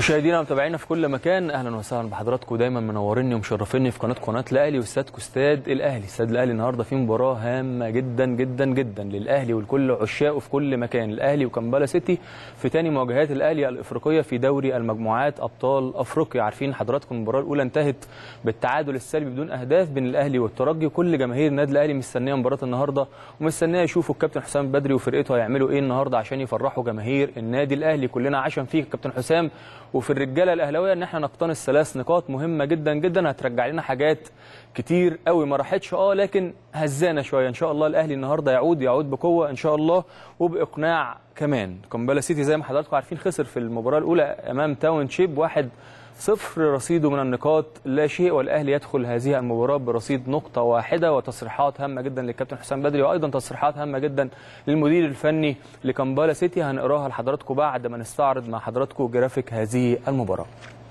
مشاهدينا ومتابعينا في كل مكان اهلا وسهلا بحضراتكم دايما منوريني ومشرفيني في قناه قناه الاهلي واستادكم استاد الاهلي استاد الاهلي النهارده فيه مباراه هامه جدا جدا جدا للاهلي ولكل عشاقه في كل مكان الاهلي وكمبالا سيتي في تاني مواجهات الاهلي الافريقيه في دوري المجموعات ابطال افريقيا عارفين حضراتكم المباراه الاولى انتهت بالتعادل السلبي بدون اهداف بين الاهلي والترجي كل جماهير النادي الاهلي مستنيه مباراه النهارده ومستنيه يشوفوا الكابتن حسام بدري وفرقته هيعملوا ايه النهارده عشان يفرحوا جماهير النادي الاهلي كلنا عشان فيك كابتن حسام وفي الرجاله الاهلاويه ان احنا نقتنص ثلاث نقاط مهمه جدا جدا هترجع لنا حاجات كتير قوي ما راحتش اه لكن هزانا شويه ان شاء الله الاهلي النهارده يعود يعود بقوه ان شاء الله وباقناع كمان كومبالا سيتي زي ما حضراتكم عارفين خسر في المباراه الاولى امام تاون شيب واحد صفر رصيده من النقاط لا شيء والاهلي يدخل هذه المباراه برصيد نقطه واحده وتصريحات هامه جدا للكابتن حسام بدري وايضا تصريحات هامه جدا للمدير الفني لكمبالا سيتي هنقراها لحضراتكم بعد ما نستعرض مع حضراتكم جرافيك هذه المباراه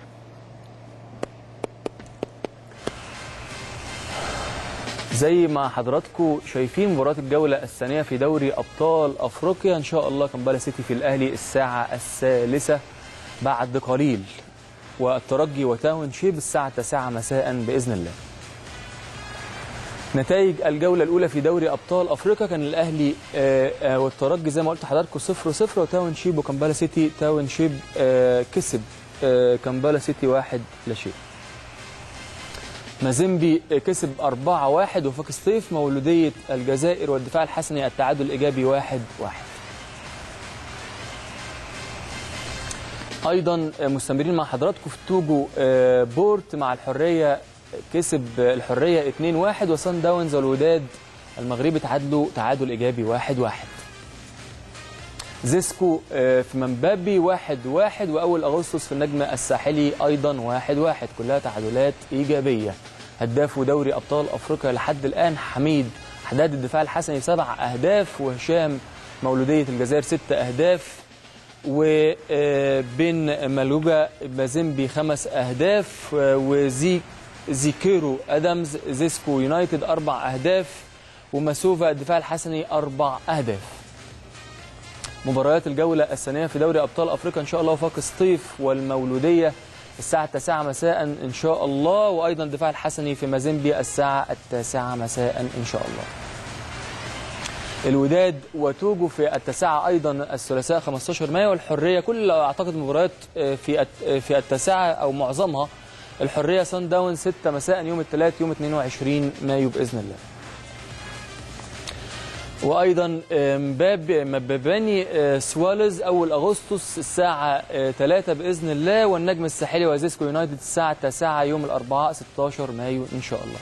زي ما حضراتكم شايفين مباراة الجولة الثانية في دوري أبطال أفريقيا إن شاء الله كمبالا سيتي في الأهلي الساعة الثالثة بعد قليل والترجي وتاون شيب الساعة 9 مساء بإذن الله نتائج الجولة الأولى في دوري أبطال أفريقيا كان الأهلي آه، آه، والترجي زي ما قلت لحضراتكم 0 0 وتاون شيب وكمبالا سيتي تاون شيب آه، كسب آه، كمبالا سيتي واحد لا شيء مازيمبي كسب 4-1 وفاك سطيف مولودية الجزائر والدفاع الحسني التعادل الإيجابي 1-1 ايضا مستمرين مع حضراتكم في توجو آه، بورت مع الحريه كسب الحريه 2-1 وسان داونز والوداد المغربي تعادلوا تعادل ايجابي 1-1 زيسكو آه، في ممبابي 1-1 واول اغسطس في النجم الساحلي ايضا 1-1 كلها تعادلات ايجابيه هداف دوري ابطال افريقيا لحد الان حميد حداد الدفاع الحسني سبع اهداف وهشام مولوديه الجزائر ست اهداف وبين مالوجا مازيمبي خمس اهداف وزي زيكيرو ادمز زيسكو يونايتد اربع اهداف وماسوفا الدفاع الحسني اربع اهداف مباريات الجوله الثانيه في دوري ابطال افريقيا ان شاء الله وفاق سطيف والمولوديه الساعة التاسعة مساء إن شاء الله وأيضا الدفاع الحسني في مازيمبي الساعة التاسعة مساء إن شاء الله الوداد وتوجو في التاسعة أيضا الثلاثاء 15 مايو والحرية كل أعتقد مباريات في الت- في التاسعة أو معظمها الحرية سان داون 6 مساء يوم الثلاث يوم 22 مايو بإذن الله وايضا مباب مباباني آه، سوالز اول اغسطس الساعه 3 باذن الله والنجم الساحلي وزيسكو يونايتد الساعه 9 يوم الاربعاء 16 مايو ان شاء الله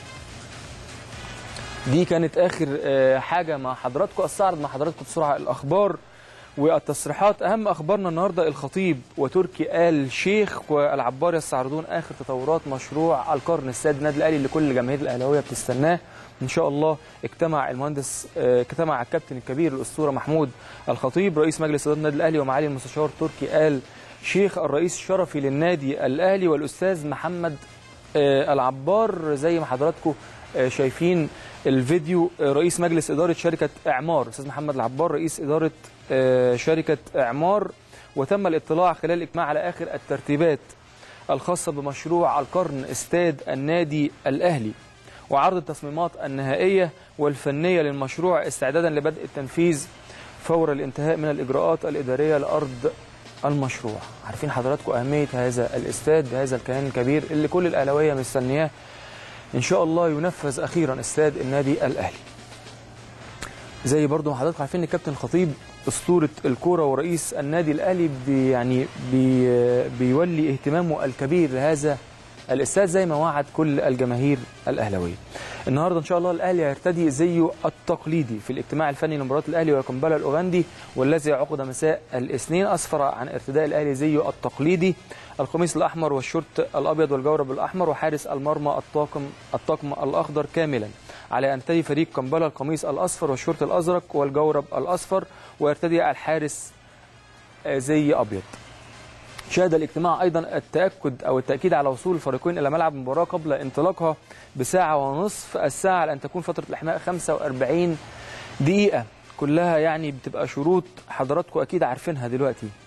دي كانت اخر آه، حاجه مع حضراتكم استعرض مع حضراتكم بسرعه الاخبار والتصريحات اهم اخبارنا النهارده الخطيب وتركي آل شيخ والعبار يستعرضون اخر تطورات مشروع القرن السادس النادي الاهلي اللي كل جماهير الاهلاويه بتستناه ان شاء الله اجتمع المهندس آه، اجتمع الكابتن الكبير الاسطوره محمود الخطيب رئيس مجلس اداره النادي الاهلي ومعالي المستشار تركي آل شيخ الرئيس الشرفي للنادي الاهلي والاستاذ محمد آه، العبار زي ما حضراتكم آه، شايفين الفيديو آه، رئيس مجلس إدارة شركة إعمار أستاذ محمد العبار رئيس إدارة آه، شركة إعمار وتم الاطلاع خلال الإجماع على آخر الترتيبات الخاصة بمشروع القرن استاد النادي الأهلي وعرض التصميمات النهائية والفنية للمشروع استعدادا لبدء التنفيذ فور الانتهاء من الإجراءات الإدارية لأرض المشروع عارفين حضراتكم أهمية هذا الاستاد هذا الكيان الكبير اللي كل الأهلاوية مستنياه ان شاء الله ينفذ اخيرا استاد النادي الاهلي زي برضو ما حضراتكم عارفين ان الكابتن الخطيب اسطوره الكوره ورئيس النادي الاهلي بي يعني بي بيولي اهتمامه الكبير لهذا الاستاد زي ما وعد كل الجماهير الاهلاويه النهارده ان شاء الله الاهلي هيرتدي زيه التقليدي في الاجتماع الفني لمباراه الاهلي وكمبالا الاوغندي والذي عقد مساء الاثنين اسفر عن ارتداء الاهلي زيه التقليدي القميص الاحمر والشورت الابيض والجورب الاحمر وحارس المرمى الطاقم الطقم الاخضر كاملا على ان يرتدي فريق كمبالا القميص الاصفر والشورت الازرق والجورب الاصفر ويرتدي الحارس آه، زي ابيض شهد الاجتماع ايضا التاكد او التاكيد على وصول الفريقين الى ملعب المباراه قبل انطلاقها بساعه ونصف الساعه لان تكون فتره الاحماء 45 دقيقه كلها يعني بتبقى شروط حضراتكم اكيد عارفينها دلوقتي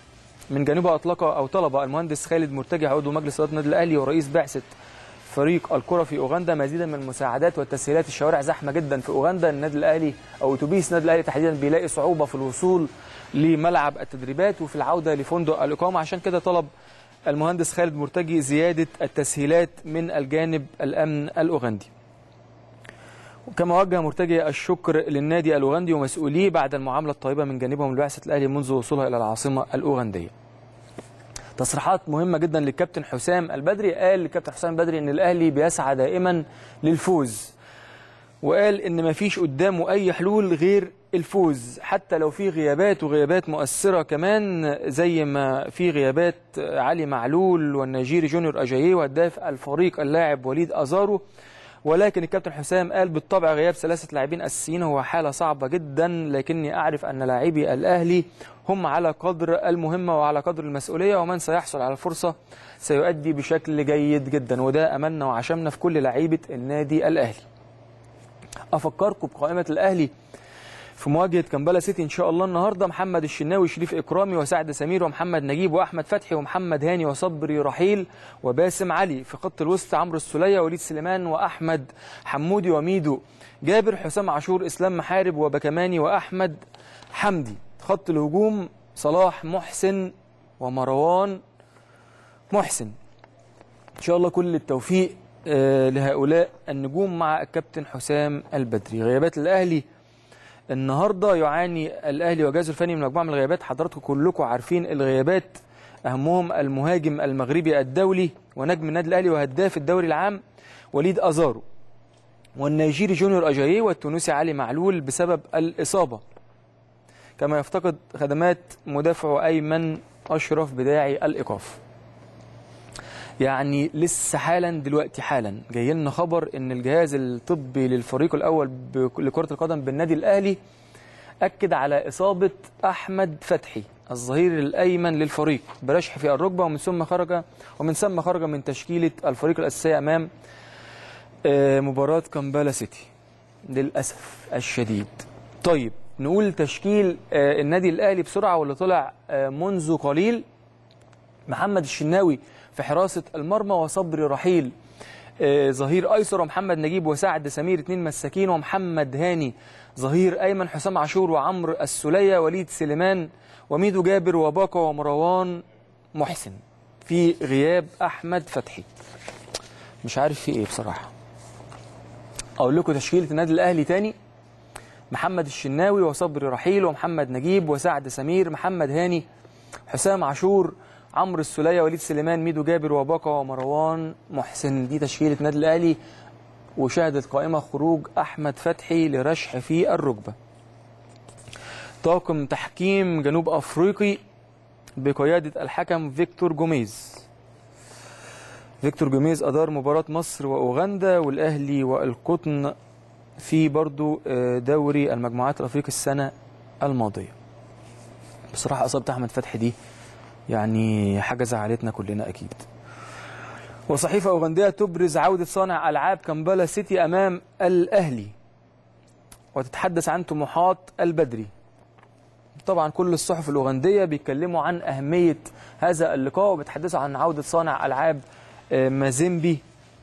من جانبها اطلق او طلب المهندس خالد مرتجي عضو مجلس اداره النادي الاهلي ورئيس بعثه فريق الكره في اوغندا مزيدا من المساعدات والتسهيلات الشوارع زحمه جدا في اوغندا النادي الاهلي او اتوبيس النادي الاهلي تحديدا بيلاقي صعوبه في الوصول لملعب التدريبات وفي العوده لفندق الاقامه عشان كده طلب المهندس خالد مرتجي زياده التسهيلات من الجانب الامن الاوغندي وكما وجه مرتجي الشكر للنادي الاوغندي ومسؤوليه بعد المعامله الطيبه من جانبهم لبعثه الاهلي منذ وصولها الى العاصمه الاوغنديه تصريحات مهمه جدا للكابتن حسام البدري قال الكابتن حسام البدري ان الاهلي بيسعى دائما للفوز وقال ان مفيش قدامه اي حلول غير الفوز حتى لو في غيابات وغيابات مؤثره كمان زي ما في غيابات علي معلول والنيجيري جونيور اجاييه وهداف الفريق اللاعب وليد ازارو ولكن الكابتن حسام قال بالطبع غياب ثلاثة لاعبين أساسيين هو حالة صعبة جدا لكني أعرف أن لاعبي الأهلي هم على قدر المهمة وعلى قدر المسؤولية ومن سيحصل على الفرصة سيؤدي بشكل جيد جدا وده أملنا وعشمنا في كل لعيبة النادي الأهلي أفكركم بقائمة الأهلي في مواجهه كمبالا سيتي ان شاء الله النهارده محمد الشناوي شريف اكرامي وسعد سمير ومحمد نجيب واحمد فتحي ومحمد هاني وصبري رحيل وباسم علي في خط الوسط عمرو السوليه وليد سليمان واحمد حمودي وميدو جابر حسام عاشور اسلام محارب وبكماني واحمد حمدي خط الهجوم صلاح محسن ومروان محسن ان شاء الله كل التوفيق لهؤلاء النجوم مع الكابتن حسام البدري غيابات الاهلي النهارده يعاني الاهلي وجهازه الفني من مجموعه من الغيابات حضراتكم كلكم عارفين الغيابات اهمهم المهاجم المغربي الدولي ونجم النادي الاهلي وهداف الدوري العام وليد ازارو والنيجيري جونيور اجاييه والتونسي علي معلول بسبب الاصابه كما يفتقد خدمات مدافعه ايمن اشرف بداعي الايقاف يعني لسه حالا دلوقتي حالا جاي لنا خبر ان الجهاز الطبي للفريق الاول لكره القدم بالنادي الاهلي اكد على اصابه احمد فتحي الظهير الايمن للفريق برشح في الركبه ومن ثم خرج ومن ثم خرج من تشكيله الفريق الاساسيه امام مباراه كامبالا سيتي للاسف الشديد طيب نقول تشكيل النادي الاهلي بسرعه واللي طلع منذ قليل محمد الشناوي في حراسة المرمى وصبري رحيل آه ظهير أيسر ومحمد نجيب وسعد سمير اتنين مساكين ومحمد هاني ظهير أيمن حسام عاشور وعمرو السولية وليد سليمان وميدو جابر وباقة ومروان محسن في غياب أحمد فتحي مش عارف في إيه بصراحة أقول لكم تشكيلة النادي الأهلي تاني محمد الشناوي وصبري رحيل ومحمد نجيب وسعد سمير محمد هاني حسام عاشور عمرو السولية وليد سليمان ميدو جابر وباقة ومروان محسن دي تشكيلة النادي الأهلي وشهدت قائمة خروج أحمد فتحي لرشح في الركبة طاقم تحكيم جنوب أفريقي بقيادة الحكم فيكتور جوميز فيكتور جوميز أدار مباراة مصر وأوغندا والأهلي والقطن في برضو دوري المجموعات الأفريقي السنة الماضية بصراحة إصابة أحمد فتحي دي يعني حاجة زعلتنا كلنا أكيد وصحيفة أوغندية تبرز عودة صانع ألعاب كامبالا سيتي أمام الأهلي وتتحدث عن طموحات البدري طبعا كل الصحف الأوغندية بيتكلموا عن أهمية هذا اللقاء وبيتحدثوا عن عودة صانع ألعاب مازيمبي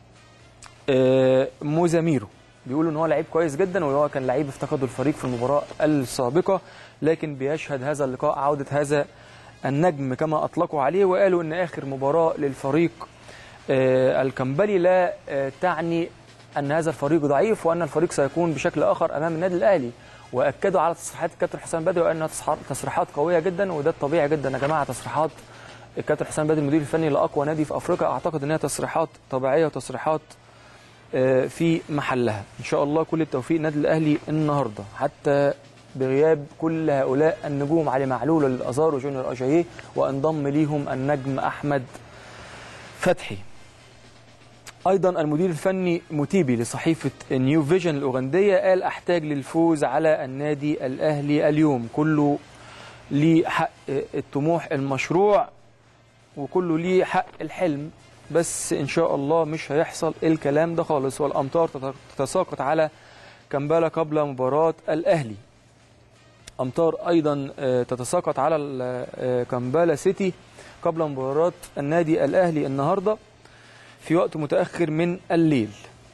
موزاميرو بيقولوا ان هو لعيب كويس جدا وهو كان لعيب افتقده الفريق في المباراه السابقه لكن بيشهد هذا اللقاء عوده هذا النجم كما اطلقوا عليه وقالوا ان اخر مباراه للفريق الكمبلي لا تعني ان هذا الفريق ضعيف وان الفريق سيكون بشكل اخر امام النادي الاهلي واكدوا على تصريحات الكابتن حسام بدري وانها تصريحات قويه جدا وده الطبيعي جدا يا جماعه تصريحات الكابتن حسام بدري المدير الفني لاقوى نادي في افريقيا اعتقد انها تصريحات طبيعيه وتصريحات في محلها ان شاء الله كل التوفيق النادي الاهلي النهارده حتى بغياب كل هؤلاء النجوم علي معلول والازار وجونيور اجاييه وانضم ليهم النجم احمد فتحي ايضا المدير الفني موتيبي لصحيفه نيو فيجن الاوغنديه قال احتاج للفوز على النادي الاهلي اليوم كله ليه حق الطموح المشروع وكله ليه حق الحلم بس ان شاء الله مش هيحصل الكلام ده خالص والامطار تتساقط على كمبالا قبل مباراه الاهلي امطار ايضا آه، تتساقط على ال- آه، كامبالا سيتي قبل مباراه النادي الاهلي النهارده في وقت متاخر من الليل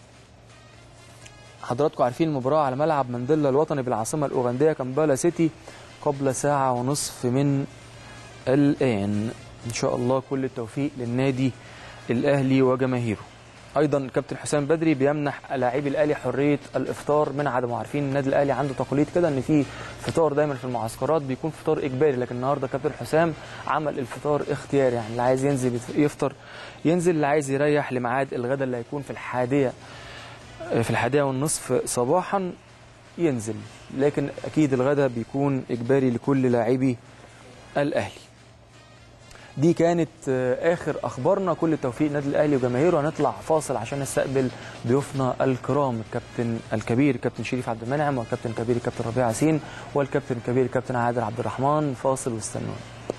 حضراتكم عارفين المباراة على ملعب مانديلا الوطني بالعاصمة الأوغندية كامبالا سيتي قبل ساعة ونصف من الآن إن شاء الله كل التوفيق للنادي الأهلي وجماهيره أيضا كابتن حسام بدري بيمنح لاعبي الأهلي حرية الإفطار من عدمه عارفين النادي الأهلي عنده تقليد كده إن في فطار دايما في المعسكرات بيكون فطار إجباري لكن النهارده كابتن حسام عمل الفطار اختياري يعني اللي عايز ينزل يفطر ينزل اللي عايز يريح لميعاد الغداء اللي هيكون في الحادية في الحادية والنصف صباحا ينزل لكن أكيد الغداء بيكون إجباري لكل لاعبي الأهلي دي كانت آه، آخر أخبارنا كل التوفيق النادي الأهلي وجماهيره هنطلع فاصل عشان نستقبل ضيوفنا الكرام الكابتن الكبير كابتن شريف عبد المنعم والكابتن الكبير كابتن ربيع ياسين والكابتن الكبير كابتن عادل عبد الرحمن فاصل واستنونا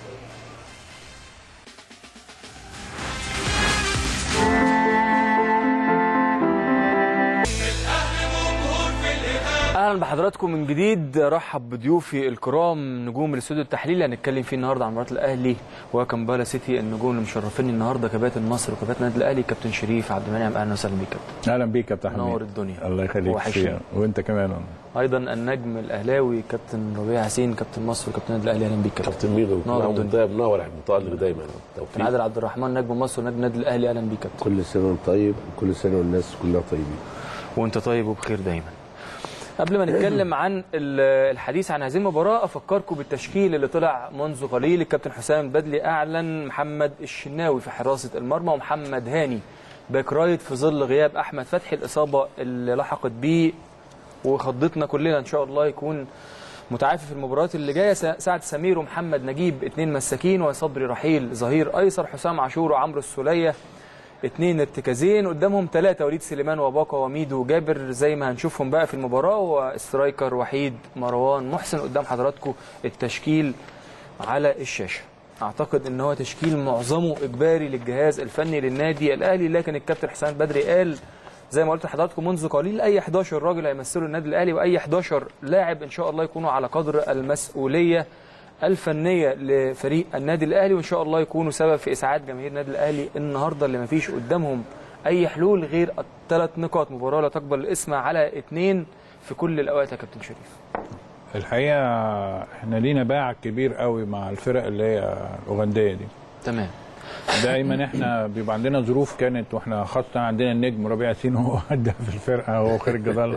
اهلا بحضراتكم من جديد رحب بضيوفي الكرام نجوم الاستوديو التحليلي هنتكلم فيه النهارده عن مباراه الاهلي وكمبالا سيتي النجوم اللي مشرفيني النهارده كباتن مصر وكباتن النادي الاهلي كابتن شريف عبد المنعم اهلا وسهلا بيك كابتن اهلا بيك يا كابتن حميد نور الدنيا. الله يخليك وحشني. فيها. وانت كمان والله. ايضا النجم الاهلاوي كابتن ربيع ياسين كابتن مصر وكابتن النادي الاهلي اهلا بيك كابتن كابتن ميدو نور نور الدنيا. طيب منور يا متألق دايما كابتن توفيق عادل عبد الرحمن نجم مصر ونجم النادي الاهلي اهلا بيك كابتن كل سنة وانت طيب وكل سنة والناس كلها طيبين وانت طيب وبخير دايما قبل ما نتكلم عن ال- الحديث عن هذه المباراة أفكركم بالتشكيل اللي طلع منذ قليل الكابتن حسام بدلي أعلن محمد الشناوي في حراسة المرمى ومحمد هاني باك رايت في ظل غياب أحمد فتحي الإصابة اللي لحقت بيه وخضتنا كلنا إن شاء الله يكون متعافي في المباريات اللي جايه س- سعد سمير ومحمد نجيب اثنين مساكين وصبري رحيل ظهير ايسر حسام عاشور وعمرو السوليه اثنين ارتكازين قدامهم ثلاثة وليد سليمان وباقة وميدو وجابر زي ما هنشوفهم بقى في المباراة وسترايكر وحيد مروان محسن قدام حضراتكم التشكيل على الشاشة اعتقد ان هو تشكيل معظمه اجباري للجهاز الفني للنادي الاهلي لكن الكابتن حسام بدري قال زي ما قلت لحضراتكم منذ قليل اي 11 راجل هيمثلوا النادي الاهلي واي 11 لاعب ان شاء الله يكونوا على قدر المسؤوليه الفنيه لفريق النادي الاهلي وان شاء الله يكونوا سبب في اسعاد جماهير النادي الاهلي النهارده اللي ما فيش قدامهم اي حلول غير الثلاث نقاط مباراه لا تقبل الاسم على اثنين في كل الاوقات يا كابتن شريف الحقيقه احنا لينا باع كبير قوي مع الفرق اللي هي الاوغنديه دي تمام دايما احنا بيبقى عندنا ظروف كانت واحنا خاصه عندنا النجم ربيع ياسين هو هداف الفرقه هو خارج جدالة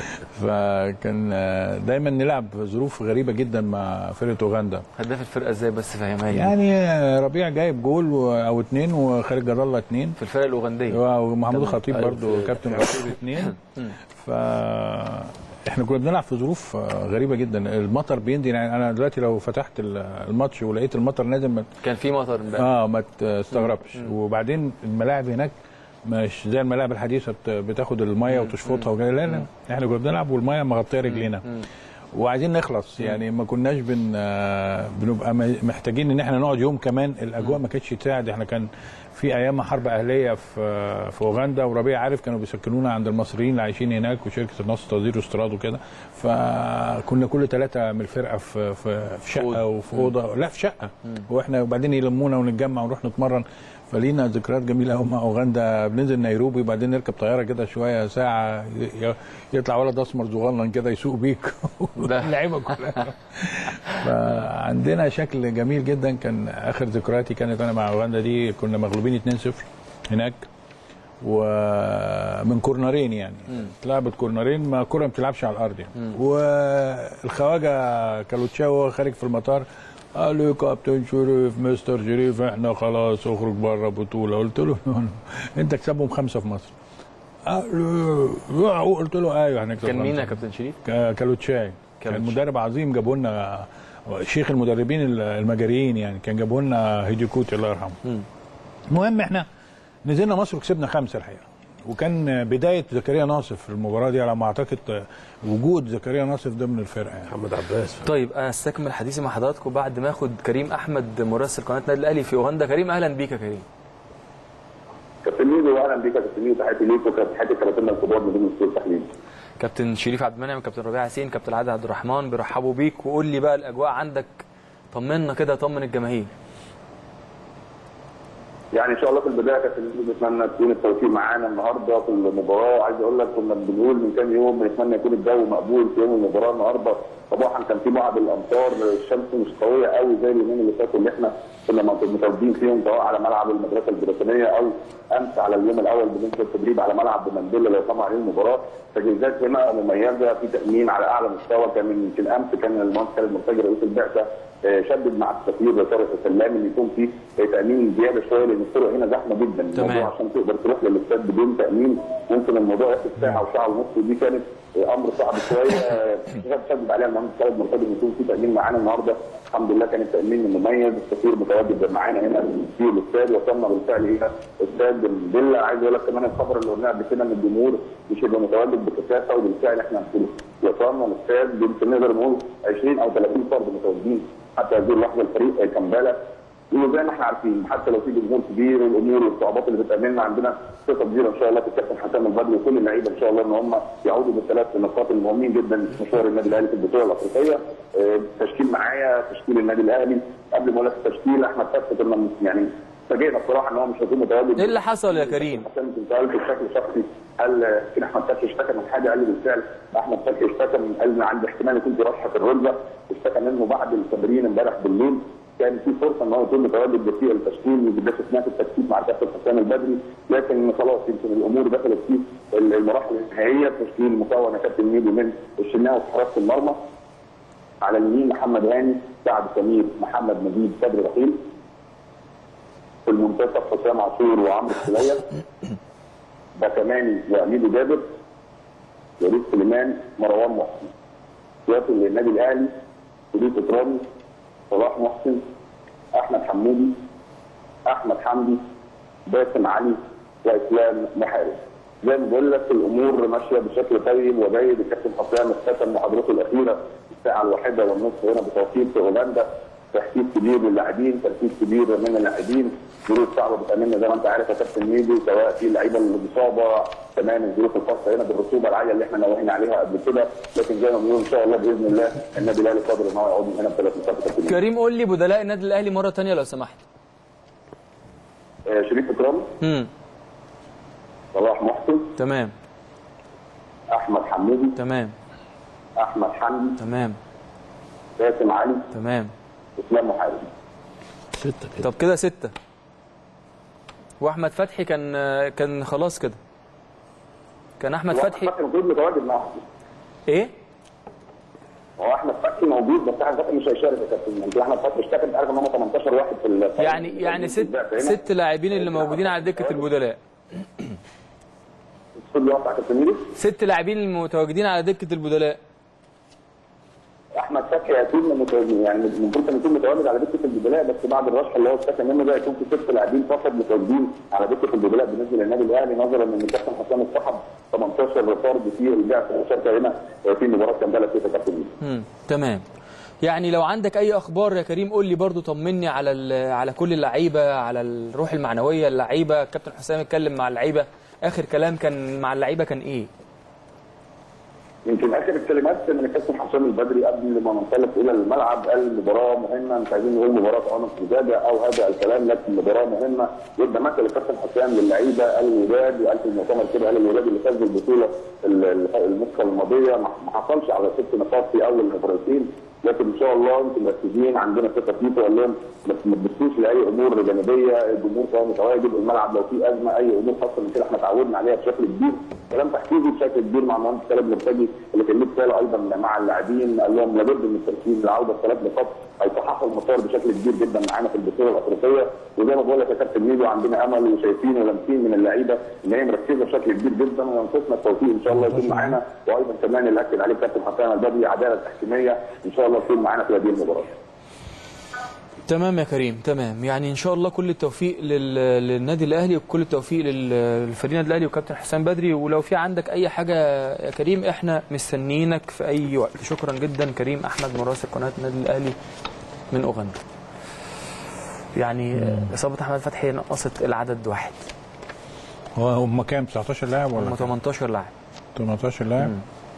فكان آه، دايما نلعب في ظروف غريبه جدا مع فرقه اوغندا هداف الفرقه ازاي بس فهمها لي يعني آه، ربيع جايب جول و- او اتنين وخارج جدالة اتنين في الفرقه الاوغنديه ومحمود الخطيب أيوة، برضو في- كابتن الخطيب اتنين ف احنا كنا بنلعب في ظروف آه، غريبه جدا المطر بيندي يعني انا دلوقتي لو فتحت ال- الماتش ولقيت المطر نازل ما- كان في مطر امبارح اه ما تستغربش وبعدين الملاعب هناك مش زي الملاعب الحديثه بت- بتاخد الميه وتشفطها وكده لا لا احنا كنا بنلعب والميه مغطيه رجلينا وعايزين نخلص يعني ما كناش بن آه، بنبقى م- محتاجين ان احنا نقعد يوم كمان الاجواء ما كانتش تساعد احنا كان في ايام حرب اهليه في آه، في اوغندا وربيع عارف كانوا بيسكنونا عند المصريين اللي عايشين هناك وشركه النصر تصدير واستيراد وكده فكنا كل ثلاثه من الفرقه في في في أوضة. شقه وفي اوضه لا في شقه واحنا وبعدين يلمونا ونتجمع ونروح نتمرن فلينا ذكريات جميله قوي مع اوغندا بننزل نيروبي وبعدين نركب طياره كده شويه ساعه ي- ي- يطلع ولد اسمر صغنن كده يسوق بيك ده. اللعيبه كلها فعندنا شكل جميل جدا كان اخر ذكرياتي كانت انا مع اوغندا دي كنا مغلوبين 2-0 هناك ومن كورنرين يعني اتلعبت كورنرين ما كوره ما بتلعبش على الارض يعني والخواجه كالوتشاو وهو خارج في المطار قال له يا كابتن شريف مستر شريف احنا خلاص اخرج بره بطوله قلت له "نو، نو. انت كسبهم خمسه في مصر قال له قلت له ايوه هنكسب كان مين خمسة. يا كابتن شريف؟ ك- كالوتشاي كان كالوتشاي. مدرب عظيم جابوا لنا شيخ المدربين المجريين يعني كان جابوا لنا هيديكوتي الله يرحمه مم. المهم احنا نزلنا مصر وكسبنا خمسه الحقيقه وكان بدايه زكريا ناصف في المباراه دي على ما اعتقد وجود زكريا ناصف ضمن الفرقه يعني محمد عباس طيب استكمل حديثي مع حضراتكم بعد ما اخد كريم احمد مراسل قناه النادي الاهلي في اوغندا كريم اهلا بيك يا كريم كابتن ميدو اهلا بيك يا كابتن ميدو تحياتي ليك وتحياتي كباتننا الكبار من ضمن الاستوديو التحليلي كابتن شريف عبد المنعم كابتن ربيع حسين كابتن عادل عبد الرحمن بيرحبوا بيك وقول لي بقى الاجواء عندك طمنا كده طمن الجماهير يعني ان شاء الله في البدايه كابتن يوسف بنتمنى تكون التوفيق معانا النهارده في المباراه وعايز اقول لك كنا بنقول من كام يوم بنتمنى يكون الجو مقبول في يوم المباراه النهارده صباحا كان في بعض الامطار الشمس مش قويه قوي زي اليومين اللي فاتوا اللي احنا كنا متواجدين فيهم سواء على ملعب المدرسه البريطانيه او امس على اليوم الاول بننزل التدريب على ملعب بمندله لو طبعا عليه المباراه تجهيزات هنا مميزه في تامين على اعلى مستوى كان يمكن امس كان المهندس خالد مرتجي رئيس البعثه آه، شدد مع السفير طارق السلام ان يكون في آه، تامين زياده شويه لان الطرق هنا زحمه جدا تمام. الموضوع عشان تقدر تروح للاستاد بدون تامين ممكن الموضوع ياخد ساعه وساعه ونص ودي كانت آه، امر صعب شويه آه، شدد عليها المهندس خالد مرتضى ان يكون في تامين معانا النهارده الحمد لله كان التامين مميز السفير متواجد معانا هنا في الاستاد وصلنا بالفعل الى استاد الفيلا عايز اقول لك كمان الخبر اللي قلناه قبل كده ان الجمهور مش هيبقى متواجد بكثافه وبالفعل احنا وصلنا الاستاد يمكن نقدر نقول 20 او 30 فرد متواجدين حتى هذه اللحظه الفريق كمباله وزي ما احنا عارفين حتى لو في جمهور كبير والامور والصعوبات اللي بتقابلنا عندنا ثقه كبيره ان شاء الله في الكابتن حسام البدري وكل اللعيبه ان شاء الله ان هم يعودوا بالثلاث نقاط المهمين جدا في مشوار النادي الاهلي في البطوله الافريقيه آه، تشكيل معايا تشكيل النادي الاهلي قبل ما اقول لك التشكيل احمد فتحي كنا يعني فاجئنا بصراحه ان هو مش هيكون متواجد ايه اللي حصل يا كريم؟ حسام كنت سالته بشكل شخصي هل يمكن احمد فتحي اشتكى من حاجه قال لي بالفعل احمد فتحي اشتكى من قال لي عندي احتمال يكون في رشحه في الركبه اشتكى منه بعد التمرين امبارح بالليل كان في فرصه ان هو يكون متواجد في التشكيل وبالذات اثناء التكتيك مع الكابتن حسام البدري لكن خلاص يمكن الامور دخلت في المراحل النهائيه تشكيل مكون يا كابتن ميدو من الشناوي في حراسه المرمى على اليمين محمد هاني سعد سمير محمد مجيد صدر رحيل في المنتصف حسام عاشور وعمرو السلية بكماني واميدو جابر وليد سليمان مروان محسن سياسي للنادي الاهلي شريف اكرامي صلاح محسن احمد حمودي احمد حمدي باسم علي واسلام محارب زي ما بقول لك الامور ماشيه بشكل طيب وجيد الكابتن حسام اختتم محاضرته الاخيره الساعه الواحده والنصف هنا بتوقيت في هولندا تركيز كبير للاعبين تركيز كبير من اللاعبين ظروف صعبه بتقابلنا زي ما انت عارف يا كابتن ميدو سواء في اللعيبه المصابه كمان الظروف الخاصه هنا بالرطوبه العاليه اللي احنا نوهنا عليها قبل كده لكن زي ما بنقول ان شاء الله باذن الله النادي الاهلي قادر ان هو يعود من هنا بثلاث نقاط يا كابتن ميدو. كريم قول لي بدلاء النادي الاهلي مره تانية لو سمحت آه، شريف اكرامي امم صلاح محسن تمام احمد حمودي تمام احمد حمدي تمام باسم علي تمام اسلام محارب ستة كده طب كده ستة واحمد فتحي كان كان خلاص كده كان احمد فتحي فتحي المفروض متواجد معاهم ايه هو احمد فتحي موجود بس احمد فتحي مش هيشارك يا كابتن انت احمد فتحي اشتكى انت عارف ان هم 18 واحد في ال- يعني يعني ست هنا. ست لاعبين اللي موجودين على دكه البدلاء الصوت بيقطع يا كابتن ميدو ست لاعبين المتواجدين على دكه البدلاء احمد فتحي هيكون متواجد يعني المفروض كان يكون متواجد على دكه البدلاء بس بعد الرشح اللي هو اشتكى منه ده يكون في ست لاعبين فقط متواجدين على دكه البدلاء بالنسبه للنادي الاهلي نظرا ان الكابتن حسام اتصحب 18 فرد في البعثه المشاركه هنا في مباراه كامبالا في كابتن ميدو امم تمام يعني لو عندك اي اخبار يا كريم قول لي برضو طمني على ال- على كل اللعيبه على الروح المعنويه اللعيبه كابتن حسام اتكلم مع اللعيبه اخر كلام كان مع اللعيبه كان ايه يمكن اخر الكلمات من الكابتن حسام البدري قبل ما ننطلق الى الملعب قال المباراه مهمه مش عايزين نقول مباراه عنق زجاجه او هذا الكلام لكن مباراه مهمه يبقى مثل الكابتن حسام للعيبه قال الوداد وقال في المؤتمر كده قال الوداد اللي فاز بالبطوله ال- ال- النسخه الماضيه ما ما حصلش على ست نقاط في اول مباراتين لكن ان شاء الله انتم مركزين عندنا ثقه فيكم قال لهم بس ما تبصوش لاي امور جانبيه الجمهور سواء متواجد الملعب لو في ازمه اي امور خاصه من كده احنا تعودنا عليها بشكل كبير كلام تحفيزي بشكل كبير مع المهندس خالد مرتجي اللي كان له رساله ايضا مع اللاعبين قال لهم لابد من التركيز العوده بثلاث نقاط هيصححوا المسار بشكل كبير جدا معانا في البطوله الافريقيه وزي ما بقول لك يا كابتن ميدو عندنا امل وشايفين ولامسين من اللعيبه ان هي مركزه بشكل كبير جدا وينقصنا التوفيق ان شاء الله يكون معانا وايضا كمان اللي اكد عليه كابتن حسام البدري عداله تحكيميه ان شاء الله تكون معانا في هذه المباراه. تمام يا كريم تمام يعني ان شاء الله كل التوفيق لل... للنادي الاهلي وكل التوفيق لل... للفريق النادي الاهلي وكابتن حسام بدري ولو في عندك اي حاجه يا كريم احنا مستنيينك في اي وقت شكرا جدا كريم احمد مراسل قناه النادي الاهلي من اوغندا يعني اصابه احمد فتحي نقصت العدد واحد هو هم كام 19 لاعب هم ولا 18 لاعب 18 لاعب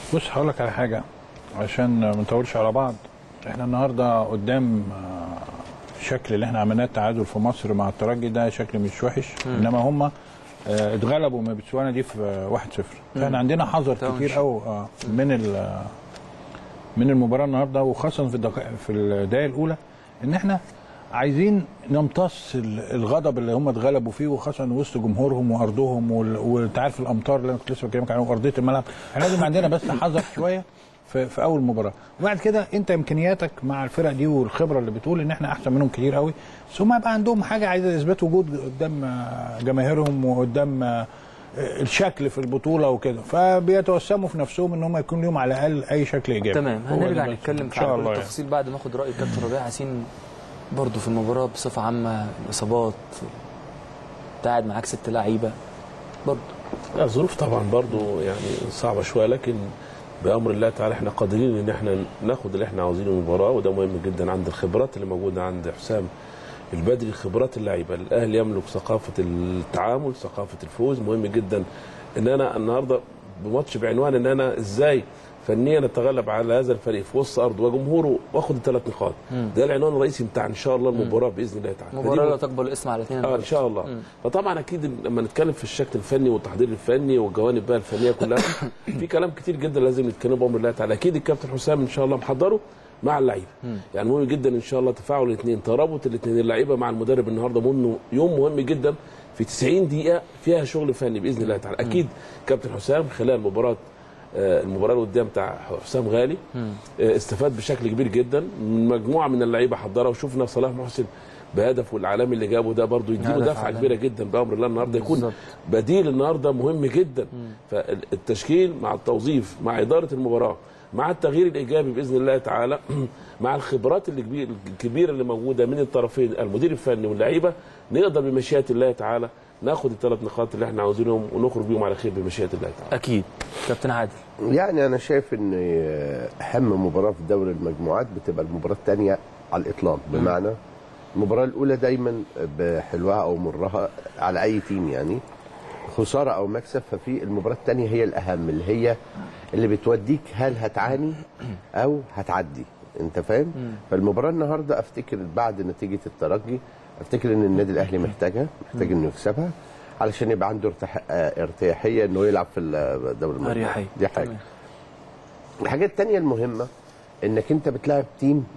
بص هقول لك على حاجه عشان ما نطولش على بعض احنا النهارده قدام آه، شكل اللي احنا عملناه التعادل في مصر مع الترجي ده شكل مش وحش انما هم آه، اتغلبوا من بتسوانا دي في آه، 1-0 فاحنا عندنا حذر طبعاً. كتير قوي من ال- آه، من المباراه النهارده وخاصه في الدقائق في الدقائق الاولى ان احنا عايزين نمتص ال- الغضب اللي هم اتغلبوا فيه وخاصه وسط جمهورهم وارضهم وال- وانت عارف الامطار اللي انا كنت لسه بكلمك عنها وارضيه الملعب احنا لازم عندنا بس حذر شويه في, في اول مباراه وبعد كده انت امكانياتك مع الفرق دي والخبره اللي بتقول ان احنا احسن منهم كتير قوي بس هم يبقى عندهم حاجه عايزه يثبت وجود قدام آه، جماهيرهم وقدام آه، الشكل في البطوله وكده فبيتوسموا في نفسهم ان هم يكون لهم على الاقل اي شكل ايجابي تمام هو ده هنرجع بس. نتكلم ان في شاء كل الله يعني. التفاصيل بعد ما اخد راي كابتن ربيع حسين برضه في المباراه بصفه عامه الاصابات أنت قاعد معاك ست لعيبه برضه لا الظروف طبعا برضو يعني صعبه شويه لكن بامر الله تعالى احنا قادرين ان احنا ناخد اللي احنا عاوزينه من المباراه وده مهم جدا عند الخبرات اللي موجوده عند حسام البدري خبرات اللعيبه الاهلي يملك ثقافه التعامل ثقافه الفوز مهم جدا ان انا النهارده بماتش بعنوان ان انا ازاي فنيا اتغلب على هذا الفريق في وسط ارضه وجمهوره واخد الثلاث نقاط ده العنوان الرئيسي بتاع ان شاء الله المباراه باذن الله تعالى فدي مباراه لا تقبل الاسم على اثنين اه ان شاء الله فطبعا اكيد لما نتكلم في الشكل الفني والتحضير الفني والجوانب بقى الفنيه كلها في كلام كتير جدا لازم نتكلم بامر الله تعالى اكيد الكابتن حسام ان شاء الله محضره مع اللعيبه يعني مهم جدا ان شاء الله تفاعل الاثنين ترابط الاثنين اللعيبه مع المدرب النهارده مهم يوم مهم جدا في 90 دقيقه فيها شغل فني باذن الله تعالى اكيد كابتن حسام خلال مباراه آه، المباراه اللي قدام بتاع حسام غالي آه، استفاد بشكل كبير جدا من مجموعه من اللعيبه حضرها وشفنا صلاح محسن بهدفه العالمي اللي جابه ده برضه يديله هدف دفعه عالمي. كبيره جدا بامر الله النهارده يكون بالظبط. بديل النهارده مهم جدا فالتشكيل مع التوظيف مع اداره المباراه مع التغيير الايجابي باذن الله تعالى مع الخبرات اللي كبير- الكبيره اللي موجوده من الطرفين المدير الفني واللعيبه نقدر بمشيئه الله تعالى ناخد الثلاث نقاط اللي احنا عاوزينهم ونخرج بيهم على خير بمشيئه الله تعالى اكيد كابتن عادل يعني انا شايف ان اهم مباراه في دوري المجموعات بتبقى المباراه الثانيه على الاطلاق بمعنى المباراه الاولى دايما بحلوها او مرها على اي تيم يعني خساره او مكسب ففي المباراه الثانيه هي الاهم اللي هي اللي بتوديك هل هتعاني او هتعدي انت فاهم فالمباراه النهارده افتكر بعد نتيجه الترجي افتكر ان النادي الاهلي محتاجها محتاج انه يكسبها علشان يبقى عنده ارتاح... آه، ارتياحيه انه يلعب في الدوري المجموعات اريحيه دي حاجه تمام. الحاجه الثانيه المهمه انك انت بتلاعب تيم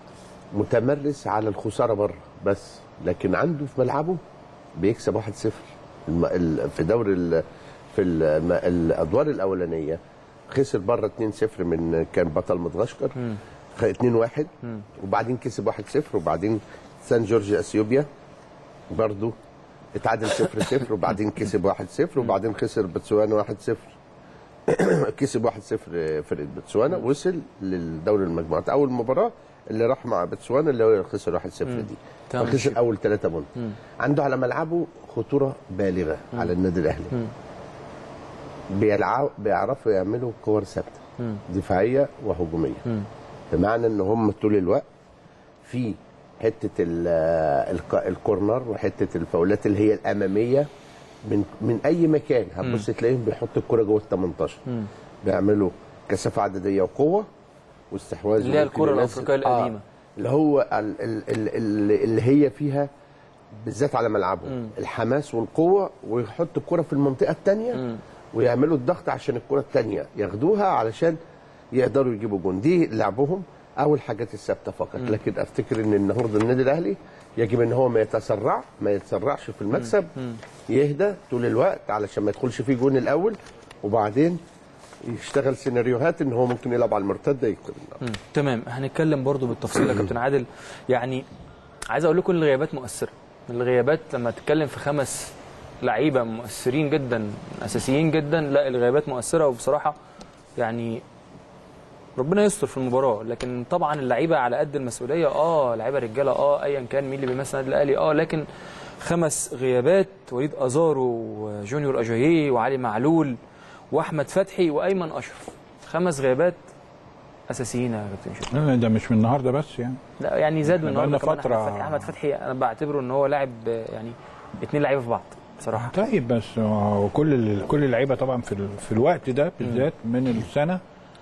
متمرس على الخساره بره بس لكن عنده في ملعبه بيكسب 1-0 الم... ال... في دوري ال... في الم... الادوار الاولانيه خسر بره 2-0 من كان بطل مدغشقر خ- 2-1 وبعدين كسب 1-0 وبعدين سان جورج اثيوبيا برضه اتعادل 0-0 وبعدين كسب 1-0 وبعدين خسر بتسوانا 1-0 كسب 1-0 فرقه بتسوانا وصل للدوري المجموعات اول مباراه اللي راح مع بتسوانا اللي هو خسر 1-0 دي تمام. فخسر اول ثلاثه بونت عنده على ملعبه خطوره بالغه على النادي الاهلي بيلعب بيعرفوا يعملوا كور ثابته دفاعيه وهجوميه بمعنى ان هم طول الوقت في حته ال- الك- الكورنر وحته الفاولات اللي هي الاماميه من من اي مكان هتبص تلاقيهم بيحطوا الكره جوه ال 18 بيعملوا كثافه عدديه وقوه واستحواذ اللي هي وممكن الكرة ينزل- الأفريقية القديمة. اللي هو ال- ال- ال- ال- اللي هي فيها بالذات على ملعبه الحماس والقوه ويحط الكره في المنطقه الثانيه ويعملوا الضغط عشان الكره الثانيه ياخدوها علشان يقدروا يجيبوا جون دي لعبهم او الحاجات الثابته فقط لكن افتكر ان النهارده النادي الاهلي يجب ان هو ما يتسرع ما يتسرعش في المكسب يهدى طول الوقت علشان ما يدخلش فيه جون الاول وبعدين يشتغل سيناريوهات ان هو ممكن يلعب على المرتده يكسب مم. تمام هنتكلم برضو بالتفصيل يا كابتن عادل يعني عايز اقول لكم الغيابات مؤثره الغيابات لما تتكلم في خمس لعيبه مؤثرين جدا اساسيين جدا لا الغيابات مؤثره وبصراحه يعني ربنا يستر في المباراه لكن طبعا اللعيبه على قد المسؤوليه اه لعيبه رجاله اه ايا كان مين اللي بيمثل النادي الاهلي اه لكن خمس غيابات وليد ازارو وجونيور اجاييه وعلي معلول واحمد فتحي وايمن اشرف خمس غيابات اساسيين يا كابتن شوقي لا، ده مش من النهارده بس يعني لا يعني زاد من بقالنا النهارده كمان فترة- احمد فتحي احمد فتحي انا بعتبره ان هو لاعب آه، يعني اثنين لعيبه في بعض بصراحه طيب بس هو كل ال- كل اللعيبه طبعا في ال- في الوقت ده بالذات من السنه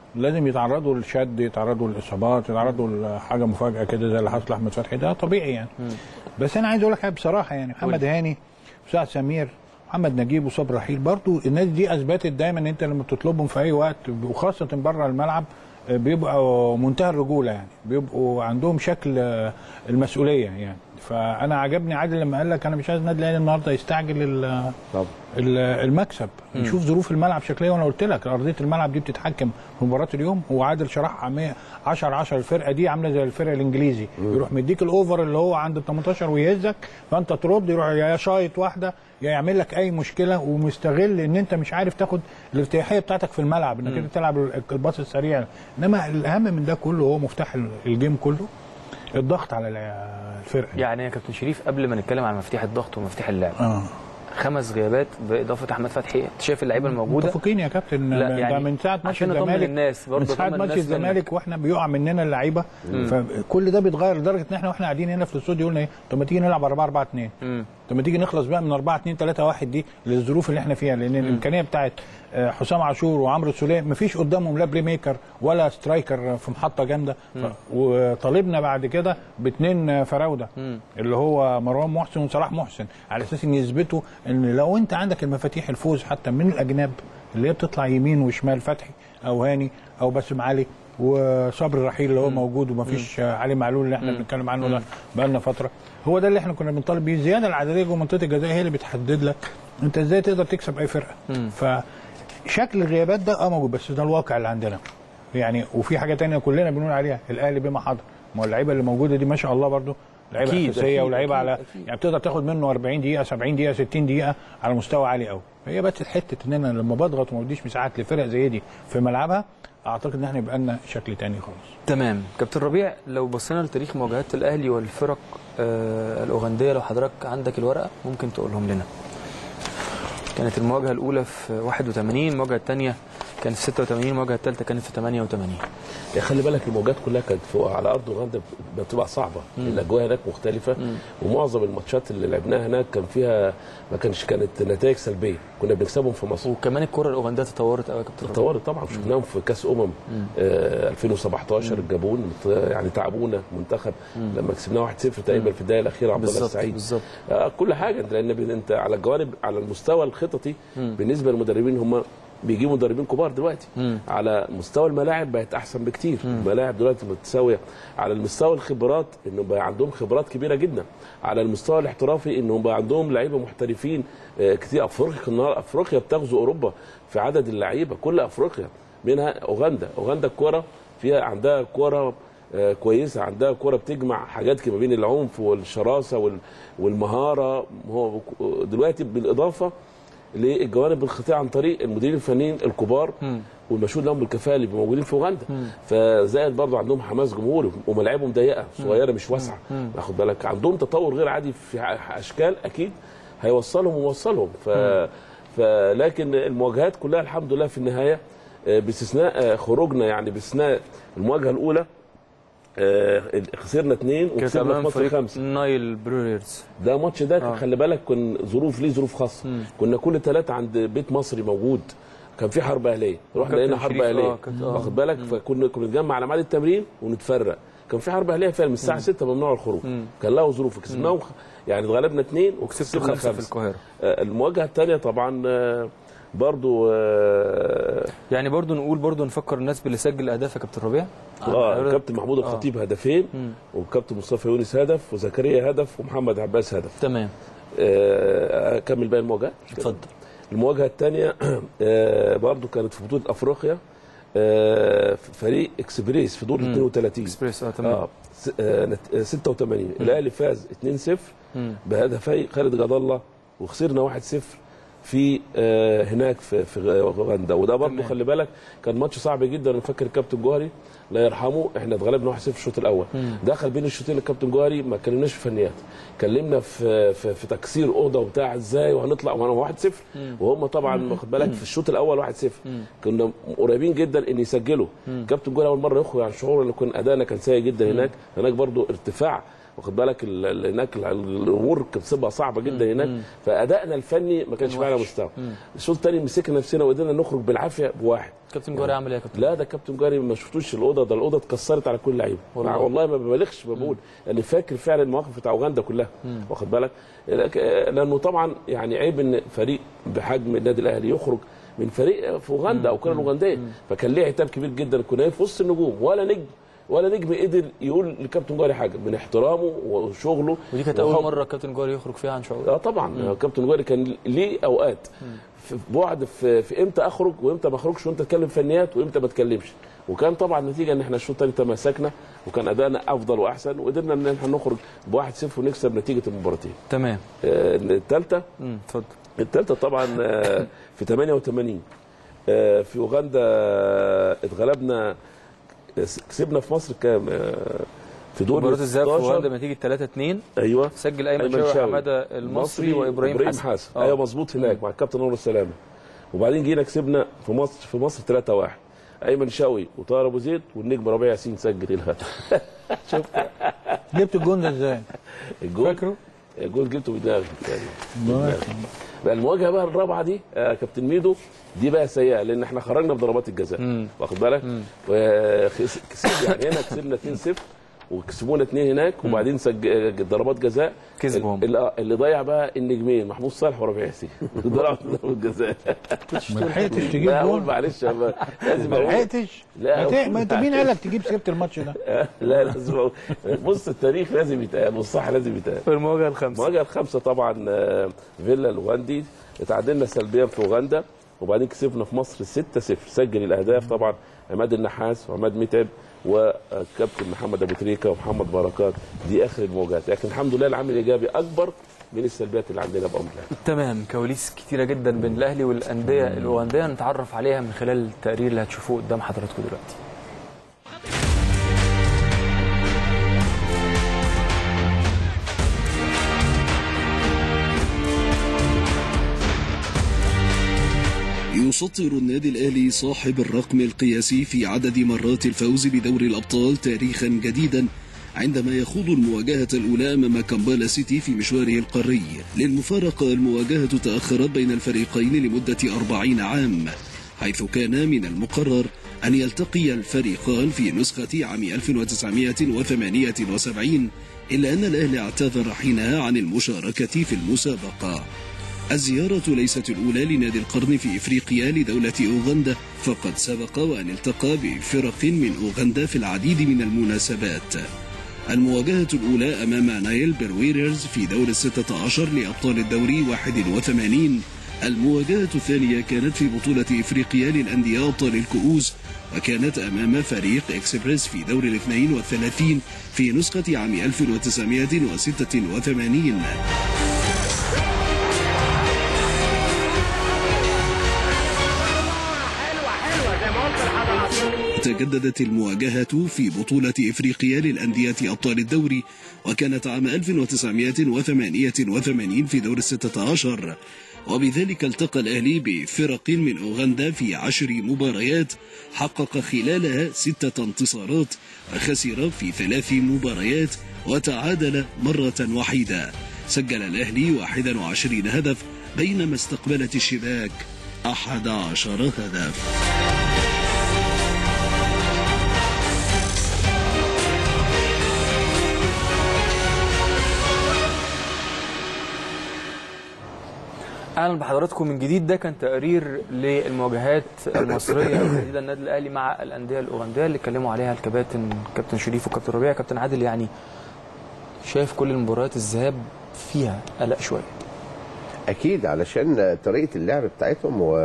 لازم يتعرضوا للشد يتعرضوا للاصابات يتعرضوا لحاجه مفاجاه كده زي اللي حصل لاحمد فتحي ده طبيعي يعني بس انا عايز اقول لك حاجه بصراحه يعني محمد هاني وسعد سمير محمد نجيب وصبري رحيل برضو الناس دي اثبتت دايما ان انت لما بتطلبهم في اي وقت وخاصه بره الملعب آه، بيبقوا منتهى الرجوله يعني بيبقوا عندهم شكل آه، المسؤوليه يعني فانا عجبني عادل لما قال لك انا مش عايز النادي الاهلي النهارده يستعجل ال- طبعا ال- المكسب نشوف ظروف الملعب شكليه وانا قلت لك ارضيه الملعب دي بتتحكم في مباراه اليوم وعادل شرحها 100 10 10 الفرقه دي عامله زي الفرقه الانجليزي يروح مديك الاوفر اللي هو عند ال 18 ويهزك فانت ترد يروح يا شايط واحده يا يعمل لك اي مشكله ومستغل ان انت مش عارف تاخد الارتياحيه بتاعتك في الملعب انك انت تلعب ال- الباص السريع انما الاهم من ده كله هو مفتاح ال- الجيم كله الضغط على ال- الفرقه يعني يا كابتن شريف قبل ما نتكلم عن مفاتيح الضغط ومفاتيح اللعب اه خمس غيابات باضافه احمد فتحي انت شايف اللعيبه الموجوده متفقين يا كابتن لا، ده يعني من ساعه ماتش عشان أطمن الزمالك الناس، برضه من ساعه أطمن ماتش الناس الزمالك واحنا بيقع مننا اللعيبه فكل ده بيتغير لدرجه ان احنا واحنا قاعدين هنا في الاستوديو قلنا ايه طب ما تيجي نلعب 4 4 2 مم. طب ما تيجي نخلص بقى من 4 2 3 1 دي للظروف اللي احنا فيها لان الامكانيه بتاعت آه، حسام عاشور وعمرو السوليه ما فيش قدامهم لا بلاي ميكر ولا سترايكر في محطه جامده ف... وطالبنا بعد كده باثنين فراوده اللي هو مروان محسن وصلاح محسن على اساس ان يثبتوا ان لو انت عندك المفاتيح الفوز حتى من الاجناب اللي هي بتطلع يمين وشمال فتحي او هاني او باسم علي وصبري رحيل اللي هو موجود ومفيش آه، علي معلول اللي احنا بنتكلم عنه ده بقالنا فتره هو ده اللي احنا كنا بنطالب بيه الزياده العدديه جوه منطقه الجزاء هي اللي بتحدد لك انت ازاي تقدر تكسب اي فرقه فشكل الغيابات ده اه موجود بس ده الواقع اللي عندنا يعني وفي حاجه تانية كلنا بنقول عليها الاهلي بما حضر ما هو اللعيبه اللي موجوده دي ما شاء الله برضو لعيبه أكيد، اساسيه أكيد، ولعيبه أكيد، على أكيد. يعني بتقدر تاخد منه 40 دقيقه 70 دقيقه 60 دقيقه على مستوى عالي قوي هي بس حته ان انا لما بضغط وما بديش مساحات لفرق زي دي في ملعبها اعتقد ان احنا يبقى لنا شكل تاني خالص تمام كابتن ربيع لو بصينا لتاريخ مواجهات الاهلي والفرق آه الاوغنديه لو حضرتك عندك الورقه ممكن تقولهم لنا كانت المواجهه الاولى في 81 المواجهه الثانيه كانت في 86 المواجهه الثالثه كانت في 88 يا خلي بالك الموجات كلها كانت فوق على ارض اوغندا بتبقى صعبه الاجواء هناك مختلفه ومعظم الماتشات اللي لعبناها هناك كان فيها ما كانش كانت نتائج سلبيه كنا بنكسبهم في مصر وكمان الكره الاوغنديه تطورت قوي يا كابتن ربيع تطورت طبعا شفناهم في كاس امم آه 2017 الجابون يعني تعبونا منتخب لما كسبناه 1-0 تقريبا في الدقيقه الاخيره عبد الله بالظبط السعيد بالظبط آه، كل حاجه لان ب- انت على الجوانب على المستوى الخططي بالنسبه للمدربين هم بيجيبوا مدربين كبار دلوقتي مم. على مستوى الملاعب بقت احسن بكتير الملاعب دلوقتي متساويه على المستوى الخبرات انه بقى عندهم خبرات كبيره جدا على المستوى الاحترافي انهم بقى عندهم لعيبه محترفين آه، كتير افريقيا النهار افريقيا بتغزو اوروبا في عدد اللعيبه كل افريقيا منها اوغندا اوغندا الكوره فيها عندها كوره آه، كويسه عندها كوره بتجمع حاجات كده ما بين العنف والشراسه وال- والمهاره هو دلوقتي بالاضافه للجوانب الخطيره عن طريق المديرين الفنيين الكبار والمشهود لهم بالكفاءه اللي بيبقوا موجودين في اوغندا فزائد برضه عندهم حماس جمهوري وملاعبهم ضيقه صغيره مش واسعه واخد بالك عندهم تطور غير عادي في ع- اشكال اكيد هيوصلهم ويوصلهم ف فلكن المواجهات كلها الحمد لله في النهايه آه، باستثناء آه، خروجنا يعني باستثناء المواجهه الاولى آه، خسرنا اثنين كانت وكسبنا في امام مصر فريق خمسه نايل بريرز ده الماتش ده آه. خلي بالك كن ظروف ليه ظروف خاصه كنا كل ثلاثه عند بيت مصري موجود كان في حرب اهليه رحنا كابتن لقينا حرب شريف، اهليه آه، كانت- آه. واخد بالك فكنا كنا نتجمع على ميعاد التمرين ونتفرق كان في حرب اهليه فعلا من الساعه 6 ممنوع الخروج كان له ظروف كسبناهم خ- يعني اتغلبنا اثنين وكسبتوا وكسبنا خمسه في خمسه القاهره آه، المواجهه الثانيه طبعا آه، برضو اه يعني برضو نقول برضو نفكر الناس باللي سجل اهداف يا كابتن ربيع آه، الكابتن محمود الخطيب هدفين والكابتن مصطفى يونس هدف وزكريا هدف ومحمد عباس هدف تمام آه، اكمل باقي المواجهات اتفضل المواجهه الثانيه برضو كانت في بطوله افريقيا آه، فريق اكسبريس في دور 32 اكسبريس اه تمام اه س- آه، نت- آه، 86 الاهلي فاز 2-0 مم. بهدفي خالد جد الله وخسرنا 1-0 في آه، هناك في في اوغندا وده برضه تمام. خلي بالك كان ماتش صعب جدا انا فاكر الكابتن جوهري الله يرحمه احنا اتغلبنا 1-0 في الشوط الاول دخل بين الشوطين الكابتن جوهري ما كلمناش في فنيات كلمنا في في, في تكسير اوضه وبتاع ازاي وهنطلع وانا 1-0 وهم طبعا واخد بالك في الشوط الاول 1-0 كنا قريبين جدا ان يسجلوا كابتن جوهري اول مره يخرج عن شعور ان كان ادائنا كان سيء جدا هناك هناك برضه ارتفاع واخد بالك ال- ال- هناك ال- الامور كانت بتبقى صعبه جدا هناك فادائنا الفني ما كانش كان على وحش. مستوى الشوط الثاني مسكنا نفسنا وقدرنا نخرج بالعافيه بواحد كابتن جوري عامل ايه يا كابتن لا ده كابتن جاري ما شفتوش الاوضه ده الاوضه اتكسرت على كل لعيبه والله. والله, والله ما ببالغش ما بقول انا فاكر فعلا المواقف بتاع اوغندا كلها واخد بالك لك- لانه طبعا يعني عيب ان فريق بحجم النادي الاهلي يخرج من فريق في اوغندا او الكره الاوغنديه فكان ليه عتاب كبير جدا كنا في وسط النجوم ولا نجم ولا نجم قدر يقول لكابتن جاري حاجه من احترامه وشغله ودي كانت اول وحب- مره كابتن جوري يخرج فيها عن شعور اه طبعا كابتن جوهري كان ليه اوقات في بعد في, في امتى اخرج وامتى ما اخرجش وامتى اتكلم فنيات وامتى ما اتكلمش وكان طبعا النتيجه ان احنا الشوط الثاني تماسكنا وكان ادائنا افضل واحسن وقدرنا ان احنا نخرج ب 1-0 ونكسب نتيجه المباراتين تمام آه، الثالثه امم اتفضل الثالثه طبعا آه، في 88 آه، في اوغندا آه، اتغلبنا آه، كسبنا في مصر كام آه، في دور مباراه الذهاب في 16. اوغندا بنتيجه 3 2 ايوه سجل ايمن أيمن شاوي شاوي. وحماده المصري وابراهيم حسن, حسن آه. ايوه مظبوط هناك مع الكابتن انور السلامه وبعدين جينا كسبنا في مصر في مصر 3 1 ايمن شاوي وطاهر ابو زيد والنجم ربيع ياسين سجل الهدف جبت الجون ده ازاي؟ الجول فاكره؟ الجول جبته بدماغي يعني بدماغي. بقى المواجهه بقى الرابعه دي آه كابتن ميدو دي بقى سيئه لان احنا خرجنا بضربات الجزاء واخد بالك وكسب يعني هنا كسبنا 2-0 وكسبونا اثنين هناك وبعدين سج... ضربات جزاء كسبهم. اللي, اللي ضيع بقى النجمين محمود صالح وربيع ياسين ضربات ضربات جزاء ما لحقتش تجيب لا اقول جون معلش يا بابا. لازم ما اقول لحقتش لا، ما ت- ما انت مين معلش. قالك تجيب سيره الماتش ده؟ لا لازم اقول بص التاريخ لازم يتقال والصح لازم يتقال المواجهه الخامسه المواجهه الخامسه طبعا آه، فيلا الاوغندي اتعادلنا سلبيا في اوغندا وبعدين كسبنا في مصر 6-0 سجل الاهداف طبعا عماد النحاس وعماد متعب وكابتن محمد ابو تريكه ومحمد بركات دي اخر المواجهات لكن الحمد لله العامل الايجابي اكبر من السلبيات اللي عندنا بامر الله تمام كواليس كتيره جدا بين الاهلي والانديه الاوغنديه نتعرف عليها من خلال التقرير اللي هتشوفوه قدام حضراتكم دلوقتي يسطر النادي الأهلي صاحب الرقم القياسي في عدد مرات الفوز بدور الأبطال تاريخا جديدا عندما يخوض المواجهة الأولى أمام كامبالا سيتي في مشواره القاري للمفارقة المواجهة تأخرت بين الفريقين لمدة أربعين عام حيث كان من المقرر أن يلتقي الفريقان في نسخة عام 1978 إلا أن الأهلي اعتذر حينها عن المشاركة في المسابقة الزيارة ليست الأولى لنادي القرن في إفريقيا لدولة أوغندا فقد سبق وأن التقى بفرق من أوغندا في العديد من المناسبات المواجهة الأولى أمام نايل برويررز في دور الستة عشر لأبطال الدوري 81 المواجهة الثانية كانت في بطولة إفريقيا للأندية أبطال الكؤوس وكانت أمام فريق إكسبريس في دور الاثنين والثلاثين في نسخة عام 1986 تجددت المواجهة في بطولة إفريقيا للأندية أبطال الدوري وكانت عام 1988 في دور الستة عشر وبذلك التقى الأهلي بفرق من أوغندا في عشر مباريات حقق خلالها ستة انتصارات وخسر في ثلاث مباريات وتعادل مرة وحيدة سجل الأهلي 21 هدف بينما استقبلت الشباك 11 هدف اهلا بحضراتكم من جديد ده كان تقرير للمواجهات المصريه تحديدا النادي الاهلي مع الانديه الاوغنديه اللي اتكلموا عليها الكباتن كابتن شريف وكابتن ربيع كابتن عادل يعني شايف كل المباريات الذهاب فيها قلق شويه اكيد علشان طريقه اللعب بتاعتهم و...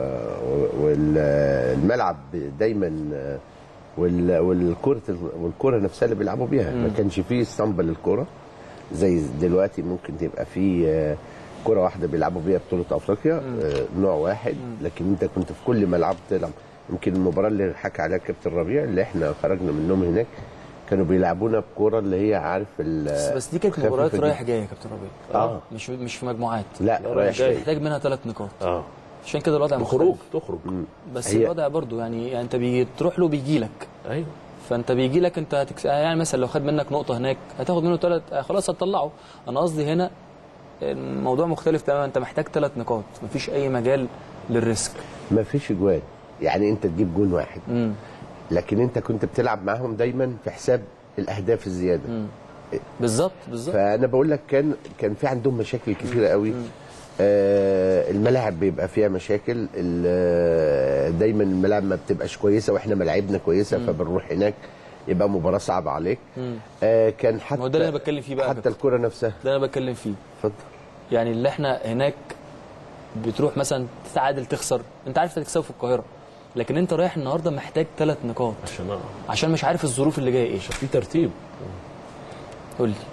والملعب دايما وال... والكره والكره نفسها اللي بيلعبوا بيها ما كانش فيه اسطمبه للكره زي دلوقتي ممكن تبقى فيه كره واحده بيلعبوا بيها بطوله افريقيا آه، نوع واحد لكن انت كنت في كل ملعب تلعب يمكن المباراه اللي حكى عليها كابتن ربيع اللي احنا خرجنا منهم هناك كانوا بيلعبونا بكوره اللي هي عارف ال- بس, بس دي كانت خفيفة مباريات جدا. رايح جاي يا كابتن ربيع آه. مش مش في مجموعات لا رايح جاي محتاج منها ثلاث نقاط اه عشان كده الوضع تخرج مختلف تخرج بس هي- الوضع برضو يعني, يعني انت بتروح له بيجي لك ايوه فانت بيجي لك انت هتكس... يعني مثلا لو خد منك نقطه هناك هتاخد منه ثلاث خلاص هتطلعه انا قصدي هنا الموضوع مختلف تماما انت محتاج ثلاث نقاط مفيش اي مجال للريسك ما فيش اجوان يعني انت تجيب جون واحد لكن انت كنت بتلعب معاهم دايما في حساب الاهداف الزياده بالظبط بالظبط فانا بقول لك كان كان في عندهم مشاكل كتيره قوي آه الملاعب بيبقى فيها مشاكل ال- آه، دايما الملاعب ما بتبقاش كويسه واحنا ملاعبنا كويسه فبنروح هناك يبقى مباراه صعبه عليك آه كان حتى ما هو ده اللي أنا بتكلم فيه بقى يا حتى كابتن. الكره نفسها ده انا بتكلم فيه اتفضل يعني اللي احنا هناك بتروح مثلا تتعادل تخسر انت عارف تكسبه في القاهره لكن انت رايح النهارده محتاج ثلاث نقاط عشان آه، عشان مش عارف الظروف اللي جايه ايه في ترتيب قول لي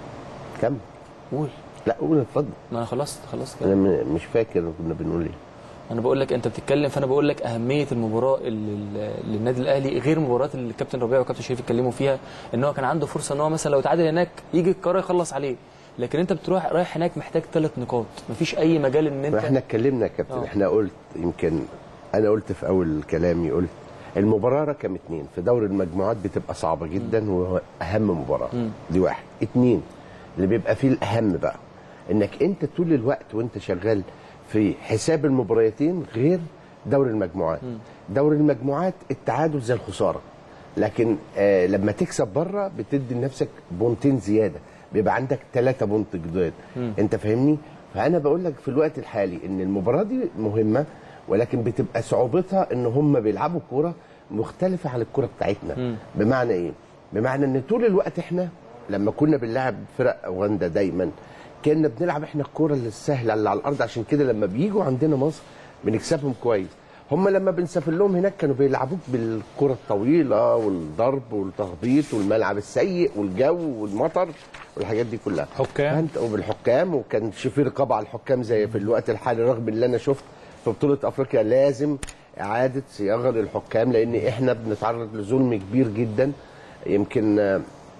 كمل قول لا قول اتفضل ما انا خلصت خلاص انا كده م- مش فاكر كنا بنقول ايه انا بقول لك انت بتتكلم فانا بقول لك اهميه المباراه اللي اللي النادي الاهلي غير المباريات اللي الكابتن ربيع والكابتن شريف اتكلموا فيها ان هو كان عنده فرصه ان هو مثلا لو تعادل هناك يجي القرار يخلص عليه لكن انت بتروح رايح هناك محتاج ثلاث نقاط مفيش اي مجال ان ما انت احنا اتكلمنا يا كابتن آه. احنا قلت يمكن انا قلت في اول كلامي قلت المباراه رقم اتنين في دور المجموعات بتبقى صعبه جدا وهو اهم مباراه دي واحد اتنين اللي بيبقى فيه الاهم بقى انك انت طول الوقت وانت شغال في حساب المباريتين غير دور المجموعات دور المجموعات التعادل زي الخساره لكن آه لما تكسب بره بتدي لنفسك بونتين زياده بيبقى عندك ثلاثة بونت جداد انت فاهمني فانا بقول لك في الوقت الحالي ان المباراه دي مهمه ولكن بتبقى صعوبتها ان هم بيلعبوا كوره مختلفه عن الكوره بتاعتنا بمعنى ايه بمعنى ان طول الوقت احنا لما كنا بنلعب فرق اوغندا دايما كنا بنلعب احنا الكوره السهله اللي على الارض عشان كده لما بيجوا عندنا مصر بنكسبهم كويس هم لما بنسافر لهم هناك كانوا بيلعبوك بالكره الطويله والضرب والتخبيط والملعب السيء والجو والمطر والحاجات دي كلها حكام. فانت وبالحكام وكان في رقابه على الحكام زي في الوقت الحالي رغم اللي انا شفت في بطوله افريقيا لازم اعاده صياغه للحكام لان احنا بنتعرض لظلم كبير جدا يمكن آه،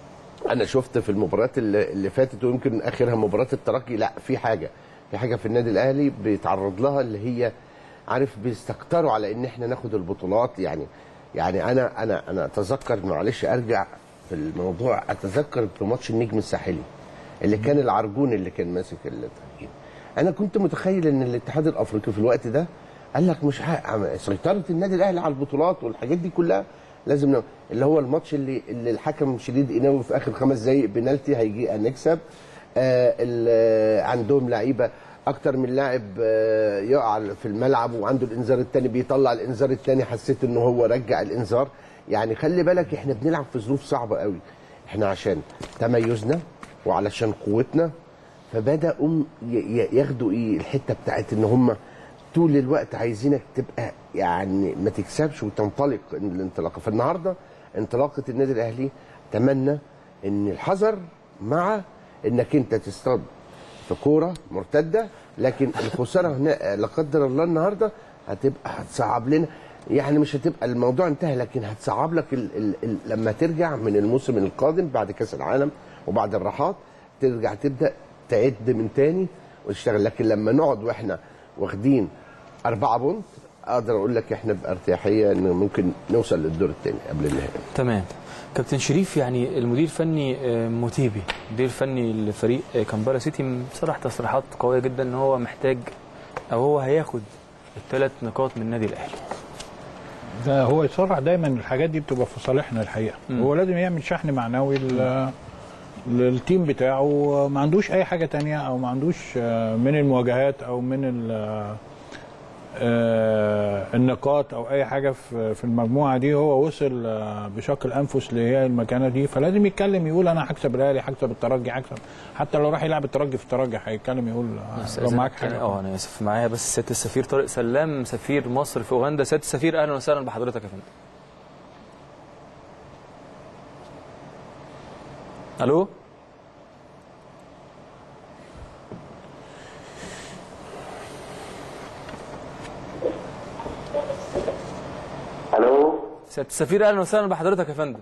انا شفت في المباريات اللي, اللي فاتت ويمكن اخرها مباراه الترجي لا في حاجه في حاجه في النادي الاهلي بيتعرض لها اللي هي عارف بيستكتروا على ان احنا ناخد البطولات يعني يعني انا انا انا اتذكر معلش ارجع في الموضوع اتذكر في ماتش النجم الساحلي اللي كان العرجون اللي كان ماسك التحكيم انا كنت متخيل ان الاتحاد الافريقي في الوقت ده قال لك مش ح- سيطره النادي الاهلي على البطولات والحاجات دي كلها لازم نو... اللي هو الماتش اللي اللي الحكم شديد قناوي في اخر خمس دقائق بنالتي هيجي نكسب آه ال- آه، عندهم لعيبه اكتر من لاعب آه، يقع في الملعب وعنده الانذار الثاني بيطلع الانذار الثاني حسيت ان هو رجع الانذار يعني خلي بالك احنا بنلعب في ظروف صعبه قوي احنا عشان تميزنا وعلشان قوتنا فبداوا ي- ي- ياخدوا ايه الحته بتاعت ان هم طول الوقت عايزينك تبقى يعني ما تكسبش وتنطلق الانطلاقه فالنهارده انطلاقه النادي الاهلي اتمنى ان الحذر مع انك انت تصطاد في كوره مرتده لكن الخساره هنا لا قدر الله النهارده هتبقى هتصعب لنا يعني مش هتبقى الموضوع انتهى لكن هتصعب لك ال ال ال لما ترجع من الموسم القادم بعد كاس العالم وبعد الراحات ترجع تبدا تعد من تاني وتشتغل لكن لما نقعد واحنا واخدين أربعة بونت أقدر أقول لك إحنا بأرتياحية إن ممكن نوصل للدور الثاني قبل النهائي تمام كابتن شريف يعني المدير الفني آه، موتيبي مدير فني لفريق آه، كامبالا سيتي صرح تصريحات قويه جدا ان هو محتاج او هو هياخد الثلاث نقاط من النادي الاهلي ده هو يصرح دايما الحاجات دي بتبقى في صالحنا الحقيقه هو لازم يعمل شحن معنوي لل- للتيم بتاعه ما عندوش اي حاجه تانية او ما عندوش آه، من المواجهات او من ال- آه، النقاط او اي حاجه في في المجموعه دي هو وصل آه، بشق الانفس لهي المكانه دي فلازم يتكلم يقول انا هكسب الاهلي هكسب الترجي هكسب حتى لو راح يلعب الترجي في الترجي هيتكلم يقول آه، لو معاك حاجه اه انا اسف معايا بس سياده السفير طارق سلام سفير مصر في اوغندا سياده السفير اهلا وسهلا بحضرتك يا فندم الو الو سياده السفير اهلا وسهلا بحضرتك يا فندم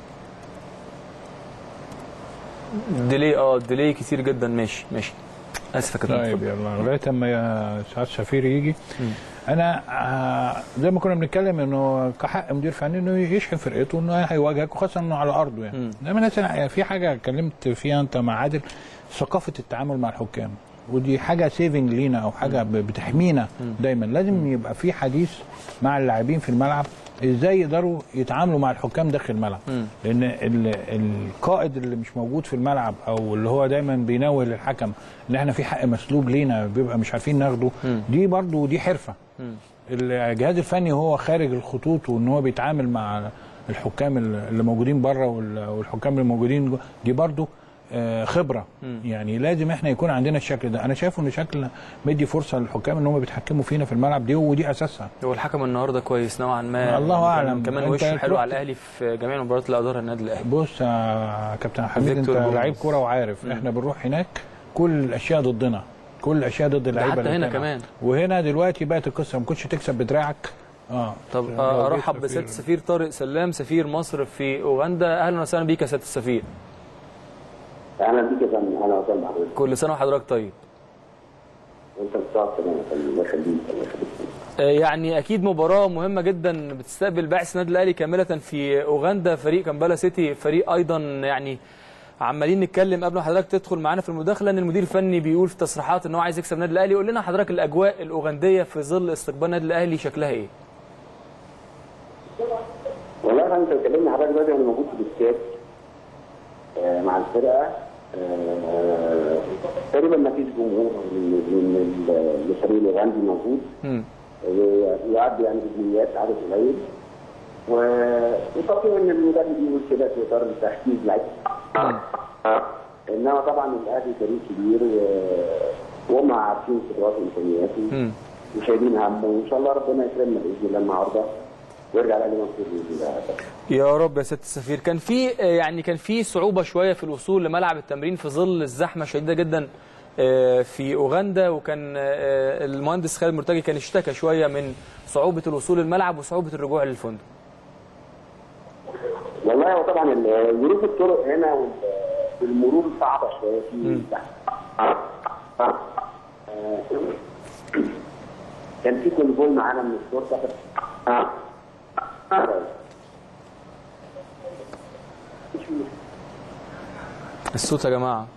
ديلي اه ديلي كتير جدا ماشي ماشي اسف يا كابتن طيب يلا لغايه اما يا سعاد سفير يجي انا آه، زي ما كنا بنتكلم انه كحق مدير فني انه يشحن فرقته انه هيواجهك وخاصه انه على ارضه يعني انما مثلا في حاجه اتكلمت فيها انت مع عادل ثقافه التعامل مع الحكام ودي حاجه سيفنج لينا او حاجه ب- بتحمينا دايما لازم يبقى في حديث مع اللاعبين في الملعب ازاي يقدروا يتعاملوا مع الحكام داخل الملعب لان ال- القائد اللي مش موجود في الملعب او اللي هو دايما بينوه للحكم ان احنا في حق مسلوب لينا بيبقى مش عارفين ناخده دي برضو دي حرفه الجهاز الفني هو خارج الخطوط وان هو بيتعامل مع الحكام اللي موجودين بره وال- والحكام اللي موجودين جوه، دي برضو آه، خبره يعني لازم احنا يكون عندنا الشكل ده انا شايف ان شكل مدي فرصه للحكام ان هم بيتحكموا فينا في الملعب دي ودي اساسها هو الحكم النهارده كويس نوعا ما الله كان- أعلم. كمان أنت وشه حلو تروح- على الاهلي في جميع المباريات اللي ادارها النادي الاهلي بص يا كابتن حميد انت فيكتور بومز. لعيب كوره وعارف احنا بنروح هناك كل الاشياء ضدنا كل الاشياء ضد اللعيبه حتى اللي هنا بتلعب. كمان. وهنا دلوقتي بقت القصه ما كنتش تكسب بدراعك اه طب لو آه، جيت ارحب سفير- بسياده السفير طارق سلام سفير مصر في اوغندا اهلا وسهلا بيك يا سياده السفير اهلا بيك يا فندم اهلا وسهلا بحضرتك كل سنه وحضرتك طيب وانت بتقعد كمان يا فندم الله يخليك الله يخليك آه، يعني اكيد مباراه مهمه جدا بتستقبل بعث النادي الاهلي كامله في اوغندا فريق كامبالا سيتي فريق ايضا يعني عمالين نتكلم قبل ما حضرتك تدخل معانا في المداخله ان المدير الفني بيقول في تصريحات ان هو عايز يكسب النادي الاهلي قول لنا حضرتك الاجواء الاوغنديه في ظل استقبال النادي الاهلي شكلها ايه؟ والله يا فندم انت بتكلمني حضرتك دلوقتي انا موجود في الاستاد آه، مع الفرقه آه، تقريبا ما فيش جمهور من من ال- الفريق الاوغندي موجود مم. ويعدي يعني بجنيات عدد قليل و- وطبيعي ان المدرب يقول كده في اطار تحفيز لعيبه انما طبعا الاهلي فريق كبير و- وهم عارفين قدرات وامكانياته مم. وشايلين همه وان شاء الله ربنا يكرمنا باذن الله النهارده ويرجع الاهلي منصور باذن الله يا رب يا سياده السفير كان في آه، يعني كان في صعوبه شويه في الوصول لملعب التمرين في ظل الزحمه الشديده جدا آه، في اوغندا وكان آه، المهندس خالد مرتجي كان اشتكى شويه من صعوبه الوصول للملعب وصعوبه الرجوع للفندق والله هو طبعا ال- ظروف الطرق هنا وال- والمرور صعبه شويه في آه، كان في كونفول معانا من الشرطه آه. الصوت يا جماعه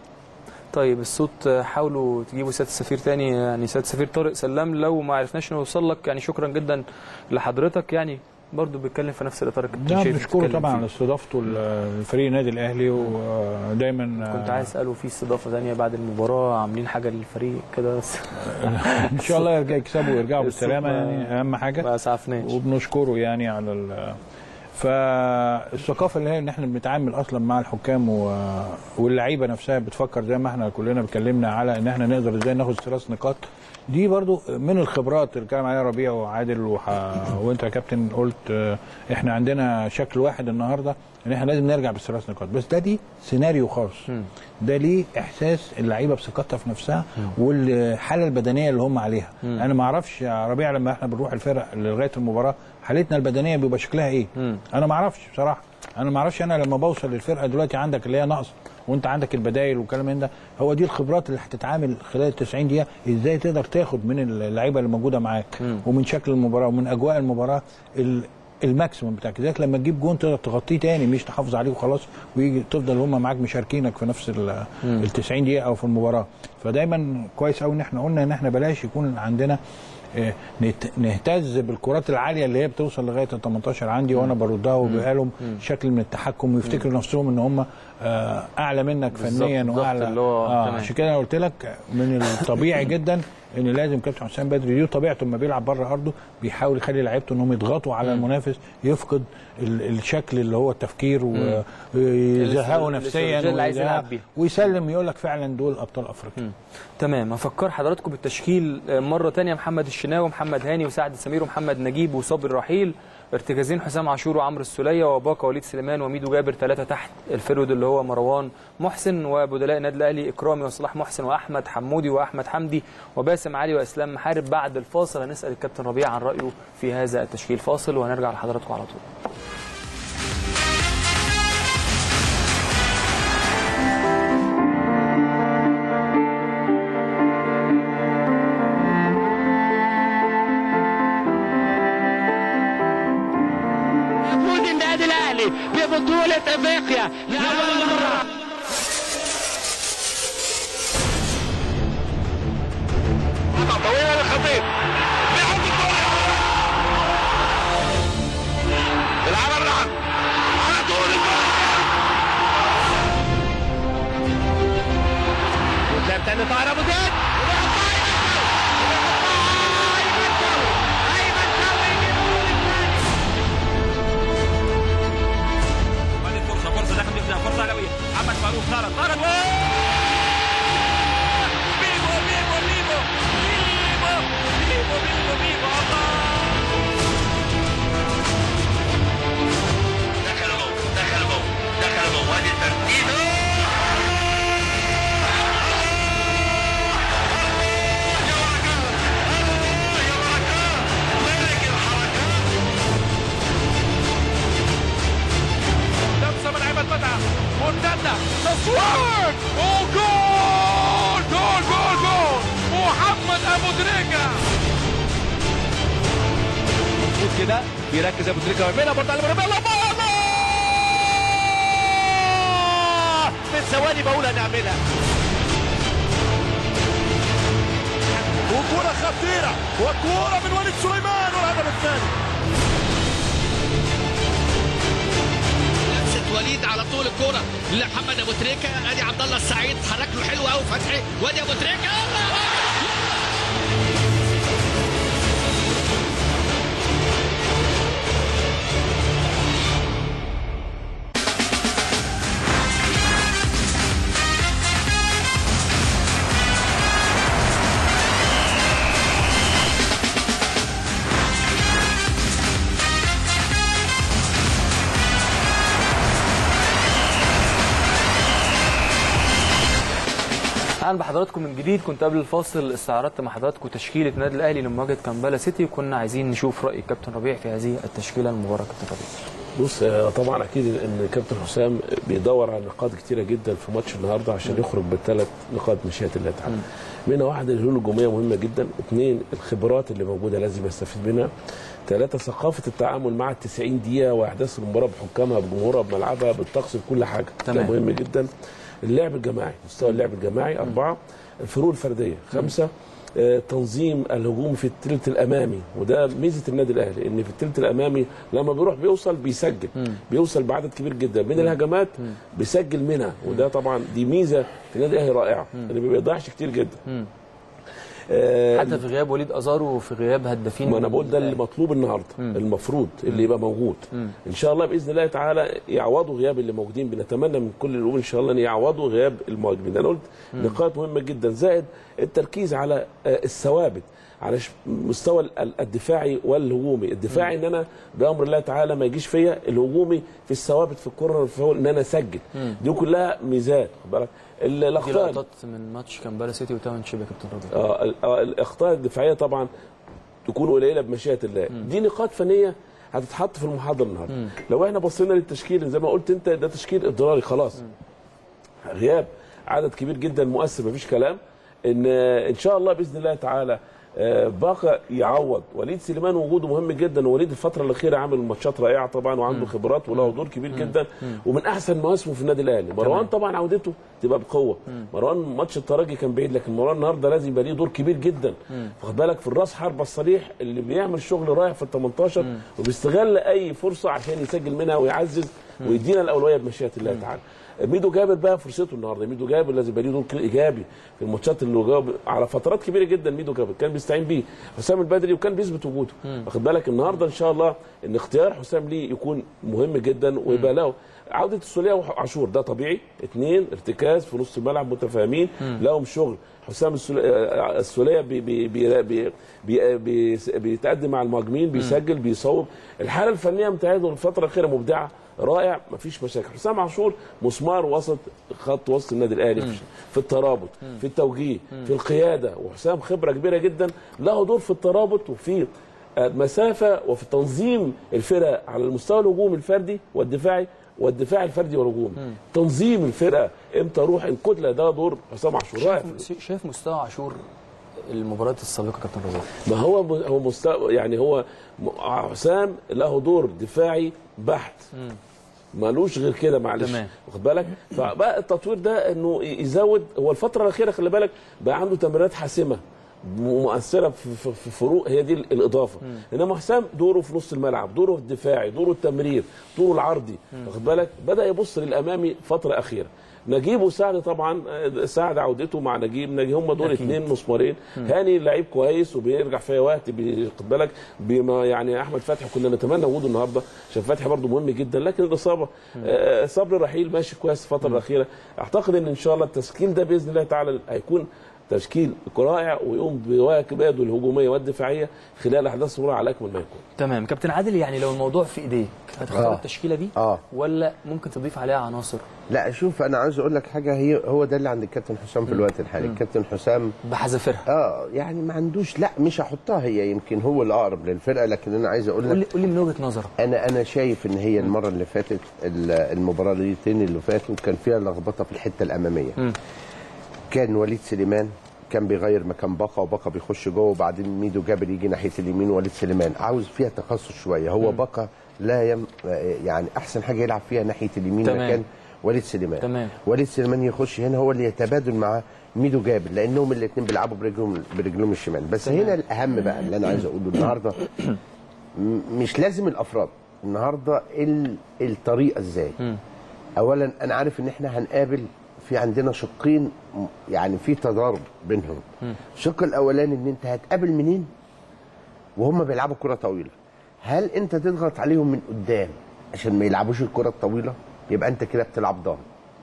طيب الصوت آه، حاولوا تجيبوا سياده السفير تاني يعني سياده السفير طارق سلام لو ما عرفناش نوصل لك يعني شكرا جدا لحضرتك يعني برضه بيتكلم في نفس الاطار اللي كنت لا شايف بنشكره بتتكلم طبعا فيه. على استضافته لفريق النادي الاهلي ودايما كنت عايز اساله في استضافه ثانيه بعد المباراه عاملين حاجه للفريق كده بس ان شاء الله يرجع يكسبوا ويرجعوا الصوت بالسلامه ما- يعني اهم حاجه ما اسعفناش وبنشكره يعني على ال فالثقافه اللي هي ان احنا بنتعامل اصلا مع الحكام و... واللعيبه نفسها بتفكر زي ما احنا كلنا اتكلمنا على ان احنا نقدر ازاي ناخد ثلاث نقاط دي برضو من الخبرات اللي اتكلم عليها ربيع وعادل وح... وانت يا كابتن قلت اه، احنا عندنا شكل واحد النهارده ان احنا لازم نرجع بالثلاث نقاط بس ده دي سيناريو خاص ده ليه احساس اللعيبه بثقتها في نفسها والحاله البدنيه اللي هم عليها انا ما اعرفش يا ربيع لما احنا بنروح الفرق لغايه المباراه حالتنا البدنيه بيبقى شكلها ايه انا ما اعرفش بصراحه انا ما اعرفش انا لما بوصل للفرقه دلوقتي عندك اللي هي نقص وانت عندك البدايل والكلام من ده هو دي الخبرات اللي هتتعامل خلال ال 90 دقيقه ازاي تقدر تاخد من اللعيبه اللي موجوده معاك ومن شكل المباراه ومن اجواء المباراه ال- الماكسيموم بتاعك ازاي لما تجيب جون تقدر تغطيه تاني مش تحافظ عليه وخلاص ويجي تفضل هم معاك مشاركينك في نفس ال ال 90 دقيقه او في المباراه فدايما كويس قوي ان احنا قلنا ان احنا بلاش يكون عندنا آه، نت- نهتز بالكرات العاليه اللي هي بتوصل لغايه ال 18 عندي وانا بردها وبيبقى لهم شكل من التحكم ويفتكروا نفسهم ان هم آه، اعلى منك بالظبط، فنيا بالظبط، واعلى اللي هو آه تمام. عشان كده انا قلت لك من الطبيعي جدا ان لازم كابتن حسام بدري دي طبيعته لما بيلعب بره ارضه بيحاول يخلي لعيبته انهم يضغطوا على المنافس يفقد ال- الشكل اللي هو التفكير ويزهقه الاستراتيجية نفسيا اللي عايز يلعب ويزهق- بيها. ويسلم يقول لك فعلا دول ابطال افريقيا تمام هفكر حضراتكم بالتشكيل آه، مره تانية محمد الشناوي محمد هاني وسعد سمير ومحمد نجيب وصابر رحيل ارتكازين حسام عاشور وعمرو السوليه وباقه وليد سليمان وميدو جابر ثلاثه تحت الفرود اللي هو مروان محسن وبدلاء النادي الاهلي اكرامي وصلاح محسن واحمد حمودي واحمد حمدي وباسم علي واسلام محارب بعد الفاصل هنسال الكابتن ربيع عن رايه في هذا التشكيل فاصل وهنرجع لحضراتكم على طول ببطولة افريقيا لأول مرة طويلة للخطيب بيحط الكرة العمل العب على طول وتلعب تاني طاهر ابو زيد هذه فرصة فرصة داخل نبدأ فرصة علوية محمد فاروق طارت طارت بيبو بيبو بيبو بيبو بيبو بيبو بيبو الله دخلوا جول دخلوا جول دخلوا جول وادي الترتيب لمسه من عماد متعب مرتده تصوير وجول جول جول جول محمد ابو تريكه مظبوط كده بيركز ابو تريكه ويعملها برضه على مرمى الله الله من ثواني بقول هنعملها وكرة خطيرة وكرة من وليد سليمان والهدف الثاني لمسه وليد على طول الكوره لمحمد ابو تريكه ادي عبد الله السعيد حرك له حلو قوي فتحي وادي ابو تريكه الله اهلا بحضراتكم من جديد كنت قبل الفاصل استعرضت مع حضراتكم تشكيله النادي الاهلي لمواجهه كامبالا سيتي وكنا عايزين نشوف راي الكابتن ربيع في هذه التشكيله المباراه كابتن ربيع بص آه، طبعا اكيد ان كابتن حسام بيدور على نقاط كتيره جدا في ماتش النهارده عشان يخرج بالثلاث نقاط مشيئه الله تعالى. منها واحد الحلول الهجوميه مهمه جدا، اثنين الخبرات اللي موجوده لازم يستفيد منها. ثلاثة ثقافة التعامل مع ال 90 دقيقة وأحداث المباراة بحكامها بجمهورها بملعبها بالطقس بكل حاجة تمام. ده مهم جدا اللعب الجماعي مستوى اللعب الجماعي أربعة الفروق الفردية خمسة آه، تنظيم الهجوم في الثلث الامامي وده ميزه النادي الاهلي ان في الثلث الامامي لما بيروح بيوصل بيسجل بيوصل بعدد كبير جدا من الهجمات بيسجل منها وده طبعا دي ميزه في النادي الاهلي رائعه اللي ما بيضيعش كتير جدا آه، حتى في غياب وليد ازارو وفي غياب هدافين ما انا بقول ده اللي مطلوب النهارده المفروض اللي يبقى موجود ان شاء الله باذن الله تعالى يعوضوا غياب اللي موجودين بنتمنى من كل الامور ان شاء الله ان يعوضوا غياب المهاجمين انا قلت نقاط مهمه جدا زائد التركيز على آه، الثوابت على ش- مستوى ال- الدفاعي والهجومي الدفاعي ان انا بامر الله تعالى ما يجيش فيا الهجومي في الثوابت في الكره في ان انا اسجل دي كلها ميزات خد بالك ال- دي الاخطاء لقطات من ماتش كامبالا سيتي وتاون شيب يا كابتن ربيع آه، ال- آه، الاخطاء الدفاعيه طبعا تكون قليله بمشيئه الله دي نقاط فنيه هتتحط في المحاضره النهارده لو احنا بصينا للتشكيل زي ما قلت انت ده تشكيل اضطراري خلاص غياب عدد كبير جدا مؤثر مفيش كلام ان ان شاء الله باذن الله تعالى آه، باقة يعوض وليد سليمان وجوده مهم جدا ووليد الفتره الاخيره عامل ماتشات رائعه طبعا وعنده خبرات وله دور كبير جدا ومن احسن مواسمه في النادي الاهلي مروان طبعا عودته تبقى بقوه مروان ماتش الترجي كان بعيد لكن مروان النهارده لازم يبقى ليه دور كبير جدا واخد بالك في الراس حربه الصريح اللي بيعمل شغل رايح في ال 18 وبيستغل اي فرصه عشان يسجل منها ويعزز ويدينا الاولويه بمشيئه الله تعالى ميدو جابر بقى فرصته النهارده ميدو جابر لازم يبقى ليه دور كده ايجابي في الماتشات اللي جاب على فترات كبيره جدا ميدو جابر كان بيستعين بيه حسام البدري وكان بيثبت وجوده واخد بالك النهارده ان شاء الله ان اختيار حسام ليه يكون مهم جدا ويبقى له عوده السوليه وعاشور ده طبيعي اثنين ارتكاز في نص الملعب متفاهمين لهم شغل حسام السوليه آه، السوليه بي بي بي بي بي بي بيتقدم مع المهاجمين بيسجل بيصوب الحاله الفنيه بتاعته الفتره الاخيره مبدعه رائع مفيش مشاكل حسام عاشور مسمار وسط خط وسط النادي الاهلي في- في الترابط في التوجيه في القياده وحسام خبره كبيره جدا له دور في الترابط وفي مسافه وفي تنظيم الفرقه على المستوى الهجومي الفردي والدفاعي والدفاع الفردي والهجومي تنظيم الفرقه امتى اروح الكتله ده دور حسام عاشور رائع شايف شايف مستوى عاشور المباريات السابقه كابتن ربيع ما هو هو مستوى يعني هو م- حسام له دور دفاعي بحت مالوش غير كده معلش تمام. واخد بالك فبقى التطوير ده انه يزود هو الفتره الاخيره خلي بالك بقى عنده تمريرات حاسمه مؤثره في في- في فروق هي دي الاضافه انما حسام دوره في نص الملعب دوره الدفاعي دوره التمرير دوره العرضي واخد بالك بدا يبص للامامي فتره اخيره نجيب وسعد طبعا آه، سعد عودته مع نجيب نجيب هم دول أكيد. اثنين مسمارين هاني لعيب كويس وبيرجع في أي وقت واخد بالك بما يعني احمد فتحي كنا نتمنى وجوده النهارده عشان فتحي برضه مهم جدا لكن الاصابه آه، صبري رحيل ماشي كويس الفتره الاخيره اعتقد ان ان شاء الله التشكيل ده باذن الله تعالى هيكون تشكيل رائع ويقوم بواجباته الهجوميه والدفاعيه خلال احداث المباراه على اكمل ما يكون تمام كابتن عادل يعني لو الموضوع في ايديك هتختار آه. التشكيله دي اه ولا ممكن تضيف عليها عناصر لا شوف انا عايز اقول لك حاجه هي هو ده اللي عند الكابتن حسام في الوقت الحالي الكابتن حسام بحذافيرها اه يعني ما عندوش لا مش هحطها هي يمكن هو الاقرب للفرقه لكن انا عايز اقول قول لي لك قول لي من وجهه نظرك انا انا شايف ان هي المره اللي فاتت ال- المباراتين اللي فاتوا كان فيها لخبطه في الحته الاماميه مم. كان وليد سليمان كان بيغير مكان باقه وباقه بيخش جوه وبعدين ميدو جابر يجي ناحيه اليمين ووليد سليمان عاوز فيها تخصص شويه هو باقه لا يم يعني احسن حاجه يلعب فيها ناحيه اليمين تمام. مكان وليد سليمان تمام. وليد سليمان يخش هنا هو اللي يتبادل مع ميدو جابر لانهم الاثنين بيلعبوا برجلهم برجلهم الشمال بس تمام. هنا الاهم بقى اللي انا عايز اقوله النهارده م- مش لازم الافراد النهارده ال- الطريقه ازاي اولا انا عارف ان احنا هنقابل في عندنا شقين م- يعني في تضارب بينهم الشق الاولاني ان انت هتقابل منين وهم بيلعبوا كره طويله هل انت تضغط عليهم من قدام عشان ما يلعبوش الكره الطويله يبقى انت كده بتلعب ضغط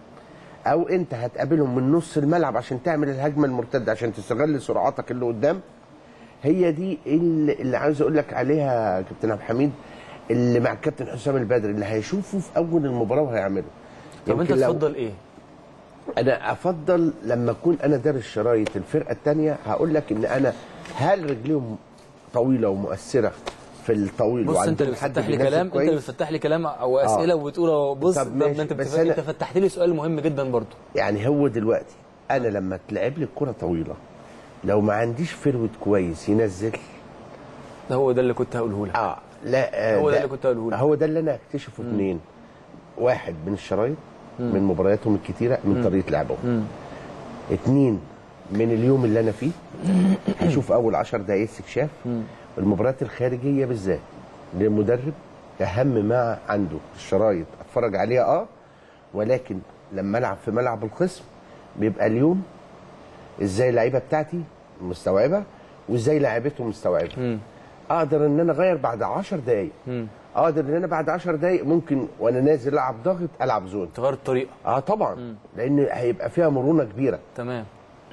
او انت هتقابلهم من نص الملعب عشان تعمل الهجمه المرتده عشان تستغل سرعاتك اللي قدام هي دي اللي, اللي عاوز اقول لك عليها يا كابتن عبد الحميد اللي مع الكابتن حسام البدري اللي هيشوفه في اول المباراه وهيعمله طب انت يمكن لو- تفضل ايه انا افضل لما اكون انا دارس شرايط الفرقه الثانيه هقول لك ان انا هل رجليهم طويله ومؤثره في الطويل بص انت اللي وعندهم حد بتفتح لي بينزل كلام انت اللي كويس؟ بتفتح لي كلام او اسئله وبتقول بص طب ده- ماشي، ده انت بس بتف- أنا- انت فتحت لي سؤال مهم جدا برضو يعني هو دلوقتي انا لما تلعب لي الكره طويله لو ما عنديش فروت كويس ينزل ده هو ده اللي كنت هقوله لك اه لا آه هو ده اللي كنت هقوله لك. هو ده اللي انا اكتشفه اثنين واحد من الشرايط من مبارياتهم الكتيره من طريقه لعبهم اتنين من اليوم اللي انا فيه هشوف اول 10 دقائق استكشاف المباريات الخارجيه بالذات للمدرب اهم ما عنده الشرايط اتفرج عليها اه ولكن لما العب في ملعب الخصم بيبقى اليوم ازاي اللعيبه بتاعتي مستوعبه وازاي لعيبتهم مستوعبه اقدر ان انا اغير بعد 10 دقائق اقدر ان انا بعد 10 دقائق ممكن وانا نازل العب ضاغط العب زون تغير الطريقه اه طبعا لان هيبقى فيها مرونه كبيره تمام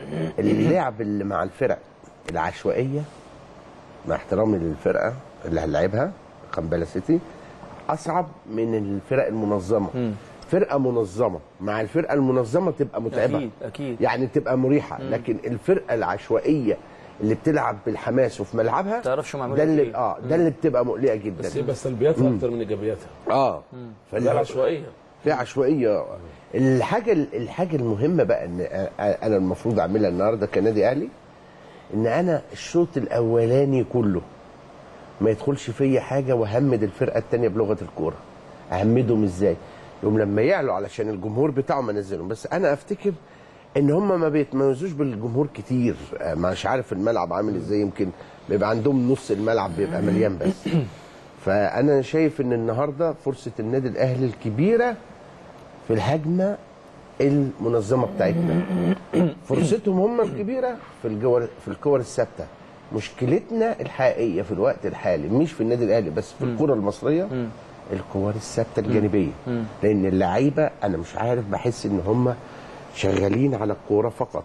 اللعب اللي مع الفرق العشوائيه مع احترامي للفرقه اللي هنلعبها قنبله سيتي اصعب من الفرق المنظمه فرقه منظمه مع الفرقه المنظمه تبقى متعبه اكيد اكيد يعني تبقى مريحه لكن الفرقه العشوائيه اللي بتلعب بالحماس وفي ملعبها تعرفش هم عملوا ده إيه. اللي اه ده اللي بتبقى مقلقه جدا بس يبقى سلبياتها اكتر من ايجابياتها اه ده العشوائيه في عشوائيه الحاجه الحاجه المهمه بقى ان انا المفروض اعملها النهارده كنادي اهلي ان انا الشوط الاولاني كله ما يدخلش فيا حاجه وهمد الفرقه الثانيه بلغه الكوره اهمدهم ازاي يوم لما يعلوا علشان الجمهور بتاعهم انزلهم بس انا افتكر ان هم ما بيتميزوش بالجمهور كتير آه، مش عارف الملعب عامل ازاي يمكن بيبقى عندهم نص الملعب بيبقى مليان بس فانا شايف ان النهارده فرصه النادي الاهلي الكبيره في الهجمه المنظمه بتاعتنا فرصتهم هم الكبيره في الجور في الكور الثابته مشكلتنا الحقيقيه في الوقت الحالي مش في النادي الاهلي بس في الكره المصريه الكور الثابته الجانبيه لان اللعيبه انا مش عارف بحس ان هم شغالين على الكوره فقط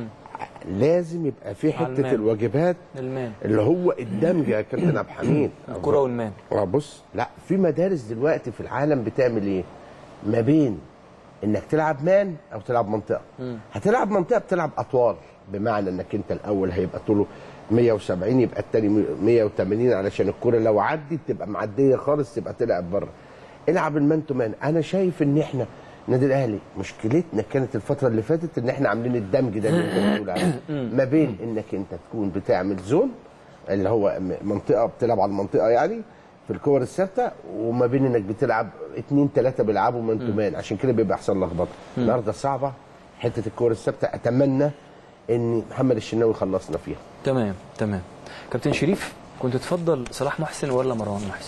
لازم يبقى في على حته المان. الواجبات المان اللي هو الدمج يا كابتن عبد الحميد الكره والمان اه بص لا في مدارس دلوقتي في العالم بتعمل ايه؟ ما بين انك تلعب مان او تلعب منطقه هتلعب منطقه بتلعب اطوال بمعنى انك انت الاول هيبقى طوله 170 يبقى الثاني 180 علشان الكره لو عدت تبقى معديه خالص تبقى تلعب بره العب المان تو مان انا شايف ان احنا النادي الاهلي مشكلتنا كانت الفتره اللي فاتت ان احنا عاملين الدمج ده اللي انت بتقول عليه ما بين انك انت تكون بتعمل زون اللي هو م- منطقه بتلعب على المنطقه يعني في الكور الثابته وما بين انك بتلعب اتنين تلاته بيلعبوا مان تو مان عشان كده بيبقى احسن لخبطه النهارده صعبه حته الكور الثابته اتمنى ان محمد الشناوي يخلصنا فيها تمام تمام كابتن شريف كنت تفضل صلاح محسن ولا مروان محسن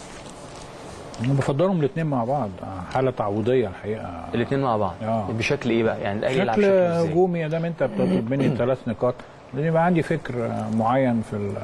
انا بفضلهم الاثنين مع بعض حاله تعويضيه الحقيقه الاثنين مع بعض آه. بشكل ايه بقى يعني الاهلي يلعب شكل شكل ازاي هجومي يا دام انت بتطلب مني ثلاث نقاط لان يبقى عندي فكر معين في ال-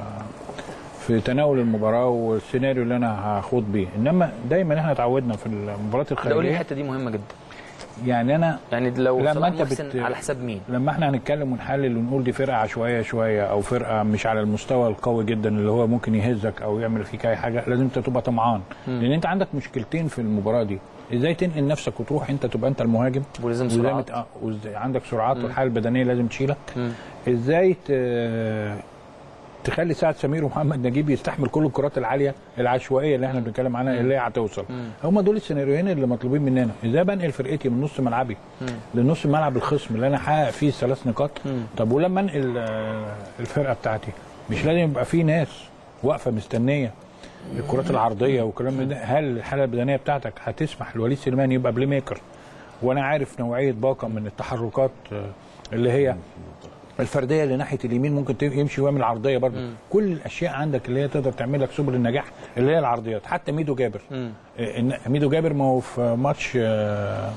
في تناول المباراه والسيناريو اللي انا هخوض بيه انما دايما احنا اتعودنا في المباريات ده قول لي الخارجيه الحته دي مهمه جدا يعني انا يعني لو لما صلاح انت محسن بت- على حساب مين لما احنا هنتكلم ونحلل ونقول دي فرقه عشوائيه شويه او فرقه مش على المستوى القوي جدا اللي هو ممكن يهزك او يعمل فيك اي حاجه لازم انت تبقى طمعان لان انت عندك مشكلتين في المباراه دي ازاي تنقل نفسك وتروح انت تبقى انت المهاجم ولازم وازاي سرعات. مت- اه، وازاي عندك سرعات والحاله البدنيه لازم تشيلك ازاي ت- تخلي سعد سمير ومحمد نجيب يستحمل كل الكرات العاليه العشوائيه اللي احنا بنتكلم عنها اللي هي هتوصل هم دول السيناريوهين اللي مطلوبين مننا ازاي بنقل فرقتي من نص ملعبي لنص ملعب الخصم اللي انا حقق فيه الثلاث نقاط طب ولما انقل آه، الفرقه بتاعتي مش لازم يبقى في ناس واقفه مستنيه الكرات العرضيه والكلام من ده هل الحاله البدنيه بتاعتك هتسمح لوليد سليمان يبقى بلاي ميكر وانا عارف نوعيه باقه من التحركات آه، اللي هي الفرديه اللي ناحيه اليمين ممكن ت- يمشي ويعمل عرضيه برضه كل الاشياء عندك اللي هي تقدر تعمل لك سبل النجاح اللي هي العرضيات حتى ميدو جابر آه، إن- ميدو جابر ما هو في ماتش آه،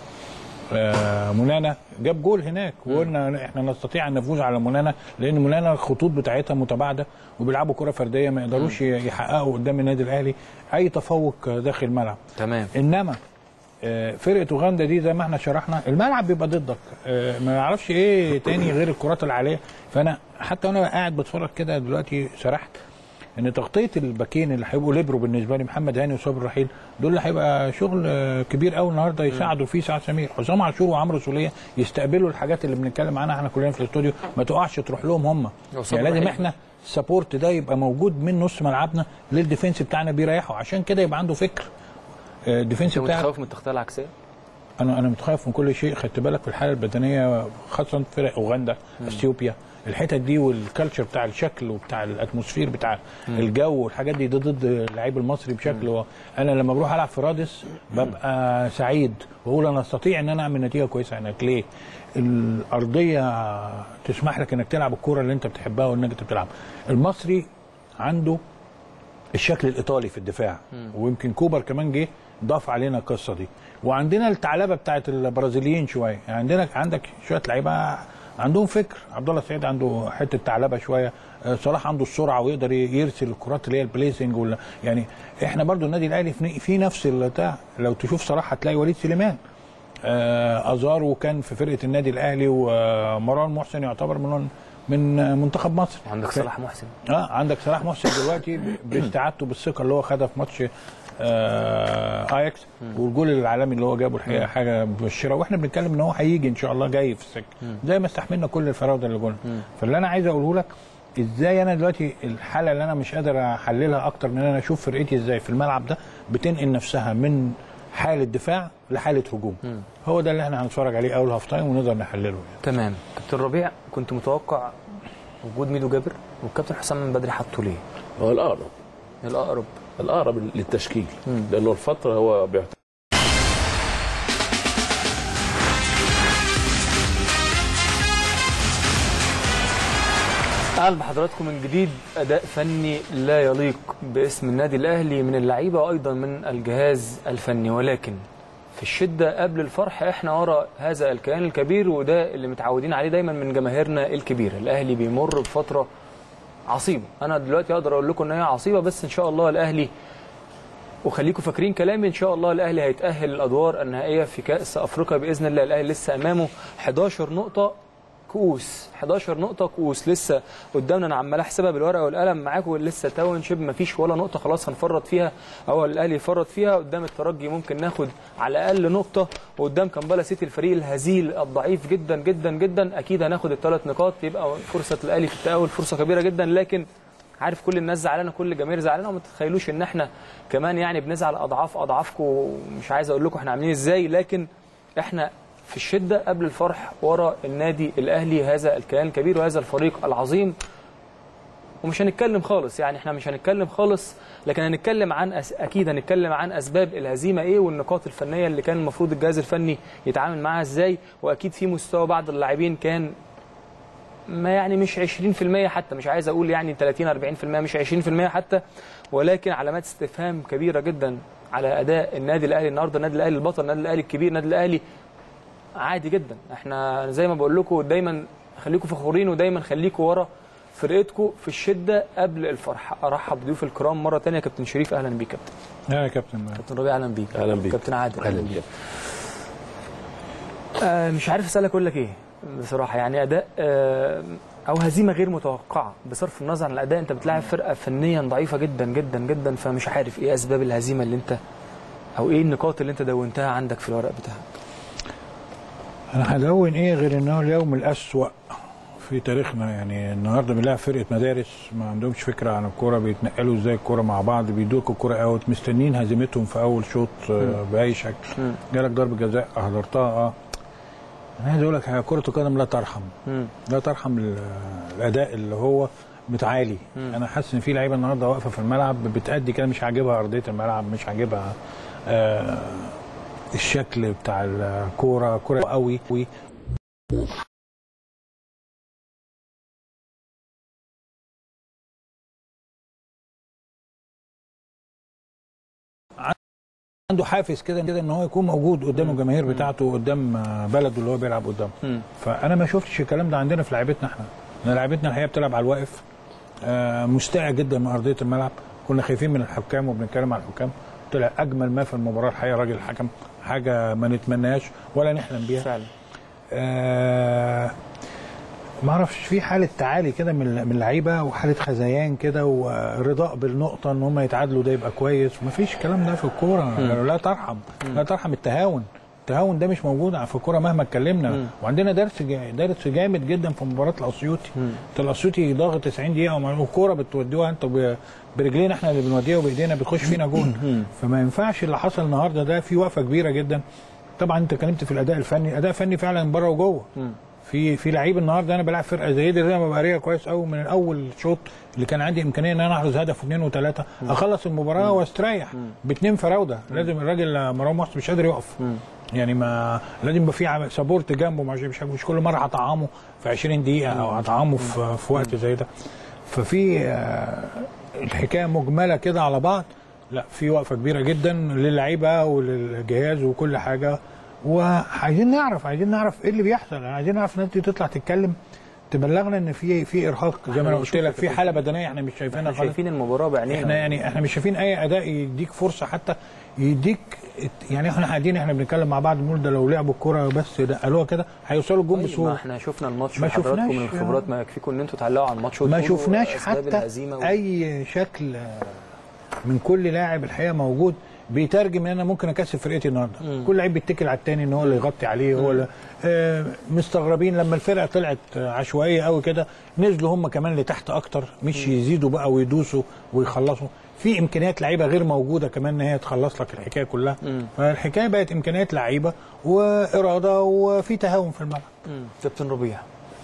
آه، منانا جاب جول هناك وقلنا احنا نستطيع ان نفوز على منانا لان منانا الخطوط بتاعتها متباعده وبيلعبوا كره فرديه ما يقدروش يحققوا قدام النادي الاهلي اي تفوق داخل الملعب تمام انما آه، فرقه اوغندا دي زي ما احنا شرحنا الملعب بيبقى ضدك آه، ما نعرفش ايه تاني غير الكرات العاليه فانا حتى وانا قاعد بتفرج كده دلوقتي سرحت ان تغطيه الباكين اللي هيبقوا ليبرو بالنسبه لي محمد هاني وصابر رحيل دول اللي هيبقى شغل آه، كبير قوي النهارده يساعدوا فيه سعد سمير حسام عاشور وعمرو سوليه يستقبلوا الحاجات اللي بنتكلم عنها احنا كلنا في الاستوديو ما تقعش تروح لهم هم وصابر يعني لازم رحيل. احنا السبورت ده يبقى موجود من نص ملعبنا للديفنس بتاعنا بيريحوا عشان كده يبقى عنده فكر آه، الديفنس انت بتاعك متخوف من التغطيه العكسيه انا انا متخوف من كل شيء خدت بالك في الحاله البدنيه خاصه فرق اوغندا اثيوبيا الحتت دي والكالتشر بتاع الشكل وبتاع الاتموسفير بتاع الجو والحاجات دي ده ضد اللعيب المصري بشكل هو انا لما بروح العب في رادس ببقى سعيد واقول انا استطيع ان انا اعمل نتيجه كويسه هناك ليه؟ الارضيه تسمح لك انك تلعب الكوره اللي انت بتحبها وانك انت بتلعب المصري عنده الشكل الايطالي في الدفاع ويمكن كوبر كمان جه ضاف علينا القصه دي وعندنا الثعلبه بتاعت البرازيليين شويه يعني عندنا عندك شويه لعيبه عندهم فكر عبد الله السعيد عنده حته ثعلبه شويه آه، صلاح عنده السرعه ويقدر يرسل الكرات اللي هي البليسنج ولا يعني احنا برضو النادي الاهلي في في نفس البتاع لو تشوف صلاح هتلاقي وليد سليمان آه، ازارو كان في فرقه النادي الاهلي ومروان محسن يعتبر من من منتخب مصر وعندك ف- صلاح محسن اه عندك صلاح محسن دلوقتي باستعادته بالثقه اللي هو خدها في ماتش آه اياكس والجول العالمي اللي هو جابه الحقيقه حاجه مبشره واحنا بنتكلم ان هو هيجي ان شاء الله جاي في السكه زي ما استحملنا كل الفراوده اللي جولنا فاللي انا عايز اقوله لك ازاي انا دلوقتي الحاله اللي انا مش قادر احللها اكتر من ان انا اشوف فرقتي ازاي في الملعب ده بتنقل نفسها من حاله دفاع لحاله هجوم هو ده اللي احنا هنتفرج عليه اول هاف تايم ونقدر نحلله يعني. تمام كابتن ربيع كنت متوقع وجود ميدو جابر والكابتن حسام من بدري حطه ليه؟ هو الاقرب الاقرب الاقرب للتشكيل لانه الفتره هو بيعتمد اهلا بحضراتكم من جديد اداء فني لا يليق باسم النادي الاهلي من اللعيبه وايضا من الجهاز الفني ولكن في الشده قبل الفرح احنا ورا هذا الكيان الكبير وده اللي متعودين عليه دايما من جماهيرنا الكبيره الاهلي بيمر بفتره عصيبه انا دلوقتي اقدر اقول لكم ان هي عصيبه بس ان شاء الله الاهلي وخليكم فاكرين كلامي ان شاء الله الاهلي هيتاهل الادوار النهائيه في كاس افريقيا باذن الله الاهلي لسه امامه 11 نقطه كؤوس 11 نقطة كؤوس لسه قدامنا انا عمال احسبها بالورقة والقلم معاكم لسه تاون شيب مفيش ولا نقطة خلاص هنفرط فيها او الاهلي يفرط فيها قدام الترجي ممكن ناخد على الاقل نقطة وقدام كامبالا سيتي الفريق الهزيل الضعيف جدا جدا جدا اكيد هناخد الثلاث نقاط يبقى فرصة الاهلي في التأهل فرصة كبيرة جدا لكن عارف كل الناس زعلانه كل الجماهير زعلانه وما تتخيلوش ان احنا كمان يعني بنزعل اضعاف اضعافكم ومش عايز اقول لكم احنا عاملين ازاي لكن احنا في الشده قبل الفرح ورا النادي الاهلي هذا الكيان الكبير وهذا الفريق العظيم ومش هنتكلم خالص يعني احنا مش هنتكلم خالص لكن هنتكلم عن أس... اكيد هنتكلم عن اسباب الهزيمه ايه والنقاط الفنيه اللي كان المفروض الجهاز الفني يتعامل معاها ازاي واكيد في مستوى بعض اللاعبين كان ما يعني مش 20% حتى مش عايز اقول يعني 30 40% مش 20% حتى ولكن علامات استفهام كبيره جدا على اداء النادي الاهلي النهارده النادي الاهلي البطل النادي الاهلي الكبير النادي الاهلي عادي جدا احنا زي ما بقول لكم دايما خليكم فخورين ودايما خليكم ورا فرقتكم في الشده قبل الفرح ارحب بضيوف الكرام مره ثانيه كابتن شريف اهلا بيك كابتن يا كابتن كابتن ربيع اهلا بيك أهلا بيك. كابتن عادل اهلا بيك آه مش عارف اسالك اقول لك ايه بصراحه يعني اداء آه او هزيمه غير متوقعه بصرف النظر عن الاداء انت بتلاعب فرقه فنيا ضعيفه جدا جدا جدا فمش عارف ايه اسباب الهزيمه اللي انت او ايه النقاط اللي انت دونتها عندك في الورق بتاعك انا هدون ايه غير انه اليوم الاسوأ في تاريخنا يعني النهارده بنلاعب فرقه مدارس ما عندهمش فكره عن الكوره بيتنقلوا ازاي الكوره مع بعض بيدوك الكوره اوت مستنيين هزيمتهم في اول شوط آه، باي شكل جالك ضربه جزاء اهدرتها اه انا عايز اقول لك حاجة، كره القدم لا ترحم لا ترحم ال- الاداء اللي هو متعالي انا حاسس ان في لعيبه النهارده واقفه في الملعب بتأدي كده مش عاجبها ارضيه الملعب مش عاجبها آه الشكل بتاع الكوره كوره قوي قوي عنده حافز كده كده ان هو يكون موجود قدام الجماهير بتاعته قدام آه، بلده اللي هو بيلعب قدامه فانا ما شفتش الكلام ده عندنا في لعيبتنا احنا احنا لعيبتنا الحقيقه بتلعب على الواقف آه، مستاء جدا من ارضيه الملعب كنا خايفين من الحكام وبنتكلم على الحكام طلع اجمل ما في المباراه الحقيقه راجل الحكم حاجه ما نتمناش ولا نحلم بيها فعلا آه ما اعرفش في حاله تعالي كده من من اللعيبه وحاله خزيان كده ورضاء بالنقطه ان هم يتعادلوا ده يبقى كويس ما فيش الكلام ده في الكوره لا ترحم لا ترحم التهاون التهاون ده مش موجود في الكوره مهما اتكلمنا وعندنا درس جا- درس جامد جدا في مباراه الاسيوطي انت الاسيوطي ضاغط 90 دقيقه وما- والكوره بتوديها انت ب- برجلينا احنا اللي بنوديها وبايدينا بتخش فينا جون فما ينفعش اللي حصل النهارده ده في وقفه كبيره جدا طبعا انت اتكلمت في الاداء الفني اداء فني فعلا بره وجوه في في لعيب النهارده انا بلعب فرقه زي دي زي ما بقاريها كويس قوي من اول شوط اللي كان عندي امكانيه ان انا احرز هدف واثنين وثلاثه اخلص المباراه واستريح باثنين فراوده لازم الراجل مروان محسن مش قادر يقف يعني ما لازم يبقى في عم- سبورت جنبه مش مش مش كل مره هطعمه في 20 دقيقه او هطعمه في, في وقت زي ده ففي آه، الحكايه مجمله كده على بعض لا في وقفه كبيره جدا للعيبه وللجهاز وكل حاجه وعايزين نعرف عايزين نعرف ايه اللي بيحصل عايزين نعرف الناس دي تطلع تتكلم تبلغنا ان في في ارهاق زي ما انا قلت لك في حاله بدنيه احنا مش شايفينها احنا خالص شايفين المباراه بعينينا احنا يعني احنا مش شايفين اي اداء يديك فرصه حتى يديك يعني احنا قاعدين احنا بنتكلم مع بعض بنقول ده لو لعبوا الكوره بس قالوها كده هيوصلوا الجون طيب ما بسهوله احنا شفنا الماتش ما وحضراتكم شفناش من الخبرات ما يكفيكم ان انتوا تعلقوا على الماتش ما وتقولوا شفناش أسباب حتى الهزيمة و- اي شكل آه، من كل لاعب الحقيقه موجود بيترجم ان انا ممكن اكسب فرقتي النهارده كل لعيب بيتكل على التاني ان هو اللي يغطي عليه هو اللي آه مستغربين لما الفرقه طلعت آه، عشوائيه قوي كده نزلوا هم كمان لتحت اكتر مش يزيدوا بقى ويدوسوا ويخلصوا في امكانيات لعيبه غير موجوده كمان ان هي تخلص لك الحكايه كلها فالحكايه بقت امكانيات لعيبه واراده وفي تهاون في الملعب مم. كابتن ربيع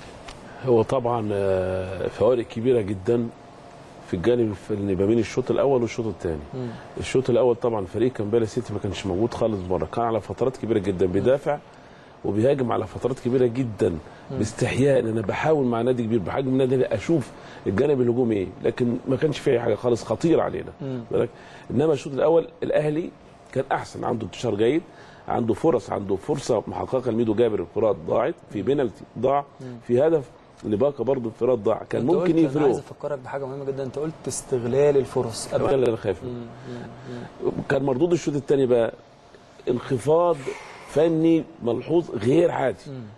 هو طبعا آه، فوارق كبيره جدا في الجانب الفني ما بين الشوط الاول والشوط الثاني الشوط الاول طبعا فريق كامبالا سيتي ما كانش موجود خالص بره كان على فترات كبيره جدا بيدافع وبيهاجم على فترات كبيره جدا باستحياء ان انا بحاول مع نادي كبير بحجم نادي لا اشوف الجانب الهجومي ايه لكن ما كانش فيه اي حاجه خالص خطيره علينا بالك انما الشوط الاول الاهلي كان احسن عنده انتشار جيد عنده فرص عنده فرصه محققه لميدو جابر انفراد ضاعت في بينالتي ضاع في هدف لباقه برضه انفراد ضاع كان أنت ممكن قلت- انا عايز يفرقوا افكرك بحاجه مهمه جدا انت قلت استغلال الفرص ده اللي انا خايف منه. كان مردود الشوط الثاني بقى انخفاض فني ملحوظ غير عادي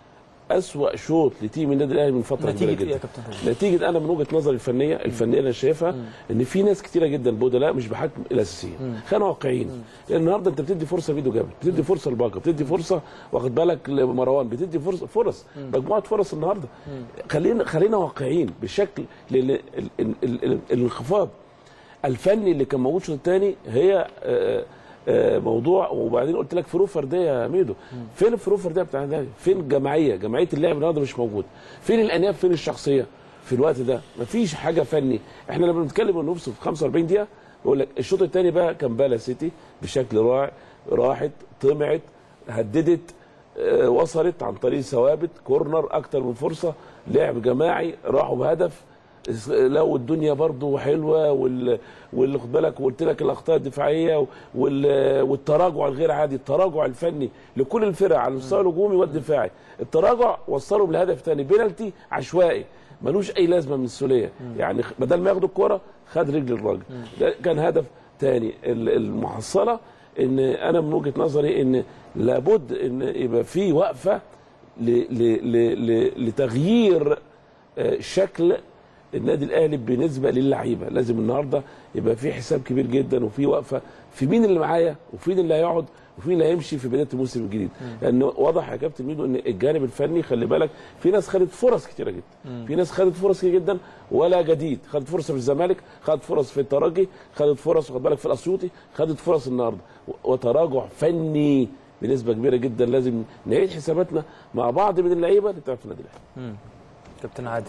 أسوأ شوط لتيم النادي الاهلي من فتره كبيره نتيجه ايه يا جدا كابتن ربيع نتيجه انا من وجهه نظري الفنيه الفنيه اللي انا شايفها ان في ناس كتيره جدا بدلاء مش بحجم الاساسيين خلينا واقعيين لان النهارده انت بتدي فرصه لميدو جابر بتدي فرصه لباكا بتدي فرصه واخد بالك لمروان بتدي فرصه فرص مجموعه فرص النهارده خلينا خلينا واقعيين بشكل لان ال- ال- ال- ال- الانخفاض الفني اللي كان موجود الشوط الثاني هي آه، آه، موضوع وبعدين قلت لك فروق فرديه يا ميدو فين الفروق الفرديه بتاع النادي فين الجماعيه جماعيه اللعب النهارده مش موجود فين الانياب فين الشخصيه في الوقت ده مفيش حاجه فني احنا لما بنتكلم انه في 45 دقيقه بقول لك الشوط الثاني بقى كان بالا سيتي بشكل رائع راحت طمعت هددت آه، وصلت عن طريق ثوابت كورنر اكتر من فرصه لعب جماعي راحوا بهدف اس- لو الدنيا برضو حلوه وال واللي خد بالك وقلت لك الاخطاء الدفاعيه وال... والتراجع الغير عادي التراجع الفني لكل الفرق على المستوى الهجومي والدفاعي التراجع وصلوا بالهدف الثاني بينالتي عشوائي ملوش اي لازمه من السوليه يعني خ- بدل ما ياخدوا الكره خد رجل الراجل ده كان هدف ثاني المحصله ان انا من وجهه نظري ان لابد ان يبقى في وقفه ل... ل... ل... ل... لتغيير آه، شكل النادي الاهلي بالنسبه للعيبه لازم النهارده يبقى في حساب كبير جدا وفي وقفه في مين اللي معايا وفين اللي هيقعد وفين اللي هيمشي في بدايه الموسم الجديد لان واضح يا كابتن ميدو ان الجانب الفني خلي بالك في ناس خدت فرص كتيره جدا في ناس خدت فرص كتير جدا ولا جديد خدت فرصه في الزمالك خدت فرص في الترجي خدت فرص خد بالك في الاسيوطي خدت فرص النهارده و- وتراجع فني بنسبه كبيره جدا لازم نعيد حساباتنا مع بعض من اللعيبه اللي بتلعب في النادي الاهلي كابتن عادل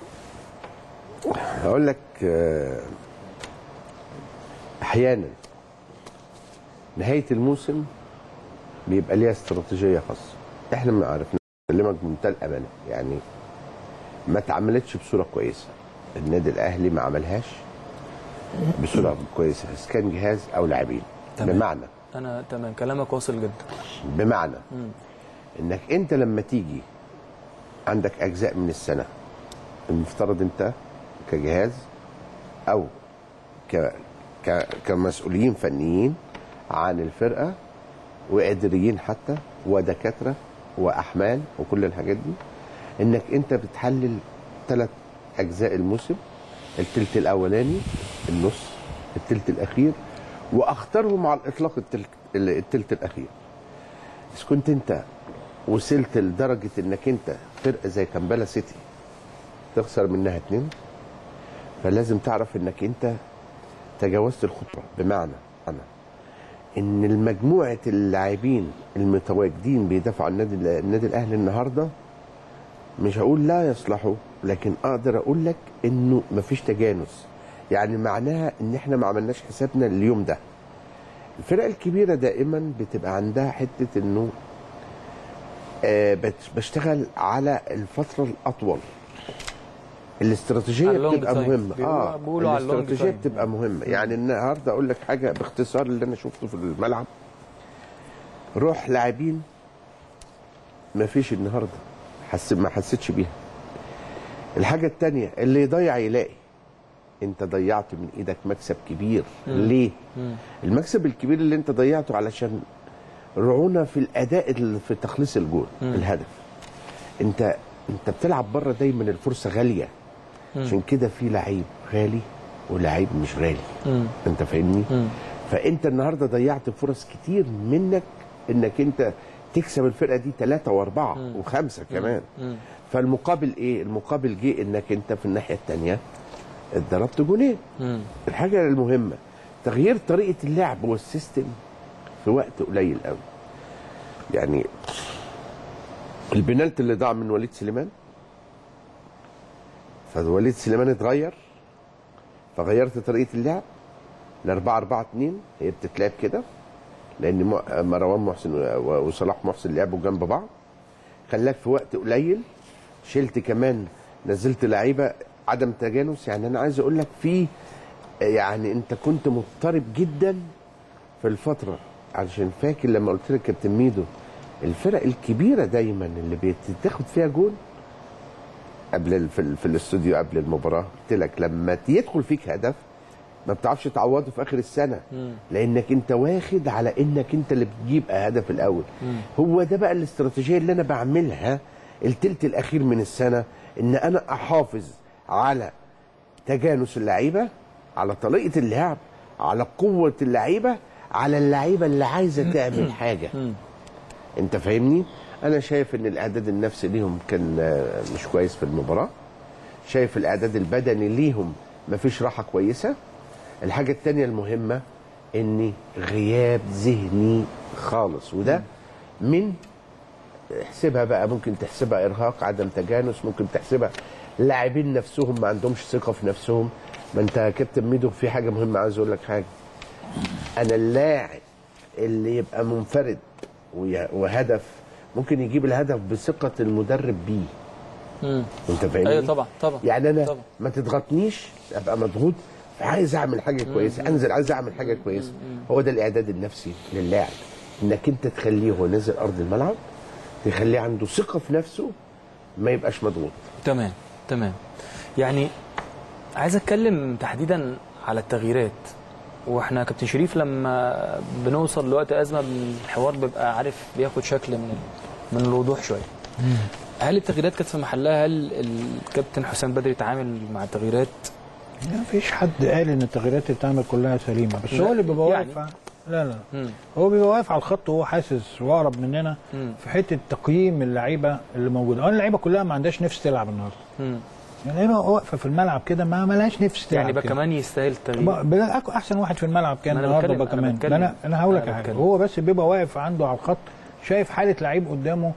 هقول لك آه، احيانا نهايه الموسم بيبقى ليها استراتيجيه خاصه احنا ما عرفنا نكلمك بمنتهى الامانه يعني ما اتعملتش بصوره كويسه النادي الاهلي ما عملهاش بصوره كويسه اذا كان جهاز او لاعبين تمام. بمعنى انا تمام كلامك واصل جدا بمعنى انك انت لما تيجي عندك اجزاء من السنه المفترض انت كجهاز او ك... ك... كمسؤولين فنيين عن الفرقه واداريين حتى ودكاتره واحمال وكل الحاجات دي انك انت بتحلل ثلاث اجزاء الموسم الثلث الاولاني النص الثلث الاخير واختارهم على الاطلاق الثلث الثلث الاخير بس كنت انت وصلت لدرجه انك انت فرقه زي كامبالا سيتي تخسر منها اتنين فلازم تعرف انك انت تجاوزت الخطوه بمعنى انا ان المجموعه اللاعبين المتواجدين بيدافعوا عن النادي النادي الاهلي النهارده مش هقول لا يصلحوا لكن اقدر اقول لك انه مفيش تجانس يعني معناها ان احنا ما عملناش حسابنا اليوم ده الفرق الكبيره دائما بتبقى عندها حته انه آه بت- بشتغل على الفتره الاطول الاستراتيجيه على اللونج بتبقى تايم. مهمه بيقولوا- بيقولوا على اللونج الاستراتيجيه تايم. بتبقى مهمه يعني النهارده اقول لك حاجه باختصار اللي انا شفته في الملعب روح لاعبين ما فيش النهارده حس ما حسيتش بيها الحاجه الثانيه اللي يضيع يلاقي انت ضيعت من ايدك مكسب كبير ليه المكسب الكبير اللي انت ضيعته علشان رعونه في الاداء اللي في تخليص الجول الهدف انت انت بتلعب بره دايما الفرصه غاليه عشان كده في لعيب غالي ولعيب مش غالي انت فاهمني فانت النهارده ضيعت فرص كتير منك انك انت تكسب الفرقه دي ثلاثة واربعة وخمسة كمان فالمقابل ايه المقابل جه انك انت في الناحيه الثانيه اتضربت جونين الحاجه المهمه تغيير طريقه اللعب والسيستم في وقت قليل قوي يعني البنالتي اللي ضاع من وليد سليمان فوليد سليمان اتغير فغيرت طريقه اللعب ل 4 4 2 هي بتتلعب كده لان م- مروان محسن و- وصلاح محسن لعبوا جنب بعض خلاك في وقت قليل شلت كمان نزلت لعيبه عدم تجانس يعني انا عايز اقول لك في يعني انت كنت مضطرب جدا في الفتره علشان فاكر لما قلت لك كابتن ميدو الفرق الكبيره دايما اللي بتاخد فيها جول قبل ال- في, ال- في الاستوديو قبل المباراه قلت لك لما يدخل فيك هدف ما بتعرفش تعوضه في اخر السنه لانك انت واخد على انك انت اللي بتجيب هدف الاول هو ده بقى الاستراتيجيه اللي انا بعملها التلت الاخير من السنه ان انا احافظ على تجانس اللعيبه على طريقه اللعب على قوه اللعيبه على اللعيبه اللي عايزه تعمل حاجه انت فاهمني انا شايف ان الاعداد النفسي ليهم كان آه، مش كويس في المباراه شايف الاعداد البدني ليهم مفيش راحه كويسه الحاجه التانية المهمه ان غياب ذهني خالص وده من احسبها بقى ممكن تحسبها ارهاق عدم تجانس ممكن تحسبها اللاعبين نفسهم ما عندهمش ثقه في نفسهم ما انت يا كابتن ميدو في حاجه مهمه عايز اقول لك حاجه انا اللاعب اللي يبقى منفرد وي- وهدف ممكن يجيب الهدف بثقه المدرب بيه مم. انت فاهمني ايوه طبعا طبعا يعني انا طبعا. ما تضغطنيش ابقى مضغوط عايز اعمل حاجه كويسه انزل عايز اعمل حاجه كويسه هو ده الاعداد النفسي للاعب انك انت تخليه هو نازل ارض الملعب تخليه عنده ثقه في نفسه ما يبقاش مضغوط تمام تمام يعني عايز اتكلم تحديدا على التغييرات واحنا كابتن شريف لما بنوصل لوقت ازمه الحوار بيبقى عارف بياخد شكل من من الوضوح شويه هل التغييرات كانت في محلها هل الكابتن حسام بدري تعامل مع التغييرات ما فيش حد قال ان التغييرات اللي بتعمل كلها سليمه بس لا، هو اللي بيبقى يعني. واقف لا لا مم. هو بيبقى واقف على الخط وهو حاسس واقرب مننا مم. في حته تقييم اللعيبه اللي موجوده اه اللعيبه كلها ما عندهاش نفس تلعب النهارده مم. يعني اللعيبه واقفه في الملعب كده ما ملهاش نفس تلعب يعني كده. كمان يستاهل التغيير بقى- بلا- أكو- احسن واحد في الملعب كان ما أنا النهارده بتكلم- بقى أنا كمان بتكلم. انا انا هقول لك أنا حاجه بتكلم. هو بس بيبقى واقف عنده على الخط شايف حاله لعيب قدامه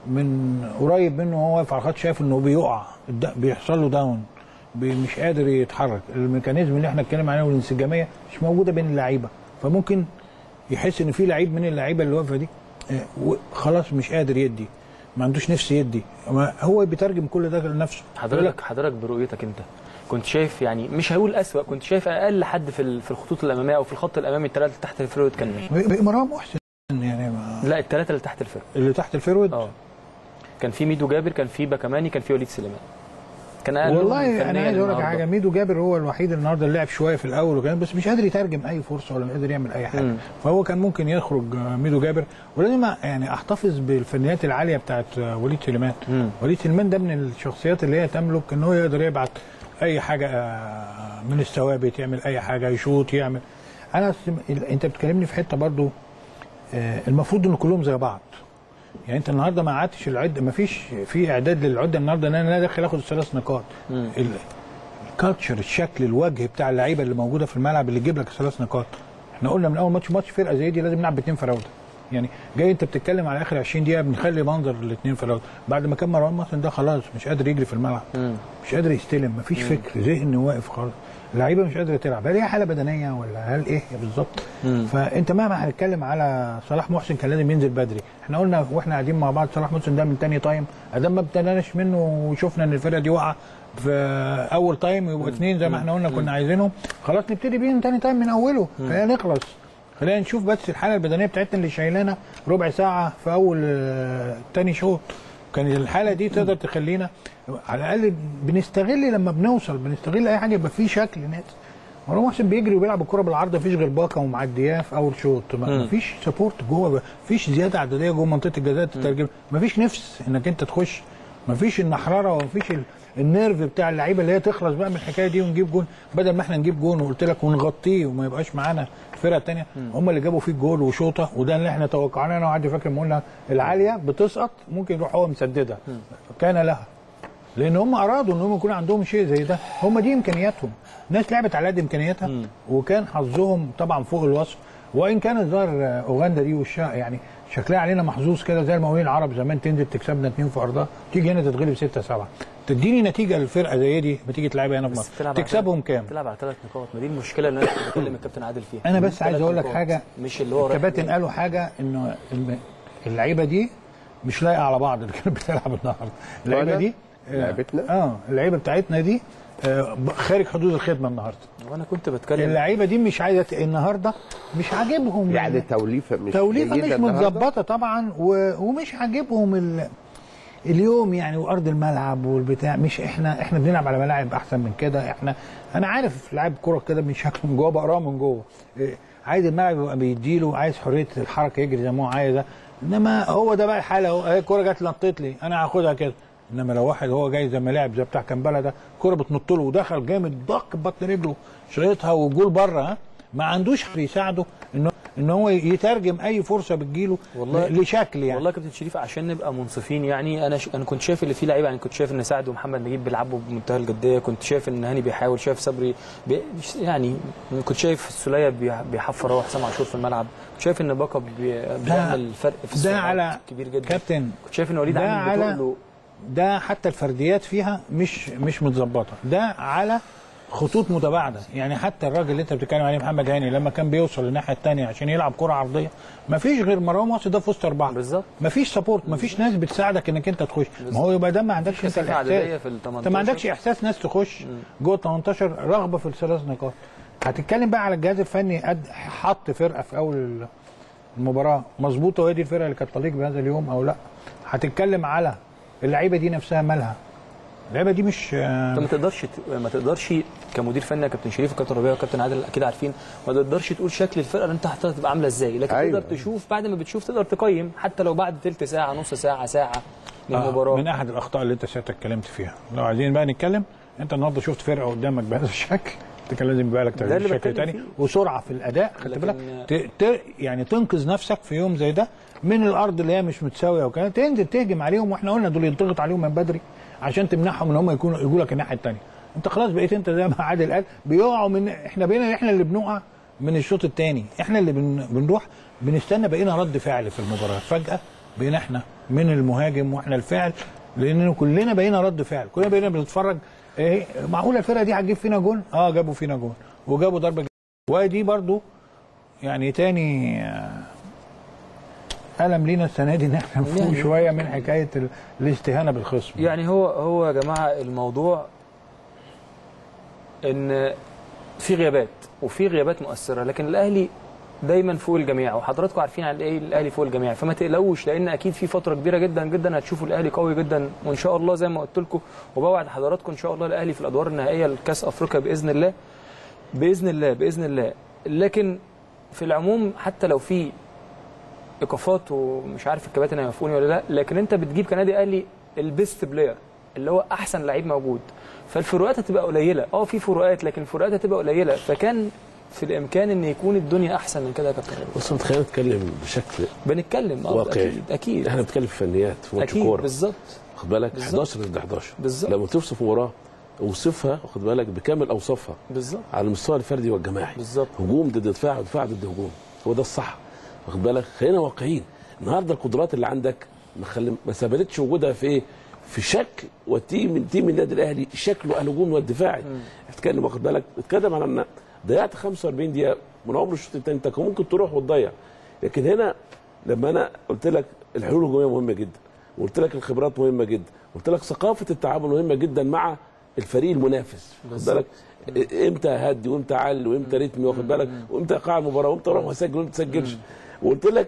من قريب منه وهو واقف على الخط شايف انه بيقع الد- بيحصل له داون بي- مش قادر يتحرك الميكانيزم اللي احنا اتكلمنا عليه والانسجاميه مش موجوده بين اللعيبه فممكن يحس ان في لعيب من اللعيبه اللي واقفه دي آه، و- خلاص مش قادر يدي ما عندوش نفس يدي ما هو بيترجم كل ده لنفسه يقول لك حضرتك حضرتك برؤيتك انت كنت شايف يعني مش هقول اسوأ كنت شايف اقل حد في ال- في الخطوط الاماميه او في الخط الامامي الثلاثه تحت الفيرود كان مين؟ بقى مروان محسن يعني ما- لا الثلاثه اللي تحت الفيرود اللي تحت الفيرود اه كان في ميدو جابر كان في باكاماني كان في وليد سليمان كان اقل والله انا عايز اقول لك حاجه ميدو جابر هو الوحيد النهارده اللي لعب شويه في الاول وكان بس مش قادر يترجم اي فرصه ولا قادر يعمل اي حاجه مم. فهو كان ممكن يخرج آه، ميدو جابر ولازم يعني احتفظ بالفنيات العاليه بتاعت آه، وليد سليمان مم. وليد سليمان ده من الشخصيات اللي هي تملك ان هو يقدر يبعت اي حاجه آه، من الثوابت يعمل اي حاجه يشوط يعمل انا سم... انت بتكلمني في حته برضو آه، المفروض ان كلهم زي بعض يعني انت النهارده ما قعدتش العده ما فيش في اعداد للعده النهارده ان انا داخل اخد الثلاث نقاط مم. ال- الكالتشر الشكل الوجه بتاع اللعيبه اللي موجوده في الملعب اللي يجيب لك الثلاث نقاط احنا قلنا من اول ماتش ماتش فرقه زي دي لازم نلعب باثنين فراوده يعني جاي انت بتتكلم على اخر 20 دقيقه بنخلي منظر الاثنين فراوده بعد ما كان مروان محسن ده خلاص مش قادر يجري في الملعب مم. مش قادر يستلم مفيش فكر ذهن واقف خالص اللعيبه مش قادره تلعب هل هي حاله بدنيه ولا هل ايه بالظبط مم. فانت مهما هنتكلم على صلاح محسن كان لازم ينزل بدري احنا قلنا واحنا قاعدين مع بعض صلاح محسن ده من تاني تايم ادام ما ابتديناش منه وشفنا ان الفرقه دي واقعه في اول تايم يبقوا اثنين زي ما احنا قلنا كنا عايزينهم خلاص نبتدي بيهم تاني تايم من اوله خلينا نخلص خلينا نشوف بس الحاله البدنيه بتاعتنا اللي شايلانا ربع ساعه في اول آه، تاني شوط كان الحاله دي تقدر تخلينا على الاقل بنستغل لما بنوصل بنستغل اي حاجه يبقى في شكل ناس مروان محسن بيجري وبيلعب الكره بالعرض مفيش غير باكا ومعدياه في اول شوط ما- مفيش سبورت جوه مفيش زياده عدديه جوه منطقه الجزاء تترجم مفيش نفس انك انت تخش مفيش النحرره ومفيش ال- النيرف بتاع اللعيبه اللي هي تخلص بقى من الحكايه دي ونجيب جون بدل ما احنا نجيب جون وقلت لك ونغطيه وما يبقاش معانا الفرقه الثانيه هم اللي جابوا فيه الجول وشوطه وده اللي احنا توقعناه انا وعدي فاكر لما قلنا العاليه بتسقط ممكن يروح هو مسددها كان لها لان هم ارادوا ان هم يكون عندهم شيء زي ده هم دي امكانياتهم ناس لعبت على قد امكانياتها وكان حظهم طبعا فوق الوصف وان كانت ظهر آه، اوغندا دي والشا يعني شكلها علينا محظوظ كده زي المقاولين العرب زمان تنزل تكسبنا اتنين في ارضها تيجي هنا تتغلب 6 7 تديني نتيجه للفرقه زي دي بتيجي تلعبها هنا في بس مصر تلعب على تكسبهم ثلاث- كام تلعب على ثلاث نقاط ما دي المشكله اللي انا كنت بكلم الكابتن عادل فيها انا بس عايز ثلاث اقول لك نقاط. حاجه مش اللي هو رايح الكباتن جاي. قالوا حاجه انه الم- اللعيبه دي مش لايقه على بعض اللي كانت بتلعب النهارده اللعيبه ولا؟ دي آه، لعبتنا؟ اه اللعيبه بتاعتنا دي آه، ب- خارج حدود الخدمه النهارده وانا كنت بتكلم اللعيبه دي مش عايزه ت- النهارده مش عاجبهم يعني ال- توليفه مش توليفه جيدة مش النهاردة؟ متظبطه طبعا و... ومش عاجبهم ال... اليوم يعني وارض الملعب والبتاع مش احنا احنا بنلعب على ملاعب احسن من كده احنا انا عارف لاعب كوره كده من شكله من جوه بقراه من جوه إيه، عايز الملعب يبقى بيديله عايز حريه الحركه يجري زي ما هو عايز انما هو ده بقى الحاله اهو اهي الكوره جت نطت لي انا هاخدها كده انما لو واحد هو جاي زي ما لعب زي بتاع كامبالا ده الكوره بتنط له ودخل جامد ضق بطن رجله شريطها والجول بره ها ما عندوش حد يساعده انه ان هو يترجم اي فرصه بتجيله والله- لشكل يعني والله يا كابتن شريف عشان نبقى منصفين يعني انا ش... انا كنت شايف اللي فيه لعيبه يعني كنت شايف ان سعد ومحمد نجيب بيلعبوا بمنتهى الجديه كنت شايف ان هاني بيحاول شايف صبري بي... يعني كنت شايف السوليه بي... بيحفر هو حسام عاشور في الملعب كنت شايف ان باكا بي... بيعمل فرق في ده السرعات على كبير جدا كابتن كنت شايف ان وليد ده عامل على بتقله ده حتى الفرديات فيها مش مش متظبطه ده على خطوط متباعده يعني حتى الراجل اللي انت بتتكلم عليه محمد هاني لما كان بيوصل للناحيه الثانيه عشان يلعب كره عرضيه ما فيش غير مروان محسن ده في وسط اربعه بالظبط ما فيش سبورت ما فيش ناس بتساعدك انك انت تخش ما هو يبقى ده ما عندكش انت مساحة عددية الاحساس في ال انت ما 18. عندكش احساس ناس تخش جوه ال 18 رغبه في الثلاث نقاط هتتكلم بقى على الجهاز الفني قد حط فرقه في اول المباراه مظبوطه وهي دي الفرقه اللي كانت تليق بهذا اليوم او لا هتتكلم على اللعيبه دي نفسها مالها اللعيبه دي مش انت ما تقدرش ت- ما تقدرش كمدير فني يا كابتن شريف وكابتن ربيع وكابتن عادل اكيد عارفين ما تقدرش تقول شكل الفرقه اللي انت حاططها تبقى عامله ازاي لكن أيوة. تقدر تشوف بعد ما بتشوف تقدر تقيم حتى لو بعد ثلث ساعه نص ساعه ساعه من آه، المباراه من احد الاخطاء اللي انت ساعتها اتكلمت فيها لو عايزين بقى نتكلم انت النهارده شفت فرقه قدامك بهذا الشكل انت كان لازم يبقى لك ده اللي تغيير شكل بتكلم تاني فيه. وسرعه في الاداء خدت لكن- بالك ت- ت- يعني تنقذ نفسك في يوم زي ده من الارض اللي هي مش متساويه وكده تنزل تهجم عليهم واحنا قلنا دول ينضغط عليهم من بدري عشان تمنعهم ان هم يكونوا يجوا لك الناحيه الثانيه انت خلاص بقيت انت زي ما عادل قال بيقعوا من احنا بقينا احنا اللي بنقع من الشوط الثاني احنا اللي بن... بنروح بنستنى بقينا رد فعل في المباراه فجاه بقينا احنا من المهاجم واحنا الفعل لان كلنا بقينا رد فعل كلنا بقينا بنتفرج ايه معقوله الفرقه دي هتجيب فينا جون اه جابوا فينا جون وجابوا ضربه جزاء. ودي برضو يعني تاني آه، ألم لينا السنة دي إن إحنا نفوق يعني- شوية من حكاية ال- الاستهانة بالخصم يعني هو هو يا جماعه الموضوع ان في غيابات وفي غيابات مؤثره لكن الاهلي دايما فوق الجميع وحضراتكم عارفين عن ايه الاهلي فوق الجميع فما تقلقوش لان اكيد في فتره كبيره جدا جدا هتشوفوا الاهلي قوي جدا وان شاء الله زي ما قلت لكم وبوعد حضراتكم ان شاء الله الاهلي في الادوار النهائيه لكاس افريقيا باذن الله باذن الله باذن الله لكن في العموم حتى لو في ايقافات ومش عارف الكباتن هيوافقوني ولا لا لكن انت بتجيب كنادي اهلي البيست بلاير اللي هو احسن لعيب موجود فالفروقات هتبقى قليله اه في فروقات لكن الفروقات هتبقى قليله فكان في الامكان ان يكون الدنيا احسن من كده يا كابتن ربيع. بص خلينا نتكلم بشكل بنتكلم اه واقعي اكيد اكيد احنا بنتكلم في فنيات في ماتش اكيد كوره بالظبط خد بالك بالظبط. 11 ضد 11 بالظبط. لما توصف مباراه اوصفها واخد بالك بكامل اوصافها بالظبط على المستوى الفردي والجماعي بالظبط. هجوم ضد دفاع ودفاع ضد هجوم هو ده الصح واخد بالك خلينا واقعيين النهارده القدرات اللي عندك ما خل... ما ثبتتش وجودها في ايه في شكل وتيم تيم النادي الاهلي شكله الهجوم والدفاعي اتكلم واخد بالك اتكلم على ان ضيعت 45 دقيقه من عمر الشوط الثاني انت كان ممكن تروح وتضيع لكن هنا لما انا قلت لك الحلول الهجوميه مهمه جدا وقلت لك الخبرات مهمه جدا قلت لك ثقافه التعامل مهمه جدا مع الفريق المنافس واخد بالك امتى اهدي وامتى اعلي وامتى رتمي واخد بالك وامتى اقع المباراه وامتى اروح واسجل وامتى ما اسجلش وقلت لك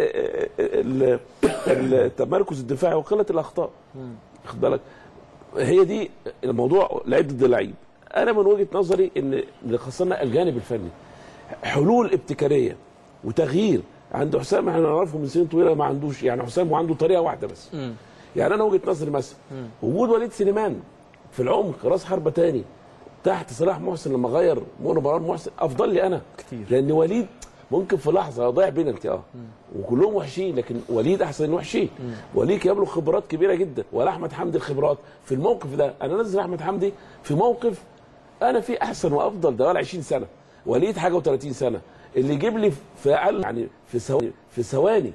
ال- ال- التمركز الدفاعي وقله الاخطاء واخد بالك هي دي الموضوع لعيب ضد لعيب انا من وجهه نظري ان اللي خسرنا الجانب الفني حلول ابتكاريه وتغيير عند حسام احنا نعرفه من سنين طويله ما عندوش يعني حسام عنده طريقه واحده بس يعني انا وجهه نظري مثلا وجود وليد سليمان في العمق راس حربه تاني تحت صلاح محسن لما غير مونو مروان محسن افضل لي انا كتير. لان وليد ممكن في لحظه يضيع بينالتي اه وكلهم وحشين لكن وليد احسن من وحشين وليد يبلغ خبرات كبيره جدا ولا احمد حمدي الخبرات في الموقف ده انا نزل احمد حمدي في موقف انا فيه احسن وافضل ده ولا 20 سنه وليد حاجه و30 سنه اللي يجيب لي في اقل يعني في ثواني في ثواني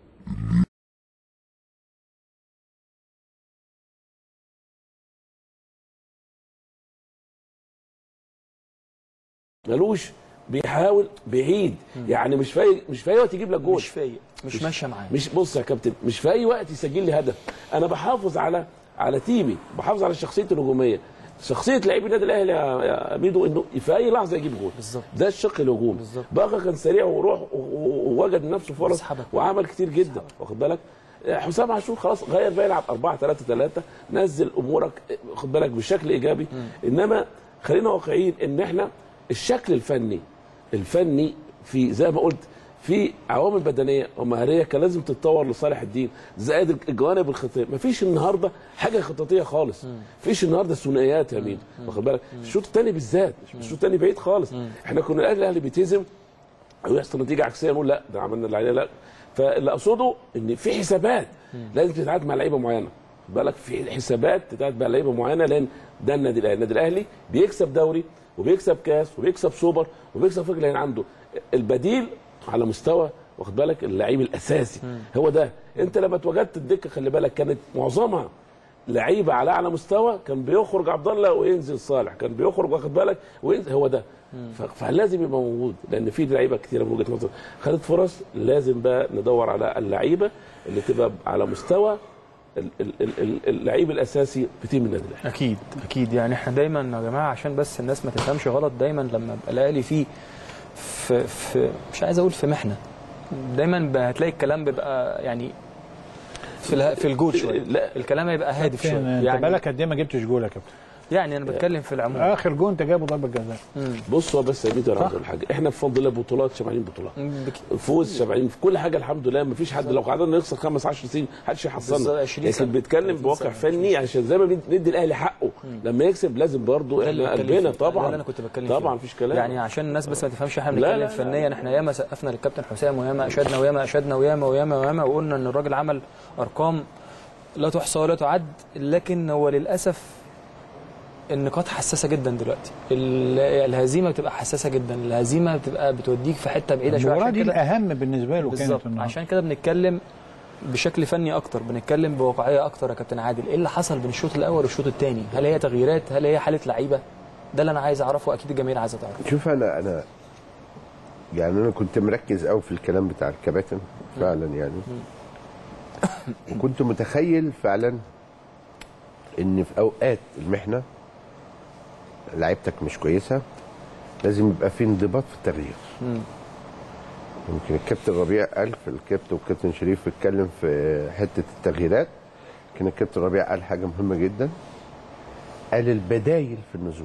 ملوش بيحاول بعيد يعني مش في مش في اي وقت يجيب لك جول مش فايق مش ماشيه معاه مش بص يا كابتن مش في اي وقت يسجل لي هدف انا بحافظ على على تيمي بحافظ على شخصيتي الهجوميه شخصيه لعيب النادي الاهلي يا يا ميدو انه في اي لحظه يجيب جول بالظبط. ده الشق الهجومي بالظبط. باقي كان سريع وروح و- و- ووجد نفسه فرص يسحبك. وعمل كتير جدا واخد بالك حسام عاشور خلاص غير بقى يلعب 4 3 3 نزل امورك خد بالك بشكل ايجابي انما خلينا واقعيين ان احنا الشكل الفني الفني في زي ما قلت في عوامل بدنيه ومهاريه كان لازم تتطور لصالح الدين زائد الجوانب الخطيه مفيش النهارده حاجه خططيه خالص مفيش النهارده ثنائيات يا مين واخد بالك الشوط الثاني بالذات الشوط الثاني بعيد خالص احنا كنا الاهلي الاهلي بيتهزم او يحصل نتيجه عكسيه نقول لا ده عملنا اللي علينا لا فاللي اقصده ان في حسابات لازم تتعاد مع لعيبه معينه خد بالك في حسابات تتعاد مع لعيبه معينه لان ده النادي الاهلي النادي الاهلي بيكسب دوري وبيكسب كاس وبيكسب سوبر وبيكسب فكره لان عنده البديل على مستوى واخد بالك اللعيب الاساسي هو ده انت لما اتوجدت الدكه خلي بالك كانت معظمها لعيبه على اعلى مستوى كان بيخرج عبد الله وينزل صالح كان بيخرج واخد بالك وينزل هو ده ف- فلازم يبقى موجود لان في لعيبه كتيره من وجهه نظر خدت فرص لازم بقى ندور على اللعيبه اللي تبقى على مستوى ال- ال- ال- ال- اللعيب الاساسي في تيم النادي الاهلي اكيد اكيد يعني احنا دايما يا جماعه عشان بس الناس ما تفهمش غلط دايما لما ابقى الاقي في في في مش عايز اقول في محنه دايما ب- هتلاقي الكلام بيبقى يعني في اله- في الجول شويه لا. الكلام هيبقى هادف فين- شويه انت يعني بالك قد ايه ما جبتش جول يا كابتن يعني انا بتكلم في العموم اخر جول انت جايبه ضربه جزاء بص هو بس يا ميدو انا عايز اقول حاجه احنا بفضل الله بطولات شبعانين بطولات بك- فوز شبعانين في كل حاجه الحمد لله ما فيش حد لو قعدنا نخسر خمس 10 سنين محدش بالظبط، يحصلنا 20 لكن سنة. بيتكلم 30 بواقع سنة، فني عشان زي ما بند- ندي الاهلي حقه لما يكسب لازم برضه ده اللي احنا بتكلم قلبنا فيه. ده طبعا اللي انا كنت بتكلم طبعا فيه. مفيش كلام يعني عشان الناس بس ما تفهمش احنا لا، بنتكلم لا، لا. فنيا احنا ياما سقفنا للكابتن حسام وياما اشدنا وياما اشدنا وياما وياما وياما وقلنا ان الراجل عمل ارقام لا تحصى ولا تعد لكن هو للاسف النقاط حساسه جدا دلوقتي ال- الهزيمه بتبقى حساسه جدا الهزيمه بتبقى بتوديك في حته بعيده شويه المباراه عشان دي كده الاهم بالنسبه له بالظبط كانت النهارده عشان كده بنتكلم بشكل فني اكتر بنتكلم بواقعيه اكتر يا كابتن عادل ايه اللي حصل بين الشوط الاول والشوط الثاني هل هي تغييرات هل هي حاله لعيبه ده اللي انا عايز اعرفه اكيد الجماهير عايزه تعرفه شوف انا انا يعني انا كنت مركز قوي في الكلام بتاع الكباتن فعلا يعني وكنت متخيل فعلا ان في اوقات المحنه لعيبتك مش كويسه لازم يبقى في انضباط في التغيير يمكن الكابتن ربيع قال في الكابتن والكابتن شريف اتكلم في حته التغييرات لكن الكابتن ربيع قال حاجه مهمه جدا قال البدايل في النزول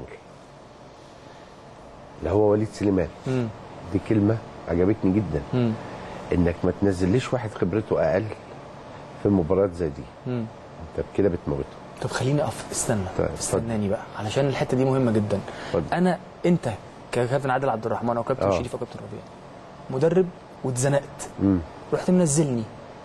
اللي هو وليد سليمان مم. دي كلمه عجبتني جدا مم. انك ما تنزليش واحد خبرته اقل في مباريات زي دي مم. انت كده بتموته طب خليني اقف استنى طيب، استناني بقى علشان الحته دي مهمه جدا اتفضل. انا انت ككابتن عادل عبد الرحمن او كابتن آه. شريف او كابتن ربيع مدرب واتزنقت مم. رحت منزلني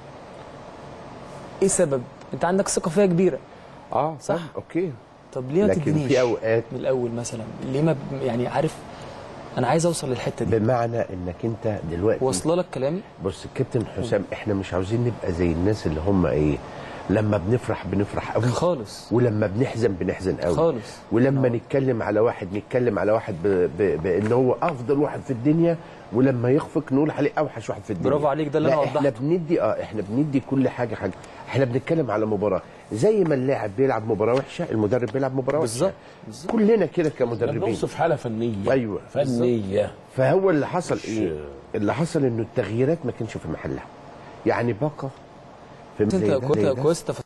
ايه سبب انت عندك ثقه فيا كبيره اه صح. صح اوكي طب ليه ما لكن تدينيش في اوقات من الاول مثلا ليه ما ب- يعني عارف انا عايز اوصل للحته دي بمعنى انك انت دلوقتي واصله لك كلامي بص الكابتن حسام احنا مش عاوزين نبقى زي الناس اللي هم ايه لما بنفرح بنفرح قوي خالص ولما بنحزن بنحزن قوي خالص. ولما آه. نتكلم على واحد نتكلم على واحد ب... ب... بان هو افضل واحد في الدنيا ولما يخفق نقول عليه اوحش واحد في الدنيا برافو عليك، ده اللي لا أنا احنا وضحته. بندي اه احنا بندي كل حاجه حاجه احنا بنتكلم على مباراه زي ما اللاعب بيلعب مباراه وحشه المدرب بيلعب مباراه وحشه بالظبط بالظبط كلنا كده احنا كمدربين بنوصف حاله فنيه أيوة. فنيه فهو اللي حصل مش- ايه اللي حصل انه التغييرات ما كانش في محلها يعني بقى في انت زي ده- كنت زي ده. كويس تف-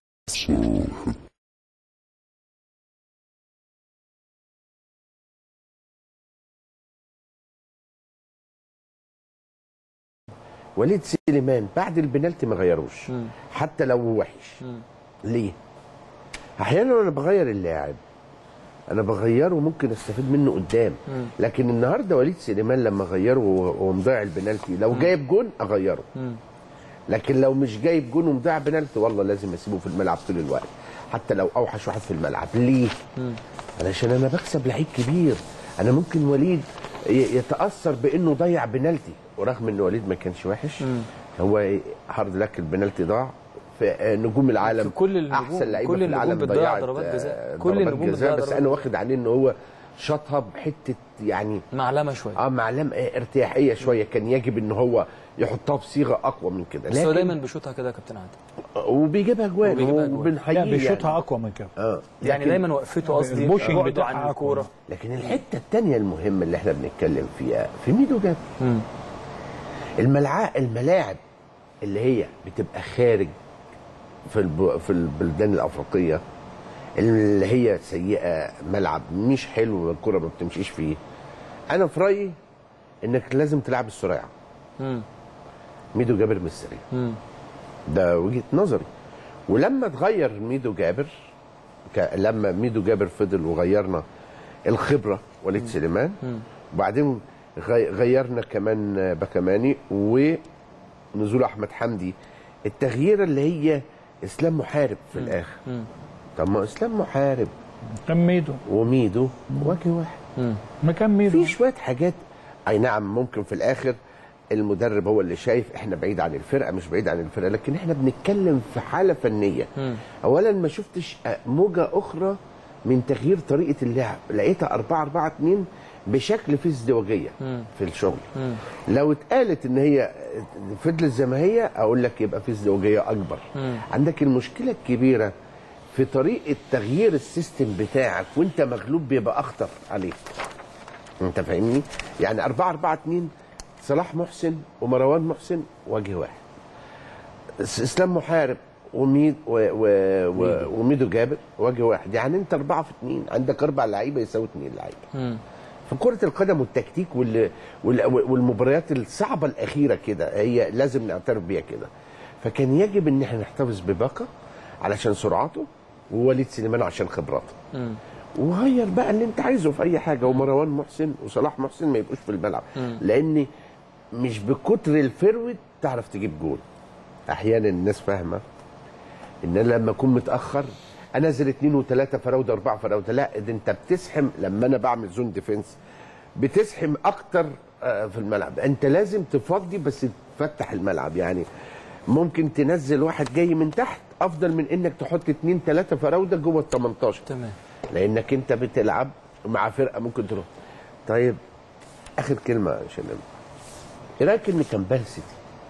وليد سليمان بعد البنالتي ما غيروش حتى لو هو وحش ليه؟ احيانا انا بغير اللاعب انا بغيره ممكن استفيد منه قدام لكن النهارده وليد سليمان لما غيره وهو مضيع البنالتي لو جايب جون اغيره لكن لو مش جايب جون ومضيع بنالتي والله لازم اسيبه في الملعب طول الوقت حتى لو اوحش واحد في الملعب ليه؟ علشان انا بكسب لعيب كبير انا ممكن وليد ي- يتاثر بانه ضيع بنالتي ورغم ان وليد ما كانش وحش هو هارد لك البنالتي ضاع في آه، نجوم العالم في كل النجوم- احسن لعيبه كل في النجوم العالم بتضيع ضيعت ضربات آه، جزاء. كل ضربات النجوم جزاء بتضيع بس ضربات انا واخد عليه ان هو شاطها بحته يعني معلمه شويه اه معلم آه، ارتياحيه شويه كان يجب ان هو يحطها بصيغه اقوى من كده بس هو دايما بيشوطها كده يا كابتن عادل وبيجيبها جوان وبيجيبها جوان. وبنحييه لا بيشوطها يعني. اقوى من كده اه يعني لكن- دايما وقفته قصدي البوشنج بعده بتاعها عن أقوى. الكوره لكن الحته الثانيه المهمه اللي احنا بنتكلم فيها في ميدو جاب مم. الملعب الملاعب اللي هي بتبقى خارج في الب... في البلدان الافريقيه اللي هي سيئه ملعب مش حلو الكره ما بتمشيش فيه انا في رايي انك لازم تلعب السرعه مم. ميدو جابر مش سريع مم. ده وجهه نظري ولما اتغير ميدو جابر ك... لما ميدو جابر فضل وغيرنا الخبره وليد سليمان وبعدين غي... غيرنا كمان بكماني ونزول احمد حمدي التغييره اللي هي اسلام محارب في الاخر طب ما اسلام محارب كان ميدو وميدو وجه واحد ما كان ميدو في شويه حاجات اي نعم ممكن في الاخر المدرب هو اللي شايف احنا بعيد عن الفرقه مش بعيد عن الفرقه لكن احنا بنتكلم في حاله فنيه اولا ما شفتش موجه اخرى من تغيير طريقه اللعب لقيتها 4 4 2 بشكل فيه ازدواجيه في الشغل لو اتقالت ان هي فضلت زي ما هي اقول لك يبقى في ازدواجيه اكبر عندك المشكله الكبيره في طريقه تغيير السيستم بتاعك وانت مغلوب بيبقى اخطر عليك انت فاهمني يعني 4 4 2 صلاح محسن ومروان محسن وجه واحد اس- اسلام محارب وميد و و و وميدو جابر وجه واحد يعني انت أربعة في اثنين عندك أربع لعيبة يساوي اثنين لعيبة في كرة القدم والتكتيك وال وال والمباريات الصعبة الأخيرة كده هي لازم نعترف بيها كده فكان يجب ان احنا نحتفظ بباكا علشان سرعته ووليد سليمان عشان خبراته وغير بقى اللي انت عايزه في اي حاجه ومروان محسن وصلاح محسن ما يبقوش في الملعب لان مش بكتر الفرود تعرف تجيب جول احيانا الناس فاهمه ان انا لما اكون متاخر انزل اثنين وثلاثه فراوده اربعه فراوده لا ده انت بتسحم لما انا بعمل زون ديفنس بتسحم اكتر آه، في الملعب انت لازم تفضي بس تفتح الملعب يعني ممكن تنزل واحد جاي من تحت افضل من انك تحط اثنين ثلاثه فراوده جوه ال 18 تمام لانك انت بتلعب مع فرقه ممكن تروح طيب اخر كلمه يا شباب ايه رايك ان كامبال سيتي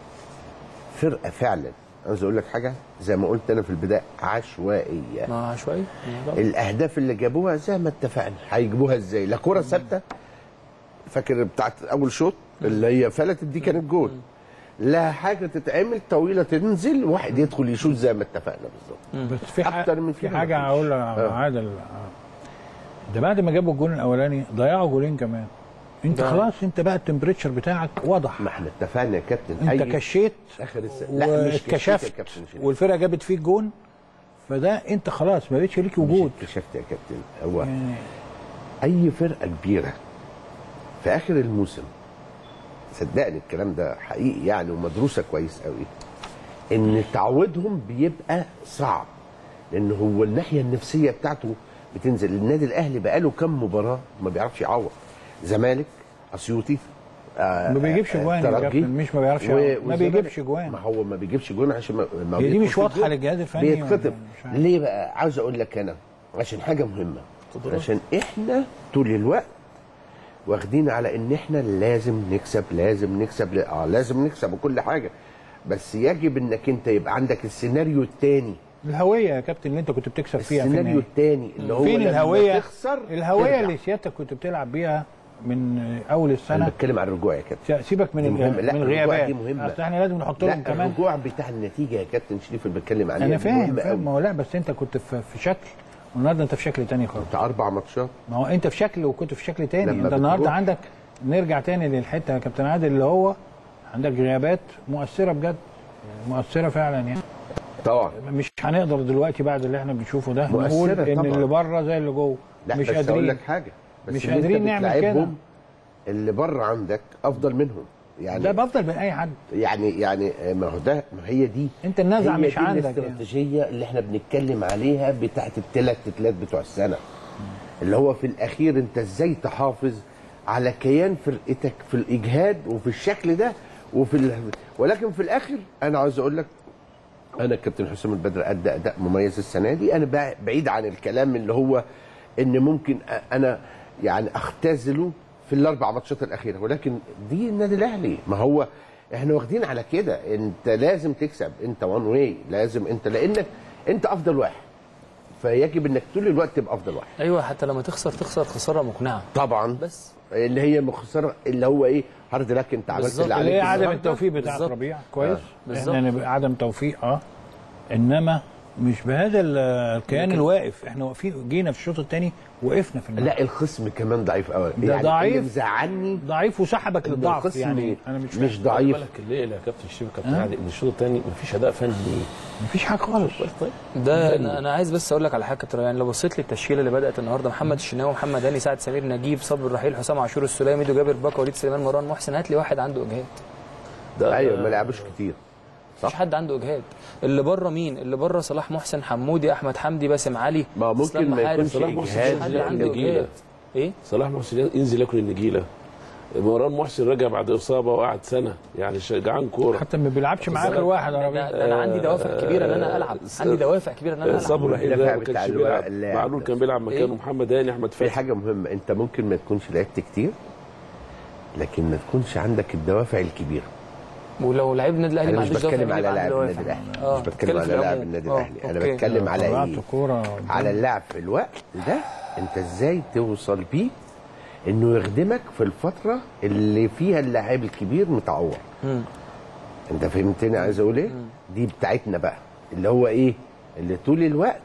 فرقه فعلا عايز اقول لك حاجه زي ما قلت انا في البدايه عشوائيه ما عشوائي الاهداف اللي جابوها زي ما اتفقنا هيجيبوها ازاي لا كره ثابته فاكر بتاعت اول شوط اللي هي فلتت دي كانت جول لا حاجه تتعمل طويله تنزل واحد يدخل يشوط زي ما اتفقنا بالظبط بس في أكتر حاجه من في كده حاجه مفيش. هقول لك آه. يا عادل ده بعد ما جابوا الجول الاولاني ضيعوا جولين كمان انت ده- خلاص انت بقى التمبريتشر بتاعك واضح ما احنا اتفقنا يا كابتن انت أي- كشيت اخر السنه لا مش كشفت يا واتكشفت كابتن شريف. والفرقه جابت فيك جون فده انت خلاص ما بقتش ليك وجود مش اكتشفت يا كابتن هو يعني اي فرقه كبيره في اخر الموسم صدقني الكلام ده حقيقي يعني ومدروسه كويس قوي ان تعويضهم بيبقى صعب لان هو الناحيه النفسيه بتاعته بتنزل النادي الاهلي بقاله كام مباراه ما بيعرفش يعوض زمالك اسيوطي آه، ما بيجيبش آه، جوان يا ترجي. كابتن، مش ما بيعرفش و- يعوض. ما والزمالك. بيجيبش جوان. ما هو ما بيجيبش جوان عشان ما ما هي دي بيدخل مش في واضحة الجون. للجهاز الفني ولا بيتخطف مش عارف. ليه بقى عاوز اقول لك انا عشان حاجه مهمه عشان احنا طول الوقت واخدين على ان احنا لازم نكسب لازم نكسب لا- اه لازم نكسب وكل حاجه بس يجب انك انت يبقى عندك السيناريو الثاني الهويه يا كابتن اللي انت كنت بتكسب فيها في السيناريو النهاية. الثاني اللي هو فين لما الهويه تخسر الهويه ترجع. اللي سيادتك كنت بتلعب بيها من اول انا السنه بتكلم عن الرجوع يا كابتن سيبك من دي مهمة. الغ- لا، من الرجوع الغيابات دي مهمة. اصل احنا لازم نحط لا لهم كمان الرجوع بتاع النتيجه يا كابتن شريف اللي بتكلم عليه انا دي فاهم مهمة فاهم قوي. ما هو لا بس انت كنت في في شكل والنهارده انت في شكل تاني خالص بتاع اربع ماتشات ما هو انت في شكل وكنت في شكل تاني لما انت النهارده بتروح- عندك نرجع تاني للحته يا كابتن عادل اللي هو عندك غيابات مؤثره بجد مؤثره فعلا يعني طبعا مش هنقدر دلوقتي بعد اللي احنا بنشوفه ده مؤثرة نقول ان طبعاً. اللي بره زي اللي جوه لا مش بس اقول قادرين لك حاجه بس مش اللي انت قادرين نعمل كده. بتلعبهم اللي بره عندك افضل منهم يعني ده بفضل من اي حد يعني يعني ما هو ده ما هي دي انت النزعه هي مش دي عندك يعني. الاستراتيجيه اللي احنا بنتكلم عليها بتاعت الثلاث تتلات بتوع السنه اللي هو في الاخير انت ازاي تحافظ على كيان فرقتك في الاجهاد وفي الشكل ده وفي ال... ولكن في الاخر انا عاوز اقول لك انا كابتن حسام البدر ادى اداء مميز السنه دي انا بع- بعيد عن الكلام اللي هو ان ممكن أ- انا يعني اختزله في الاربع ماتشات الاخيره ولكن دي النادي الاهلي ما هو احنا واخدين على كده انت لازم تكسب انت وان واي لازم انت لانك انت افضل واحد فيجب انك طول الوقت تبقى افضل واحد ايوه حتى لما تخسر تخسر خساره مقنعه طبعا بس اللي هي مخسره اللي هو ايه هارد لك انت عملت بالظبط. اللي اللي عليك هي عدم النهاردة. التوفيق بتاعت بالظبط. ربيع كويس بالظبط. احنا نبقى عدم توفيق اه انما مش بهذا ال- الكيان الواقف احنا واقفين جينا في الشوط الثاني وقفنا في الملعب لا الخصم كمان ضعيف قوي ده ضعيف. اللي مزعلني ضعيف وسحبك إن للضعف الخصم يعني انا مش مش خلي ضعيف بالك الليله يا كابتن شريف كابتن عادل ان الشوط الثاني مفيش اداء فني مفيش حاجه خالص طيب ده انا أنا عايز بس اقول لك على حاجه كتير. يعني لو بصيت للتشكيله اللي بدات النهارده محمد الشناوي محمد هاني سعد سمير نجيب صبري الرحيل حسام عاشور السلامي ميدو جابر باكا وليد سليمان مروان محسن هات لي واحد عنده اجهاد ده ايوه ما لعبوش كتير مفيش حد عنده اجهاد اللي بره مين اللي بره صلاح محسن حمودي احمد حمدي باسم علي ما ممكن إسلام ما محارب. يكونش صلاح محسن إجهاد مفيش حد لا، عنده النجيلة. اجهاد ايه صلاح محسن ينزل ياكل النجيله مروان محسن رجع بعد اصابه وقعد سنه يعني جعان كوره حتى ما بيلعبش مع اخر واحد يا ده, ربيع ده انا عندي دوافع كبيره ان انا العب عندي دوافع كبيره ان انا العب صبري الوحيد ده الدفاع ما بتاع كانش الورق بيلعب اللاعب معلول ده. كان بيلعب مكانه إيه؟ محمد هاني احمد في فتحي حاجه مهمه انت ممكن ما تكونش لعبت كتير لكن ما تكونش عندك الدوافع الكبيره ولو لعيب النادي الاهلي انا ما مش عندوش دوافع بتكلم على يبقى لاعب عنده النادي دوافع. الاهلي آه، مش بتكلم على في لاعب العموم. النادي آه، الاهلي انا أوكي. بتكلم على طلعت ايه كوره على اللاعب في الوقت ده انت ازاي توصل بيه انه يخدمك في الفتره اللي فيها اللاعب الكبير متعور مم. انت فهمتني عايز اقول ايه دي بتاعتنا بقى اللي هو ايه اللي طول الوقت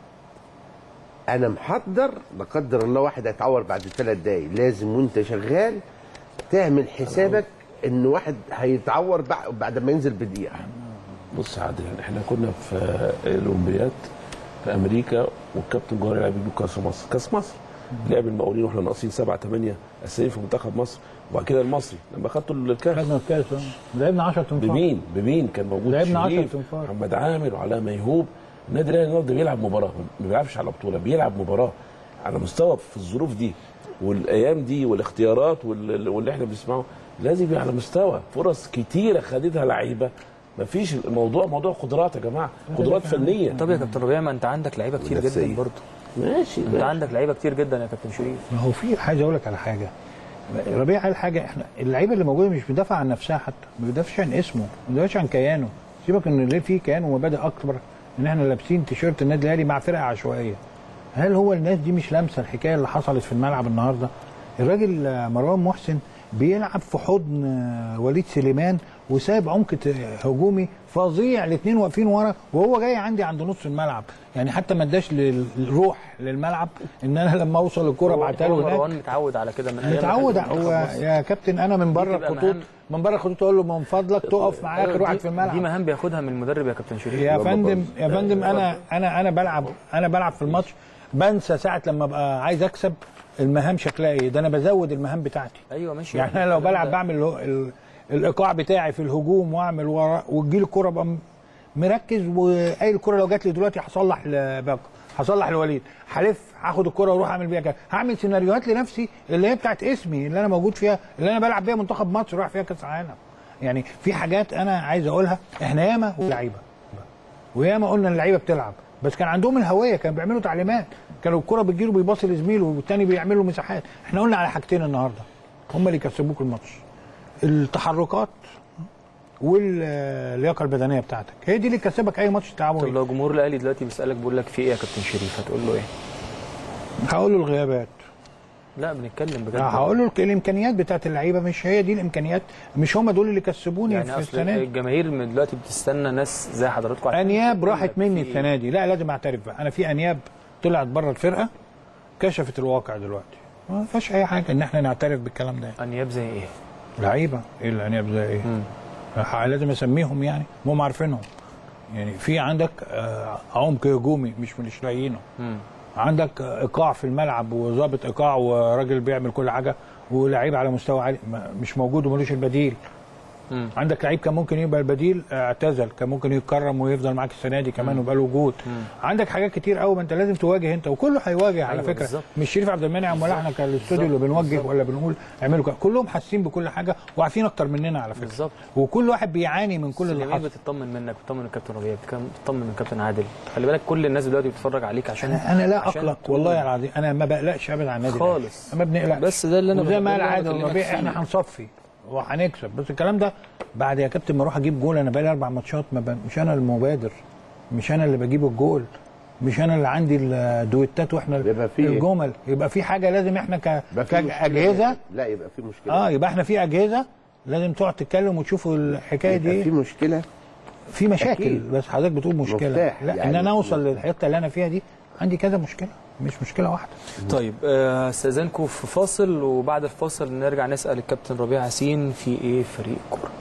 انا محضر لا قدر الله واحد هيتعور بعد ثلاث دقايق لازم وانت شغال تعمل حسابك ان واحد هيتعور بع- بعد ما ينزل بدقيقه بص يا عادل احنا كنا في الاولمبياد في امريكا والكابتن جوهري لعب بيجيب كاس مصر كاس مصر لعب المقاولين واحنا ناقصين سبعه ثمانيه اساسيين في منتخب مصر وبعد كده المصري لما خدتوا الكاس خدنا الكاس آه. لعبنا 10 تنفار بمين بمين كان موجود لعبنا عشرة شريف، تنفار. محمد عامر وعلاء ميهوب النادي الاهلي النهارده بيلعب مباراه ما بيلعبش على بطوله بيلعب مباراه على مستوى في الظروف دي والايام دي والاختيارات وال- واللي احنا بنسمعه لازم يبقى على مستوى فرص كتيره خدتها لعيبه ما فيش الموضوع موضوع قدرات يا جماعه قدرات فنيه طب يا كابتن ربيع ما انت عندك لعيبه كتير ونفسية. جدا برضه ماشي انت عندك لعيبه كتير جدا يا كابتن شريف ما هو في عايز اقول لك على حاجه ربيع قال حاجه احنا اللعيبه اللي موجوده مش بتدافع عن نفسها حتى ما بيدافعش عن اسمه ما بيدافعش عن كيانه سيبك ان اللي فيه كيان ومبادئ اكبر ان احنا لابسين تيشيرت النادي الاهلي مع فرقه عشوائيه هل هو الناس دي مش لامسه الحكايه اللي حصلت في الملعب النهارده الراجل آه، مروان محسن بيلعب في حضن آه، وليد سليمان وسايب عمق ت- هجومي فظيع الاثنين واقفين ورا وهو جاي عندي عند نص الملعب يعني حتى ما اداش للروح للملعب ان انا لما اوصل الكره هو- ابعتها هو له هناك مروان متعود على كده من ايام ما متعود كان في هو منتخب مصر. يا كابتن انا من بره تبقى الخطوط مهام- من بره الخطوط اقول له من فضلك تقف مع اخر واحد دي- في دي الملعب مهام بياخدها من المدرب يا كابتن شريف يا فندم يا فندم انا انا انا بلعب انا بلعب في الماتش بنسى ساعه لما ابقى عايز اكسب المهام شكلها ايه ده انا بزود المهام بتاعتي ايوه ماشي يعني انا لو بلعب بعمل ال- ال- الايقاع بتاعي في الهجوم واعمل ورا وتجيلي الكره ابقى م- مركز واي الكره لو جات لي دلوقتي هصلح لباكو هصلح لوليد هلف هاخد الكره واروح اعمل بيها كده هعمل سيناريوهات لنفسي اللي هي بتاعت اسمي اللي انا موجود فيها اللي انا بلعب بيها منتخب مصر رايح فيها كاس العالم يعني في حاجات انا عايز اقولها احنا ياما لعيبه وياما قلنا اللعيبه بتلعب بس كان عندهم الهويه كانوا بيعملوا تعليمات كانوا الكره بتجيله بيباصي لزميله والتاني بيعمل له مساحات احنا قلنا على حاجتين النهارده هم اللي كسبوك الماتش التحركات واللياقه البدنيه بتاعتك هي دي اللي تكسبك اي ماتش طب تعبوا لو جمهور الاهلي دلوقتي بيسالك بيقول لك في ايه يا كابتن شريف هتقول له ايه؟ هقول له الغيابات لا بنتكلم بجد هقول له الامكانيات بتاعت اللعيبه مش هي دي الامكانيات مش هم دول اللي كسبوني يعني في اصل السنه دي الجماهير من دلوقتي بتستنى ناس زي حضراتكم عشان انياب تقول راحت لك مني في إيه. السنه دي لا لازم اعترف بقى انا في انياب طلعت بره الفرقه كشفت الواقع دلوقتي ما فيهاش اي حاجه ان احنا نعترف بالكلام ده انياب زي ايه؟ لعيبه ايه الانياب زي ايه ح- لازم اسميهم يعني هم عارفينهم يعني في عندك آه، عمق هجومي مش مش لاقيينه عندك آه، ايقاع في الملعب وظابط ايقاع وراجل بيعمل كل حاجه ولعيب على مستوى عالي ما- مش موجود وملوش البديل مم. عندك لعيب كان ممكن يبقى البديل آه، اعتزل كان ممكن يتكرم ويفضل معاك السنه دي كمان ويبقى له وجود عندك حاجات كتير قوي ما انت لازم تواجه انت وكله هيواجه على أيوة فكره بالظبط. مش شريف عبد المنعم ولا احنا كالاستوديو اللي بنوجه ولا بنقول اعملوا كده كلهم حاسين بكل حاجه وعارفين اكتر مننا على فكره بالظبط. وكل واحد بيعاني من كل اللي الجماهير حصل بتطمن منك بتطمن الكابتن ربيع بتكم- بتطمن من الكابتن عادل خلي بالك كل الناس دلوقتي بتتفرج عليك عشان انا أنا لا عشان اقلق تقول- والله العظيم انا ما بقلقش ابدا عن النادي خالص. الأهلي. ما بنقلقش بس ده اللي أنا وزي ب- ما ده قال اللي أنا عادل بكلمك ربيع فيه. احنا هنصفي وهنكسب بس الكلام ده بعد يا كابتن ما اروح اجيب جول انا بقالي اربع ماتشات ما ب... مش انا المبادر مش انا اللي بجيب الجول مش انا اللي عندي الدويتات واحنا يبقى في- الجمل يبقى في حاجه لازم احنا ك... يبقى في مشكلة. كاجهزه لا يبقى في مشكله اه يبقى احنا في اجهزه لازم تقعد تتكلم وتشوفوا الحكايه دي يبقى في ايه مشكله في مشاكل أكيد. بس حضرتك بتقول مشكله مفتاح لا ان يعني. انا اوصل للحته اللي انا فيها دي عندي كذا مشكله مش مشكله واحده طيب آه، استاذنكم في فاصل وبعد الفاصل نرجع نسال الكابتن ربيع ياسين في ايه في فريق الكوره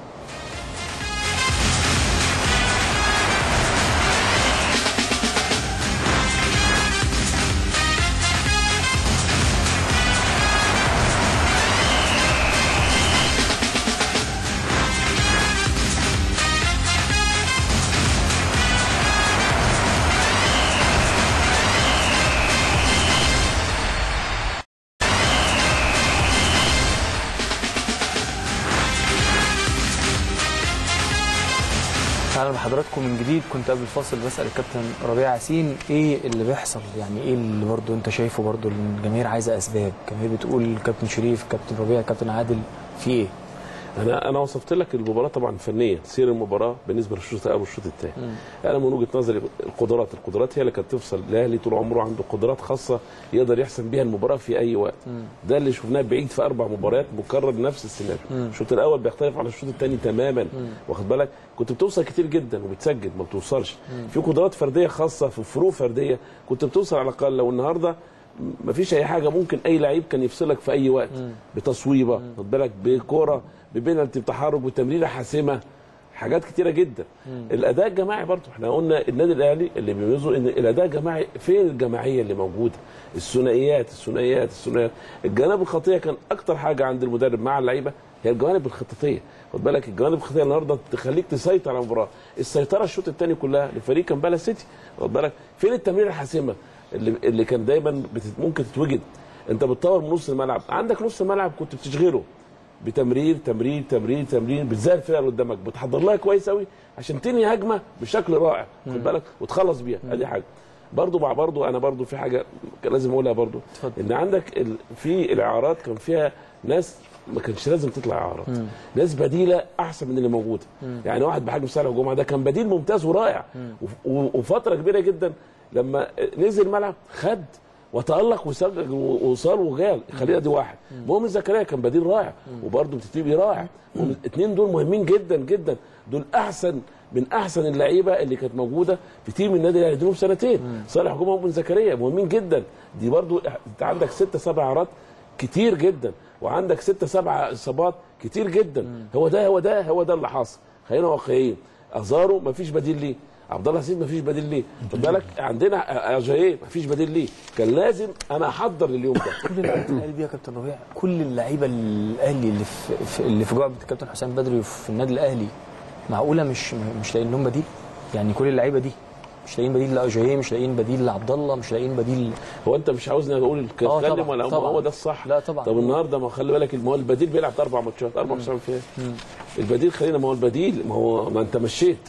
اهلا بحضراتكم من جديد كنت قبل الفاصل بسال الكابتن ربيع ياسين ايه اللي بيحصل يعني ايه اللي برضه انت شايفه برضه الجماهير عايزه اسباب الجماهير بتقول كابتن شريف كابتن ربيع كابتن عادل في ايه انا انا وصفت لك المباراه طبعا فنيا سير المباراه بالنسبه للشوط الاول والشوط الثاني انا من وجهه نظري القدرات القدرات هي اللي كانت تفصل الاهلي طول عمره عنده قدرات خاصه يقدر يحسم بيها المباراه في اي وقت ده اللي شفناه بعيد في اربع مباريات مكرر نفس السيناريو الشوط الاول بيختلف عن الشوط الثاني تماما واخد بالك كنت بتوصل كتير جدا وبتسجل ما بتوصلش في قدرات فرديه خاصه في فروق فرديه كنت بتوصل على الاقل لو النهارده ما فيش اي حاجه ممكن اي لعيب كان يفصلك في اي وقت بتصويبه خد بالك بكوره ببنالتي بتحرك بتمريره حاسمه حاجات كتيره جدا الاداء الجماعي برضه احنا قلنا النادي الاهلي اللي بيميزه ان الاداء الجماعي فين الجماعيه اللي موجوده الثنائيات الثنائيات الثنائيات الجانب الخطيه كان اكتر حاجه عند المدرب مع اللعيبه هي الجوانب الخططيه خد بالك الجوانب الخططيه النهارده تخليك تسيطر على المباراه السيطره الشوط الثاني كلها لفريق كامبالا سيتي خد بالك فين التمريره الحاسمه اللي اللي كان دايما بتت... ممكن تتوجد انت بتطور من نص الملعب عندك نص الملعب كنت بتشغله بتمرير تمرير تمرير تمرير بتزال الفرقه اللي قدامك بتحضر لها كويس قوي عشان تنهي هجمه بشكل رائع خد بالك وتخلص بيها ادي حاجه برضو مع برضو انا برضو في حاجه كان لازم اقولها برضو اتفضل. ان عندك ال... في الاعارات كان فيها ناس ما كانش لازم تطلع اعارات ناس بديله احسن من اللي موجوده يعني واحد بحجم صالح جمعه ده كان بديل ممتاز ورائع وف- و- وفتره كبيره جدا لما نزل الملعب خد وتالق وسجل ووصال وجال خلينا دي واحد مؤمن زكريا كان بديل رائع وبرده بتتيبي رائع الاثنين دول مهمين جدا جدا دول احسن من احسن اللعيبه اللي كانت موجوده في تيم النادي الاهلي دول سنتين صالح جمعه ومؤمن زكريا مهمين جدا دي برده انت عندك ستة سبع عرات كتير جدا وعندك ستة سبع اصابات كتير جدا هو ده هو ده هو ده اللي حاصل خلينا واقعيين ازارو مفيش بديل ليه عبد الله حسين مفيش بديل ليه خد بالك عندنا اجاييه مفيش بديل ليه كان لازم انا احضر لليوم ده كل اللعيبه الاهلي دي يا كابتن ربيع كل اللعيبه الاهلي اللي في, في اللي في جعبه الكابتن حسام بدري في النادي الاهلي معقوله مش مش لاقيين لهم بديل يعني كل اللعيبه دي مش لاقيين بديل لاجاييه مش لاقيين بديل لعبد الله مش لاقيين بديل هو انت مش عاوزني اقول آه اتكلم طبعاً، ولا طبعاً. هو ده الصح لا طبعاً. طب النهارده ما خلي بالك ما هو البديل بيلعب اربع ماتشات اربع ماتشات فيها البديل خلينا ما هو البديل ما هو ما انت مشيت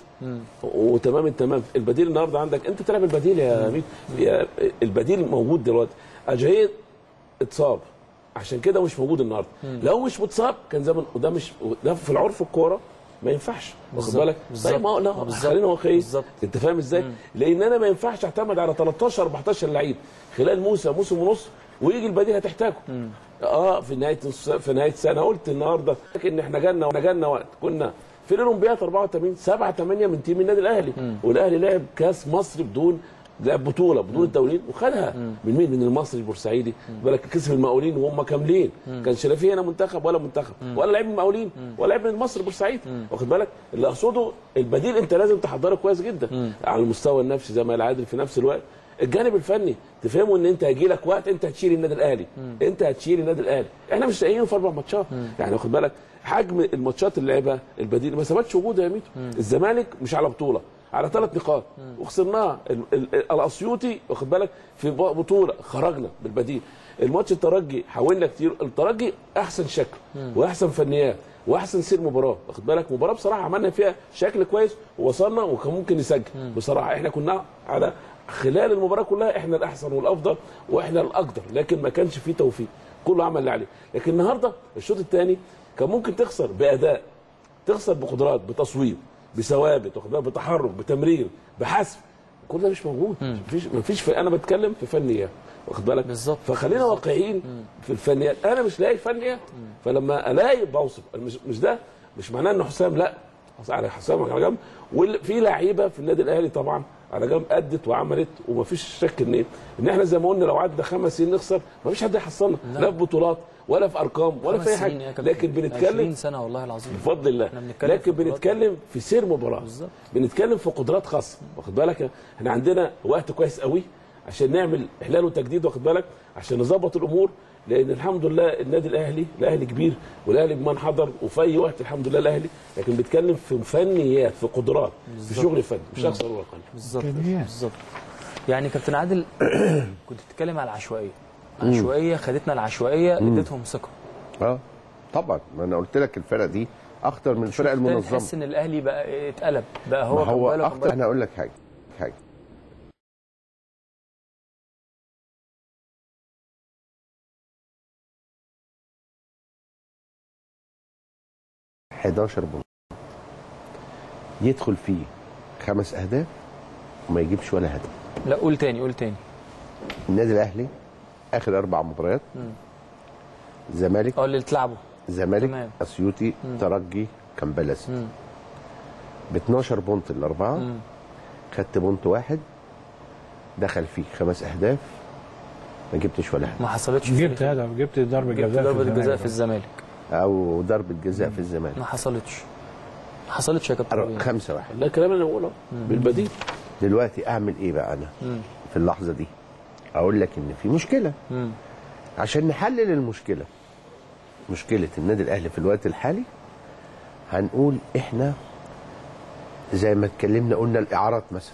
وتمام التمام البديل النهارده عندك انت تلعب البديل يا ميت يا البديل موجود دلوقتي اجاييه اتصاب عشان كده مش موجود النهارده لو مش متصاب كان زمان وده مش ده في العرف الكوره ما ينفعش واخد بالظبط، بالك بالظبط. طيب ما هو لا ما بالظبط، خلينا واقعيين بالظبط. انت فاهم ازاي؟ لان انا ما ينفعش اعتمد على 13 14 لعيب خلال موسم موسم ونص ويجي البديل هتحتاجه اه في نهايه الس- في نهايه السنه قلت النهارده ان احنا جالنا جالنا وقت كنا في الاولمبياد 84 7 8 من تيم النادي الاهلي والاهلي لعب كاس مصر بدون لعب بطوله بدون التولين وخدها من مين؟ من المصري البورسعيدي بالك كسب المقاولين وهم كاملين كان شرفي هنا منتخب ولا منتخب ولا لعيب من المقاولين ولا لعيب من المصري البورسعيدي واخد بالك اللي اقصده البديل انت لازم تحضره كويس جدا على المستوى النفسي زي ما العادل في نفس الوقت الجانب الفني تفهموا ان انت هيجي لك وقت انت هتشيل النادي الاهلي انت هتشيل النادي الاهلي احنا مش لاقيين في اربع ماتشات يعني واخد بالك حجم الماتشات اللي لعبها البديل ما ثبتش وجوده يا ميتو الزمالك مش على بطوله على ثلاث نقاط وخسرناها ال- ال- ال- الاسيوطي واخد بالك في ب- بطوله خرجنا بالبديل الماتش الترجي حاولنا كتير الترجي احسن شكل واحسن فنيات واحسن سير مباراه واخد بالك مباراه بصراحه عملنا فيها شكل كويس ووصلنا وكان ممكن نسجل بصراحه احنا كنا على خلال المباراه كلها احنا الاحسن والافضل واحنا الاقدر لكن ما كانش فيه توفيق كله عمل اللي عليه لكن النهارده الشوط الثاني كان ممكن تخسر باداء تخسر بقدرات بتصويب بثوابت واخد بالك بتحرك بتمرير بحسم كل ده مش موجود مفيش مفيش في انا بتكلم في فنيات واخد بالك بالظبط. فخلينا واقعيين في الفنيات انا مش لاقي فنيات فلما الاقي بوصف مش, مش ده مش معناه ان حسام لا على حسام على جنب وفي لعيبه في النادي الاهلي طبعا على جنب ادت وعملت ومفيش شك ان ان احنا زي ما قلنا لو عدى خمس سنين نخسر مفيش حد هيحصلنا لا في بطولات ولا في ارقام ولا في اي خمس سنين يا حاجه كابتن. لكن 20 بنتكلم سنه والله العظيم بفضل الله احنا بنتكلم لكن في قدرات. بنتكلم في سير مباراه بالظبط. بنتكلم في قدرات خاصه واخد بالك احنا عندنا وقت كويس قوي عشان نعمل احلال وتجديد واخد بالك عشان نظبط الامور لان الحمد لله النادي الاهلي الاهلي كبير والاهلي بمن حضر وفي اي وقت الحمد لله الاهلي لكن بنتكلم في فنيات في قدرات في شغل فني مش اكثر ولا اقل بالظبط بالظبط يعني كابتن عادل كنت بتتكلم على العشوائيه العشوائيه خدتنا العشوائيه اديتهم ثقه اه طبعا ما انا قلت لك الفرقه دي اخطر من الفرق بالتالي المنظمه تحس ان الاهلي بقى اتقلب بقى هو ما كان هو بالك اخطر بالك. انا اقول لك حاجه حاجه حداشر بونت يدخل فيه خمس اهداف وما يجيبش ولا هدف لا قول تاني قول تاني النادي الاهلي اخر اربع مباريات مم. زمالك اه اللي اتلعبوا زمالك تمام. اسيوطي مم. ترجي كامبالاسي مم. ب 12 بونت الاربعه مم. خدت بونت واحد دخل فيه خمس اهداف ما جبتش ولا هدف ما حصلتش في جبت هدف جبت ضربه جبت جزاء ضربه في جزاء الزمالك. في الزمالك او ضربه جزاء في الزمالك ما حصلتش ما حصلتش يا كابتن أر- ربيع. خمسة واحد لا الكلام اللي انا بقوله بالبديل دلوقتي اعمل ايه بقى انا مم. في اللحظه دي اقول لك ان في مشكله مم. عشان نحلل المشكله مشكله النادي الاهلي في الوقت الحالي هنقول احنا زي ما اتكلمنا قلنا الاعارات مثلا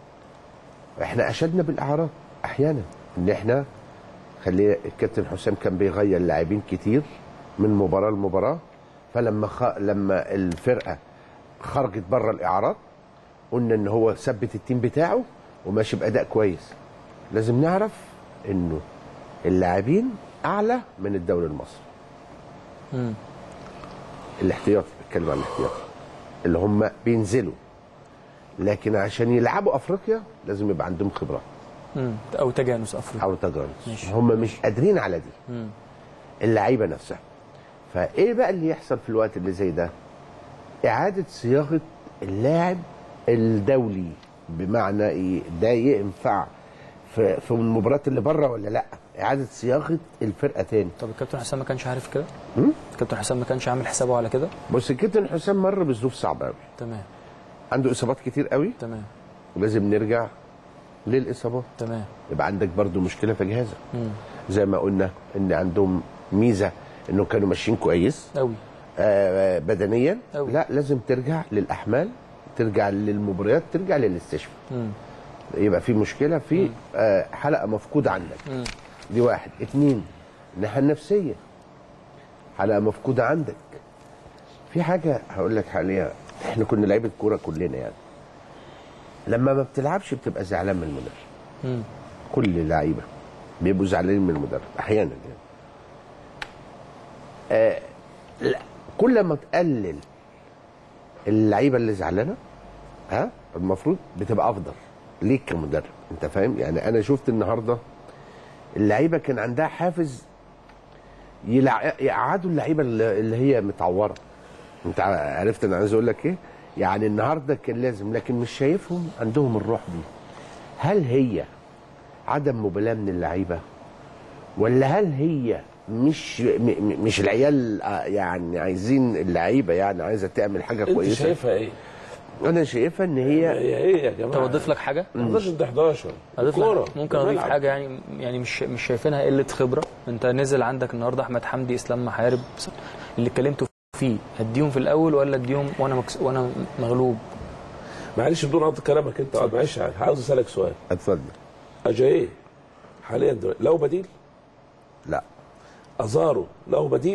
احنا اشدنا بالاعارات احيانا ان احنا خلي الكابتن حسام كان بيغير لاعبين كتير من مباراه لمباراه فلما خ... لما الفرقه خرجت بره الاعارات قلنا ان هو ثبت التيم بتاعه وماشي باداء كويس لازم نعرف انه اللاعبين اعلى من الدوري المصري مم. الاحتياطي بتكلم عن الاحتياطي اللي هم بينزلوا لكن عشان يلعبوا افريقيا لازم يبقى عندهم خبرات مم. او تجانس افريقيا او تجارب ماشي. هم مش قادرين على دي مم. اللعيبه نفسها فايه بقى اللي يحصل في الوقت اللي زي ده اعاده صياغه اللاعب الدولي بمعنى ايه ده ينفع في في المباريات اللي بره ولا لا اعاده صياغه الفرقه تاني طب الكابتن حسام ما كانش عارف كده مم؟ الكابتن حسام ما كانش عامل حسابه على كده بص الكابتن حسام مر بظروف صعبه قوي تمام عنده اصابات كتير قوي تمام ولازم نرجع للاصابات تمام يبقى عندك برضو مشكله في جهازك مم. زي ما قلنا ان عندهم ميزه انه كانوا ماشيين كويس قوي آه بدنيا أوي. لا لازم ترجع للاحمال ترجع للمباريات ترجع للاستشفاء مم. يبقى في مشكله في آه حلقه مفقوده عندك مم. دي واحد اتنين الناحيه النفسيه حلقه مفقوده عندك في حاجه هقول لك عليها احنا كنا لعيبه كوره كلنا يعني لما ما بتلعبش بتبقى زعلان من المدرب مم. كل اللعيبه بيبقوا زعلانين من المدرب احيانا يعني آه لا كل ما تقلل اللعيبه اللي زعلانه ها المفروض بتبقى افضل ليك كمدرب انت فاهم يعني انا شفت النهارده اللعيبه كان عندها حافز يلع... يقعدوا اللعيبه اللي اللي هي متعوره انت عرفت انا عايز اقول لك ايه يعني النهارده كان لازم لكن مش شايفهم عندهم الروح دي هل هي عدم مبالاه من اللعيبه ولا هل هي مش م- م- مش العيال آه، يعني عايزين اللعيبه يعني عايزه تعمل حاجه انت كويسه شايفها ايه؟ انا شايفها ان هي هي ايه يا جماعه؟ طب اضيف لك حاجه 11 ده 11 اضيف كورة. لك ممكن اضيف بنلعب. حاجه يعني يعني مش مش شايفينها قله خبره انت نزل عندك النهارده احمد حمدي اسلام محارب اللي اتكلمتوا فيه هديهم في الاول ولا اديهم وانا مكس... وانا مغلوب معلش بدون قطع كلامك انت معلش عاوز اسالك سؤال اتفضل اجاي حاليا دلوقتي له بديل؟ لا ازارو له بديل؟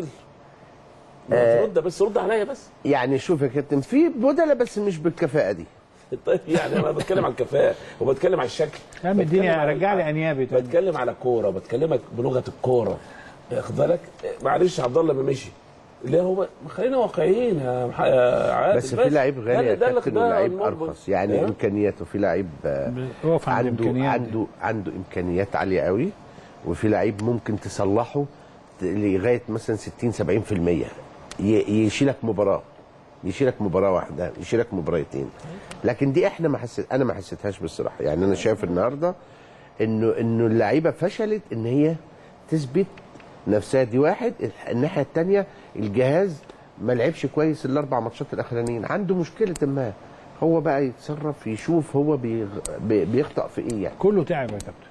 ما آه. ترد بس رد عليا بس يعني شوف يا كابتن في بدله بس مش بالكفاءه دي طيب يعني انا بتكلم على الكفاءه وبتكلم على الشكل يا عم اديني بتكلم على- رجع لي انيابي تاني. بتكلم على كوره بتكلمك بلغه الكوره واخد بالك معلش عبد الله ما مشي اللي هو خلينا واقعيين يا مح- يا عادل بس في لعيب غالي يا ده- ده- كابتن ده ولاعيب المربط. ارخص يعني ها؟ امكانياته في لعيب آه، اقف عند عنده الامكانيات دي. عنده عنده امكانيات عاليه قوي وفي لعيب ممكن تصلحه ت- لغايه مثلا 60 70% ي- يشيلك مباراه يشيلك مباراه واحده يشيلك مباراتين لكن دي احنا ما حسيت انا ما حسيتهاش بصراحه يعني انا شايف النهارده انه انه اللعيبه فشلت ان هي تثبت نفسها دي واحد الناحيه الثانيه الجهاز ما لعبش كويس الاربع ماتشات الاخرانيين عنده مشكله ما هو بقى يتصرف يشوف هو بيغ... بي- بيخطأ في ايه يعني كله تعب يا كابتن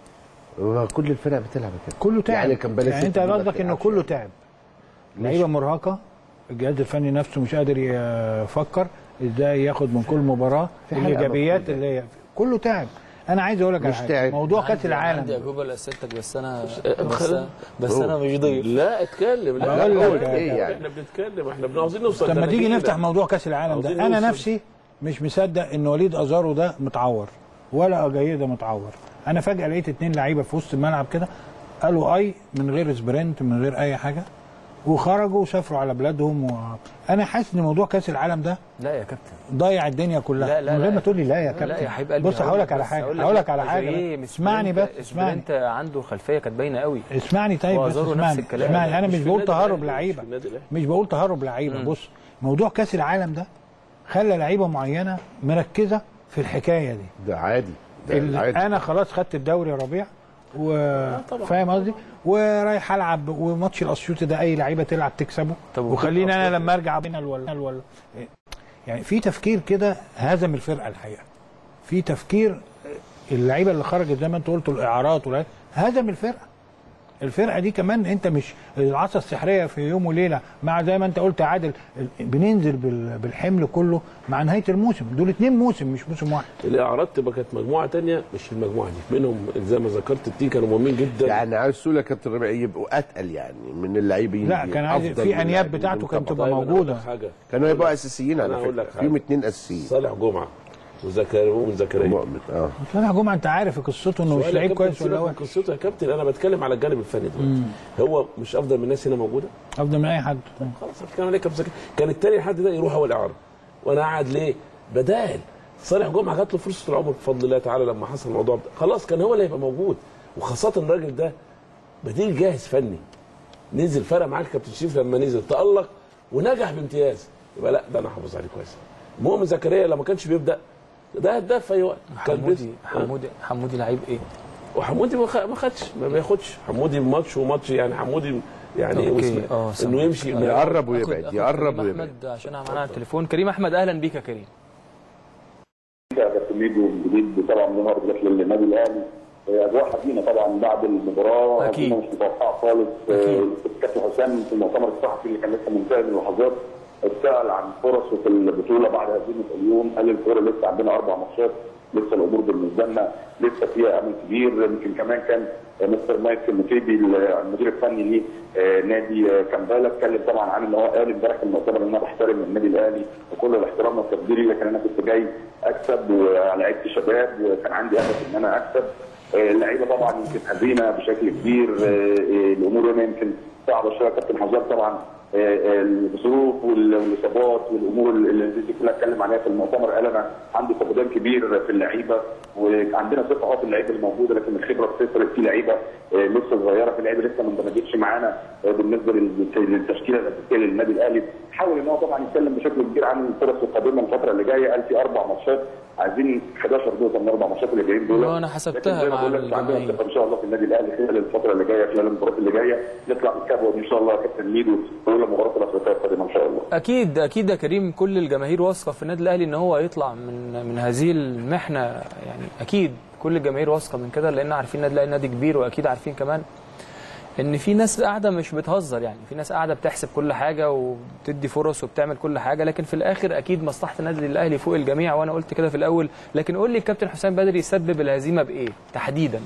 هو كل الفرق بتلعب كده كله تعب يعني كان بالي يعني انت ست ما قصدك انه بتلعبش. كله تعب لعيبه مرهقه الجهاز الفني نفسه مش قادر يفكر ازاي ياخد من كل مباراه في حلقة الايجابيات مفقودة. اللي هي كله تعب انا عايز اقول لك على حاجه مشتعل. موضوع كاس عندي- عندي العالم اجوبه لاسئلتك بس انا آه، بس, خالد. بس انا مش ضيف لا اتكلم لا بقول لك قول. إيه يعني؟ احنا بنتكلم احنا بن- عاوزين نوصل لما ده تيجي نتيجة. نفتح موضوع كاس العالم ده عاوزين انا نوصل. نفسي مش مصدق ان وليد ازارو ده متعور ولا اجاييه ده متعور انا فجاه لقيت اتنين لعيبه في وسط الملعب كده قالوا اي من غير سبرنت من غير اي حاجه وخرجوا وسافروا على بلادهم و... انا حاسس ان موضوع كاس العالم ده لا يا كابتن ضيع الدنيا كلها لا، لا، من غير لا. ما تقول لي لا يا كابتن لا يا حبيب قلبي بص هقول لك على بس حاجه هقول لك على حاجه ايه اسمعني بس اسمعني انت عنده خلفيه كانت باينه قوي اسمعني طيب بس وأزارو نفس اسمعني الكلام. اسمعني انا مش مش في بقول النادي تهرب الأهلي، لعيبه مش في النادي الأهلي. مش بقول تهرب لعيبه بص موضوع كاس العالم ده خلى لعيبه معينه مركزه في الحكايه دي ده عادي ده ال- عادي انا خلاص خدت الدوري يا ربيع طبعا. وفاهم قصدي ورايح العب وماتش الاسيوطي ده اي لعيبه تلعب تكسبه طب وخليني انا لما ارجع بين الولا الولا يعني في تفكير كده هزم الفرقه الحقيقه في تفكير اللعيبه اللي خرجت زي ما انت قلت الاعارات ولا هزم الفرقه الفرقه دي كمان انت مش العصا السحريه في يوم وليله مع زي ما انت قلت يا عادل بننزل بال- بالحمل كله مع نهايه الموسم دول اتنين موسم مش موسم واحد الاعراض تبقى كانت مجموعه تانية مش المجموعه دي منهم زي ما ذكرت التين كانوا مهمين جدا يعني عايز تقول يا كابتن ربيع يبقوا اتقل يعني من اللاعبين لا دي. كان عايز أفضل في من انياب اللاعبين بتاعته دول كانت طبعاً. تبقى طيب أنا أقول موجوده لك حاجه كانوا هيبقوا اساسيين على أنا هقول فكره لك حاجة. فيهم اتنين اساسيين صالح جمعه وزكريا وزكريا مؤمن اه صالح جمعه انت عارف قصته انه مش سؤال يا لعيب كابتن كويس ولا سيبك من وحش قصته يا كابتن انا بتكلم على الجانب الفني دلوقتي هو مش افضل من الناس هنا موجوده افضل من اي حد خلاص هتكلم عليك كابتن زكريا. كان التاني حد ده يروح هو الاعاره وانا قاعد ليه بدال صالح جمعه جات له فرصه العمر بفضل الله تعالى لما حصل الموضوع ده خلاص كان هو اللي هيبقى موجود وخاصه الراجل ده بديل جاهز فني نزل فرق معاك كابتن شريف لما نزل تالق ونجح بامتياز يبقى لا ده انا حافظ عليه كويس مؤمن زكريا لما كانش بيبدا ده هداف في اي وقت كان حمودي بيس- حمودي حمودي لعيب ايه وحمودي ما خ- ما خدش ما بياخدش حمودي ماتش وماتش يعني حمودي يعني أوكي. واسمه- آه، سامع. انه يمشي آه. يقرب آخد- ويبعد آخد يقرب كريم ويبعد احمد عشان معانا على التليفون كريم احمد اهلا بيك يا كريم يا كابتن ميدو الجديد طبعا ظهر داخل النادي الاهلي آه، اجواء حزينه طبعا بعد المباراه أكيد. أظن مش متوقعه خالص آه، الكابتن حسام في المؤتمر الصحفي اللي كان لسه منتهي من لحظات اتسال عن فرصه في البطوله بعد هزيمه اليوم قال الكوره لسه عندنا اربع ماتشات لسه الامور بالنسبه لنا لسه فيها امل كبير يمكن كمان كان آه، مستر مايك المتيبي المدير الفني لنادي آه، كامبالا اتكلم طبعا عن ان هو قال امبارح في المؤتمر ان انا بحترم النادي الاهلي وكل الاحترام والتقدير لكن انا كنت جاي اكسب ولعبت شباب وكان عندي هدف ان انا اكسب آه، اللعيبه طبعا يمكن حزينه بشكل كبير آه، آه، الامور هنا يمكن صعبه شويه كابتن حجار طبعا آه، آه، الظروف وال- والاصابات والامور اللي دي كلها اتكلم عليها في المؤتمر قال انا عندي فقدان كبير في اللعيبه وعندنا ثقه اه في اللعيبه الموجوده لكن الخبره بتفرق في لعيبه آه، لسه صغيره في لعيبه لسه ما اندمجتش معانا آه، بالنسبه لل- للتشكيله الاساسيه للنادي الاهلي حاول ان هو طبعا يتكلم بشكل كبير عن الفرص القادمه الفتره اللي جايه قال في اربع ماتشات عايزين 11 نقطه من الاربع ماتشات اللي جايين دول آه، أنا حسبتها لكن زي ما مع بقول لك عندنا الجماهير. ثقه ان شاء الله في النادي الاهلي خلال الفتره اللي جايه خلال المباريات اللي جايه نطلع بالكبوه دي ان شاء الله يا كابتن ميدو اولى مباراه الافريقيه القادمه ان شاء الله اكيد اكيد يا كريم كل الجماهير واثقه في النادي الاهلي ان هو يطلع من من هذه المحنه يعني اكيد كل الجماهير واثقه من كده لان عارفين النادي الاهلي نادي كبير واكيد عارفين كمان ان في ناس قاعده مش بتهزر يعني في ناس قاعده بتحسب كل حاجه وبتدي فرص وبتعمل كل حاجه لكن في الاخر اكيد مصلحه النادي الاهلي فوق الجميع وانا قلت كده في الاول لكن قول لي الكابتن حسام بدري سبب الهزيمه بايه تحديدا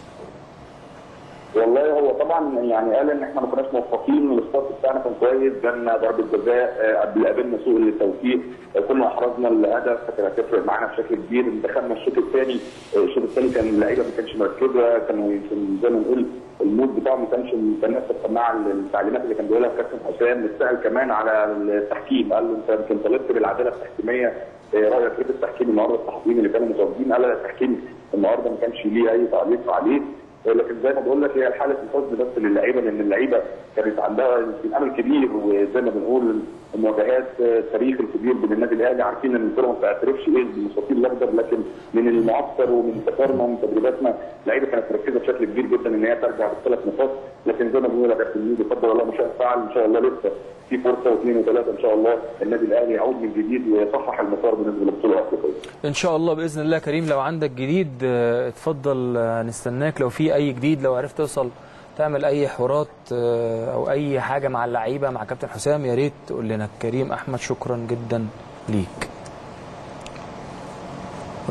والله هو طبعا يعني قال ان احنا ما كناش موفقين الستارت بتاعنا كان كويس جالنا ضربه جزاء آه، قبل قابلنا سوء التوفيق آه، كنا احرزنا الهدف فكانت هتفرق معانا بشكل كبير دخلنا الشوط الثاني آه، الشوط الثاني كان اللعيبه ما كانتش مركزه كانوا يمكن زي ما نقول المود بتاعهم ما كانش متناسب مع التعليمات اللي كان بيقولها الكابتن حسام اتسال كمان على التحكيم قال له انت يمكن طالبت بالعداله التحكيميه آه، رايك ايه في التحكيم النهارده التحكيم اللي كانوا متواجدين قال لا التحكيم النهارده ما كانش ليه اي تعليق عليه لكن زي ما بقول لك هي حاله الحزن بس للعيبه لان اللعيبه كانت عندها يمكن امل كبير وزي ما بنقول مواجهات التاريخ الكبير بين النادي الاهلي عارفين ان الكره ما بتعترفش ايه بالمستطيل الاخضر لكن من المعسكر ومن تفكيرنا ومن تدريباتنا اللعيبه كانت مركزه بشكل كبير جدا ان هي ترجع بالثلاث نقاط لكن زي ما بنقول يا كابتن ميدو قدر الله ما شاء فعل ان شاء الله لسه في فرصه واثنين وثلاثه ان شاء الله النادي الاهلي يعود من جديد ويصحح المسار بالنسبه للبطوله الافريقيه. ان شاء الله باذن الله كريم لو عندك جديد آه، اتفضل آه، نستناك لو في اي جديد لو عرفت توصل تعمل اي حوارات آه، او اي حاجه مع اللعيبه مع كابتن حسام يا ريت تقول لنا كريم احمد شكرا جدا ليك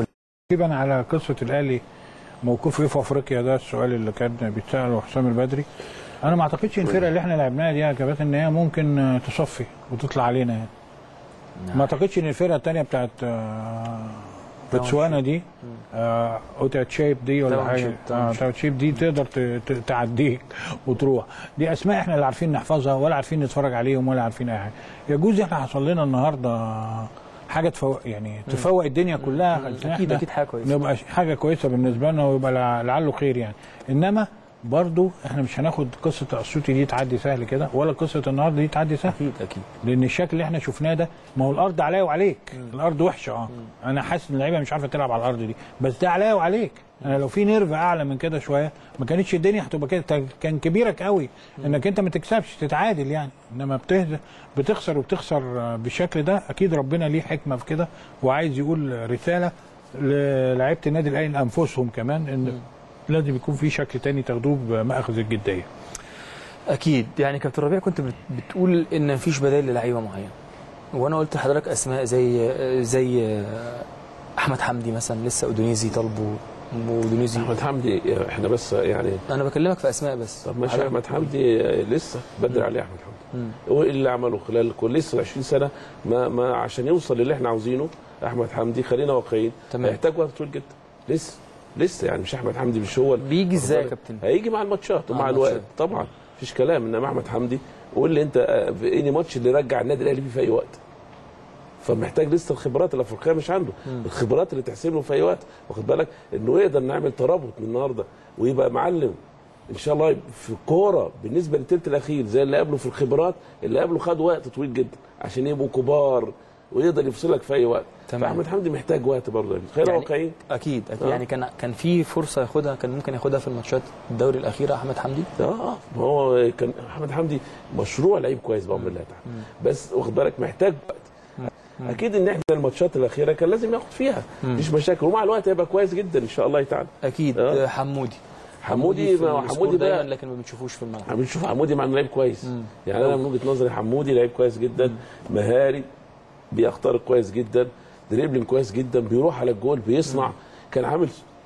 تقريبا على قصه الاهلي موقفه ايه في افريقيا ده السؤال اللي كان بيتساله حسام البدري انا ما اعتقدش ان الفرقه اللي احنا لعبناها دي يا كباتن ان هي ممكن آه، تصفي وتطلع علينا يعني ما اعتقدش ان الفرقه الثانيه بتاعت آه، بتسوانا دي آه، اوتا تشيب دي ولا تاون حاجه شيب، تاون آه، شيب. تاون شيب دي تقدر ت- ت- تعديك وتروح دي اسماء احنا لا عارفين نحفظها ولا عارفين نتفرج عليهم ولا عارفين اي حاجه يجوز احنا حصل لنا النهارده حاجه تفوق يعني تفوق الدنيا كلها خلتنا اكيد إحنا اكيد حاجه كويسه نبقى ش- حاجه كويسه بالنسبه لنا ويبقى لع- لعله خير يعني انما برضو احنا مش هناخد قصه اسيوطي دي تعدي سهل كده ولا قصه النهارده دي تعدي سهل اكيد اكيد لان الشكل اللي احنا شفناه ده ما هو الارض عليا وعليك الارض وحشه اه انا حاسس ان اللعيبه مش عارفه تلعب على الارض دي بس ده عليا وعليك انا لو في نيرف اعلى من كده شويه ما كانتش الدنيا هتبقى كده تا- كان كبيرك قوي انك انت ما تكسبش تتعادل يعني انما بتهز بتخسر وبتخسر آه، بالشكل ده اكيد ربنا ليه حكمه في كده وعايز يقول رساله للاعيبه النادي الاهلي لانفسهم كمان ان لازم يكون في شكل تاني تاخدوه بمأخذ الجديه اكيد يعني كابتن ربيع كنت بت- بتقول ان مفيش بدائل للعيبه معينه وانا قلت لحضرتك اسماء زي زي احمد حمدي مثلا لسه اودونيزي طالبه ودونيزي احمد حمدي احنا بس يعني انا بكلمك في اسماء بس طب ماشي حضرتك- احمد حمدي آه، لسه بدري عليه احمد حمدي هو إيه اللي عمله خلال كل لسه 20 سنه ما ما عشان يوصل للي احنا عاوزينه احمد حمدي خلينا واقعيين تمام. هيحتاج وقت طويل جدا لسه لسه يعني مش احمد حمدي مش هو بيجي ازاي يا كابتن؟ هيجي مع الماتشات مع ومع الوقت الماتشات. طبعا مفيش كلام انما احمد حمدي قول لي انت آه، في اي ماتش اللي يرجع النادي الاهلي فيه في اي وقت فمحتاج لسه الخبرات الافريقيه مش عنده الخبرات اللي تحسب له في اي وقت واخد بالك انه يقدر نعمل ترابط من النهارده ويبقى معلم ان شاء الله في الكوره بالنسبه للثلث الاخير زي اللي قبله في الخبرات اللي قبله خد وقت طويل جدا عشان يبقوا كبار ويقدر يفصلك في اي وقت تمام. فاحمد حمدي محتاج وقت برضه يعني خلينا يعني واقعيين اكيد اكيد آه. يعني كان كان في فرصه ياخدها كان ممكن ياخدها في الماتشات الدوري الاخيره احمد حمدي اه ما هو كان احمد حمدي مشروع لعيب كويس بامر الله تعالى بس واخد بالك محتاج وقت اكيد ان احنا الماتشات الاخيره كان لازم ياخد فيها مفيش مشاكل ومع الوقت هيبقى كويس جدا ان شاء الله تعالى اكيد آه. آه. حمودي حمودي في ما هو السكور حمودي دايما ده لكن ما بنشوفوش في الملعب بنشوف حمودي مع انه لعيب كويس يعني انا من وجهه نظري حمودي لعيب كويس جدا مهاري بيخترق كويس جدا دريبلينج كويس جدا بيروح على الجول بيصنع كان عامل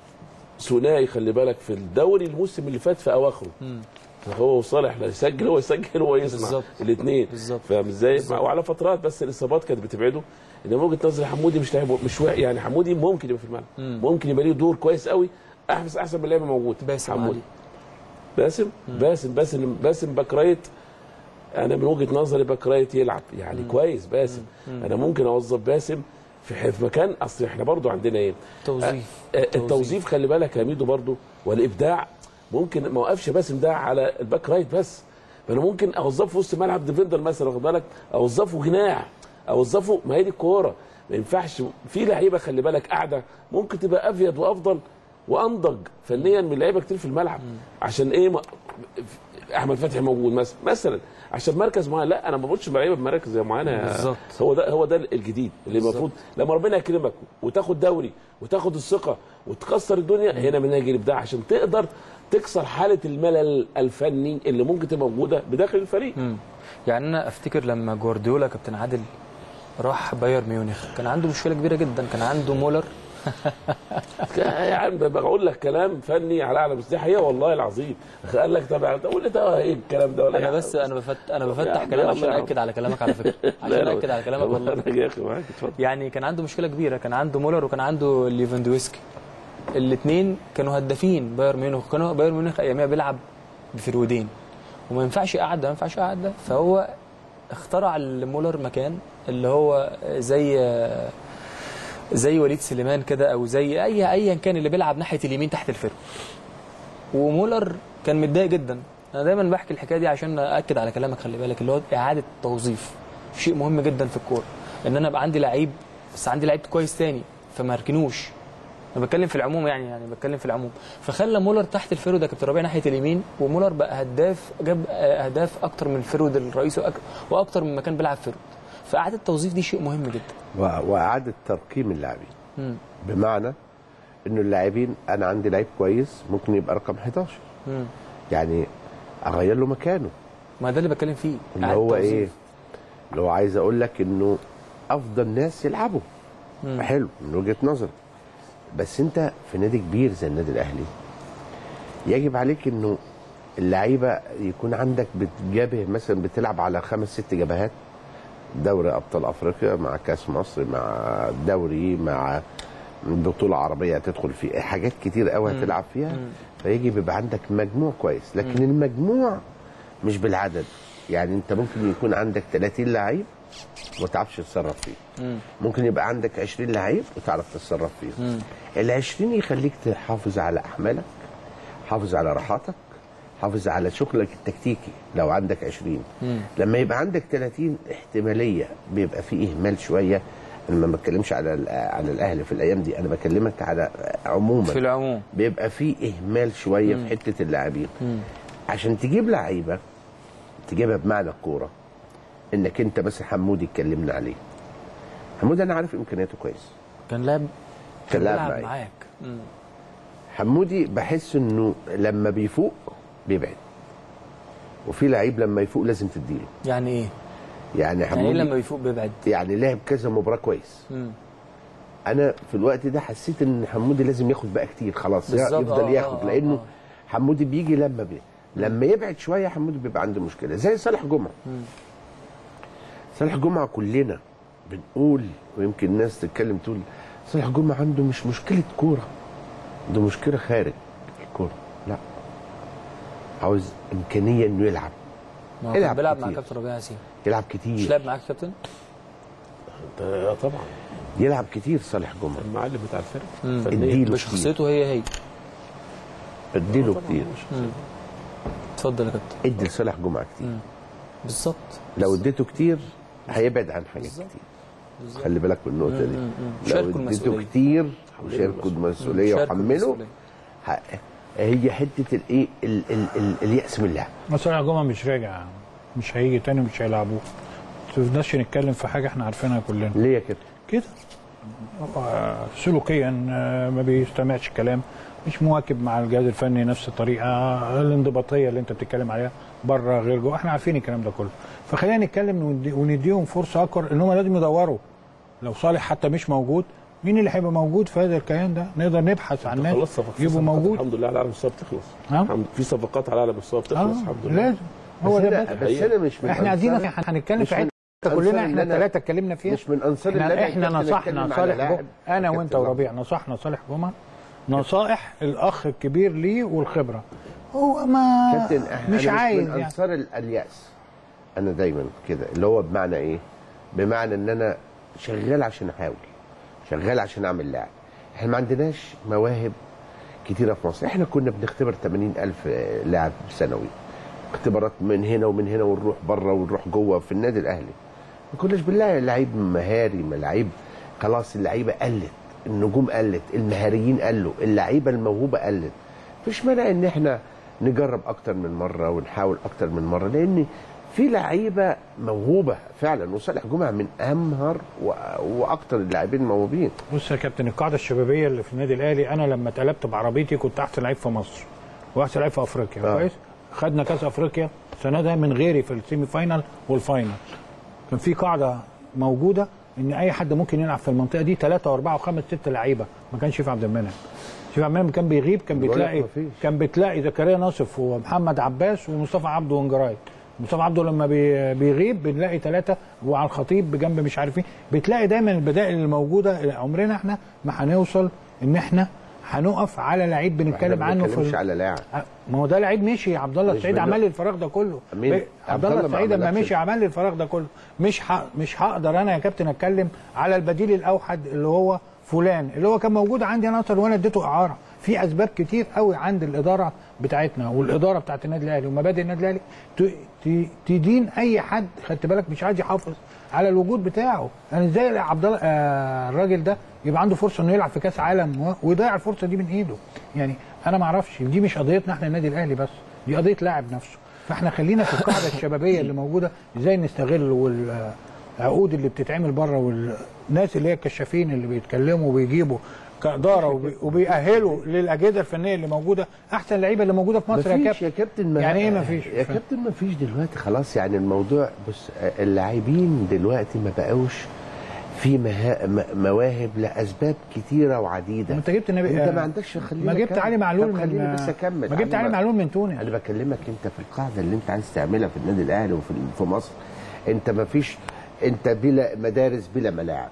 ثنائي خلي بالك في الدوري الموسم اللي فات في اواخره هو وصالح لا يسجل هو يسجل هو يصنع بالظبط. الاثنين بالظبط. فاهم ازاي وعلى فترات بس الاصابات كانت بتبعده انما وجهه نظري حمودي مش لاعب مش واعي يعني حمودي ممكن يبقى في الملعب ممكن يبقى ليه دور كويس قوي احسن احسن من اللعيبه موجود باسم حمودي علي. باسم باسم باسم باسم باك رايت انا من وجهه نظري باك رايت يلعب يعني كويس باسم انا ممكن اوظف باسم في ح- في مكان اصل احنا برضو عندنا ايه توظيف آه، آه، التوظيف خلي بالك يا ميدو برضو والابداع ممكن ما اوقفش باسم ده على الباك رايت بس فانا ممكن اوظفه في وسط ملعب ديفندر مثلا واخد بالك اوظفه جناح اوظفه ما هي دي الكوره ما ينفعش في لعيبه خلي بالك قاعده ممكن تبقى افيد وافضل وانضج فنيا من لعيبه كتير في الملعب عشان ايه ما احمد فتحي موجود مثلا مثلا عشان مركز معين لا انا ما بقولش لعيبه بمراكز زي معينه يا- بالظبط. هو ده هو ده الجديد اللي المفروض لما ربنا يكرمك وتاخد دوري وتاخد الثقه وتكسر الدنيا هنا من يجي الابداع عشان تقدر تكسر حاله الملل الفني اللي ممكن تبقى موجوده بداخل الفريق يعني انا افتكر لما جوارديولا كابتن عادل راح بايرن ميونخ كان عنده مشكله كبيره جدا كان عنده مولر يعني بقول لك كلام فني على اعلى مستوى دي حقيقه والله العظيم قال لك طب قول لي ده ايه الكلام ده ولا انا إيه؟ بس انا بفت... انا بفتح يعني كلام يلا عشان يا عم. اكد على كلامك على فكره لا، عشان لا. اكد على كلامك والله انا يا اخي معاك اتفضل يعني كان عنده مشكله كبيره كان عنده مولر وكان عنده ليفاندوسكي الاثنين كانوا هدافين بايرن ميونخ كانوا بايرن ميونخ ايامها بيلعب بفرودين وما ينفعش يقعد ده ما ينفعش يقعد ده فهو اخترع لمولر مكان اللي هو زي زي وليد سليمان كده او زي اي ايا كان اللي بيلعب ناحيه اليمين تحت الفرو ومولر كان متضايق جدا انا دايما بحكي الحكايه دي عشان اكد على كلامك خلي بالك اللي هو اعاده توظيف شيء مهم جدا في الكوره ان انا ابقى عندي لعيب بس عندي لعيب كويس تاني فما اركنوش انا بتكلم في العموم يعني يعني بتكلم في العموم فخلى مولر تحت الفرود ده كابتن ربيع ناحيه اليمين ومولر بقى هداف جاب آه، اهداف اكتر من الفرود الرئيسي وأك- واكتر من مكان بيلعب فرود فاعاده التوظيف دي شيء مهم جدا و- واعاده ترقيم اللاعبين بمعنى انه اللاعبين انا عندي لعيب كويس ممكن يبقى رقم 11 يعني اغير له مكانه ما ده اللي بتكلم فيه اللي إعادة هو توظيف. ايه اللي هو عايز اقول لك انه افضل ناس يلعبوا حلو من وجهه نظري بس انت في نادي كبير زي النادي الاهلي يجب عليك انه اللعيبه يكون عندك بتجابه مثلا بتلعب على خمس ست جبهات دوري ابطال افريقيا مع كاس مصر مع دوري مع بطوله عربيه تدخل في حاجات كتير قوي هتلعب فيها فيجب يبقى عندك مجموع كويس لكن المجموع مش بالعدد يعني انت ممكن يكون عندك 30 لعيب وما تعرفش تتصرف فيه ممكن يبقى عندك 20 لعيب وتعرف تتصرف فيهم ال 20 يخليك تحافظ على احمالك حافظ على راحاتك حافظ على شغلك التكتيكي لو عندك 20 لما يبقى عندك 30 احتماليه بيبقى فيه اهمال شويه انا ما بتكلمش على ال- على الاهلي في الايام دي انا بكلمك على عموما في العموم بيبقى فيه اهمال شويه في حته اللاعبين عشان تجيب لعيبه تجيبها بمعنى الكوره انك انت مثلا حمودي اتكلمنا عليه حمودي انا عارف امكانياته كويس كان لاعب كان لاعب بيلعب معايا. معاك مم. حمودي بحس انه لما بيفوق بيبعد وفي لعيب لما يفوق لازم تديله يعني ايه؟ يعني يعني ايه حمودي لما بيفوق بيبعد؟ يعني لعب كذا مباراه كويس مم. انا في الوقت ده حسيت ان حمودي لازم ياخد بقى كتير خلاص بالظبط، يفضل آه، ياخد آه، لانه آه. حمودي بيجي لما بي لما يبعد شويه حمودي بيبقى عنده مشكله زي صالح جمعه صالح جمعه كلنا بنقول ويمكن الناس تتكلم تقول صالح جمعه عنده مش مشكله كوره عنده مشكله خارج الكوره لا عاوز امكانيه انه يلعب ما هو كان يلعب بيلعب مع كتير. كابتن ربيع ياسين يلعب مش كتير لعب معاك كابتن؟ آه، طبعا يلعب كتير صالح جمعه المعلم بتاع الفرقه مم. فنيا. اديله كتير بشخصيته هي هي اديله كتير اتفضل يا كابتن ادي لصالح جمعه كتير بالظبط لو اديته كتير هيبعد عن حاجات بالظبط. كتير بالظبط. خلي بالك من النقطه دي مم. لو شاركوا اديته المسؤولية. كتير وشاركوا المسؤوليه شاركوا وحمله المسؤولية. ه- هي حته الايه ال- ال- ال- الياس من اللعب صالح جمعه مش راجع مش هيجي تاني ومش هيلعبوه ما تفضلش نتكلم في حاجه احنا عارفينها كلنا ليه كده؟ كده هو سلوكيا آه، ما بيستمعش كلام مش مواكب مع الجهاز الفني نفس الطريقه الانضباطيه اللي انت بتتكلم عليها بره غير جوه احنا عارفين الكلام ده كله فخلينا نتكلم وندي- ونديهم فرصه اكبر ان هم لازم يدوروا لو صالح حتى مش موجود مين اللي هيبقى موجود في هذا الكيان ده نقدر نبحث عن ناس خلاص صفقات في يبقوا صفقات موجود الحمد لله على اعلى مستوى بتخلص ها؟ الحمد- في صفقات على اعلى مستوى بتخلص اه الحمد لله لازم هو بس ده أنا- بس بس انا مش من احنا عايزين أنصار- هنتكلم مش في من حته أنصار كلنا إن احنا أنا- الثلاثه اتكلمنا فيها مش من انصار إن احنا, أنا احنا كابتن نصحنا أتكلم على صالح لاعب جمعه انا كابتن وانت لاعب. وربيع نصحنا صالح جمعه نصائح الاخ الكبير ليه والخبره هو ما كابتن إحنا- مش أنا عايز من يعني انصار ال- الياس انا دايما كده اللي هو بمعنى ايه؟ بمعنى ان انا شغال عشان احاول شغال عشان اعمل لاعب احنا ما عندناش مواهب كتيره في مصر احنا كنا بنختبر 80 الف لاعب سنوي اختبارات من هنا ومن هنا ونروح بره ونروح جوه في النادي الاهلي ما كناش بنلاقي لعيب مهاري ما لعيب خلاص اللعيبه قلت النجوم قلت المهاريين قلوا اللعيبه الموهوبه قلت مفيش مانع ان احنا نجرب اكتر من مره ونحاول اكتر من مره لان في لعيبه موهوبه فعلا وصالح جمعه من امهر و- واكتر اللاعبين الموهوبين بص يا كابتن القاعده الشبابيه اللي في النادي الاهلي انا لما اتقلبت بعربيتي كنت احسن لعيب في مصر واحسن لعيب في افريقيا آه. كويس خدنا كاس افريقيا السنه ده من غيري في السيمي فاينال والفاينال كان في قاعده موجوده ان اي حد ممكن يلعب في المنطقه دي ثلاثه واربعه وخمس ست لعيبه ما كانش في عبد المنعم شوف عبد المنعم كان بيغيب كان بقول لك بتلاقي مفيش. كان بتلاقي زكريا ناصف ومحمد عباس ومصطفى عبده ونجرايد مصطفى عبده لما بي- بيغيب بنلاقي ثلاثه وعلى الخطيب بجنب مش عارفين بتلاقي دايما البدائل الموجوده عمرنا احنا ما هنوصل ان احنا هنقف على لعيب بنتكلم احنا عنه ما في بنتكلمش ال- على لاعب ما هو ده لعيب مشي عبد الله مش السعيد بن- عمل لي الفراغ ده كله مين؟ عبد عبد الله الله ما السعيد لما عملكش مشي عمل لي الفراغ ده كله مش ح... مش هقدر انا يا كابتن اتكلم على البديل الاوحد اللي هو فلان اللي هو كان موجود عندي انا اصلا وانا اديته اعاره في اسباب كتير قوي عند الاداره بتاعتنا والاداره بتاعت النادي الاهلي ومبادئ النادي الاهلي ت... ت... تدين اي حد خدت بالك مش عايز يحافظ على الوجود بتاعه يعني ازاي عبد الله آه الراجل ده يبقى عنده فرصه انه يلعب في كاس عالم و- ويضيع الفرصه دي من ايده يعني انا ما اعرفش دي مش قضيتنا احنا النادي الاهلي بس دي قضيه لاعب نفسه فاحنا خلينا في القاعده الشبابيه اللي موجوده ازاي نستغل والعقود اللي بتتعمل بره والناس اللي هي الكشافين اللي بيتكلموا وبيجيبوا كاداره وبي- وبيأهلوا للاجهزه الفنيه اللي موجوده احسن لعيبه اللي موجوده في مصر يا مفيش كابتن يا كابتن ما يعني ايه مفيش؟ يا كابتن مفيش دلوقتي خلاص يعني الموضوع بص اللاعبين دلوقتي ما بقوش في مها... م- مواهب لاسباب كتيره وعديده انت جبت نبي انت ما عندكش خليني ما جبت أكمل. علي معلول طب خليني من بس اكمل ما جبت علي معلول من تونس انا بكلمك انت في القاعده اللي انت عايز تعملها في النادي الاهلي وفي في مصر انت ما فيش انت بلا مدارس بلا ملاعب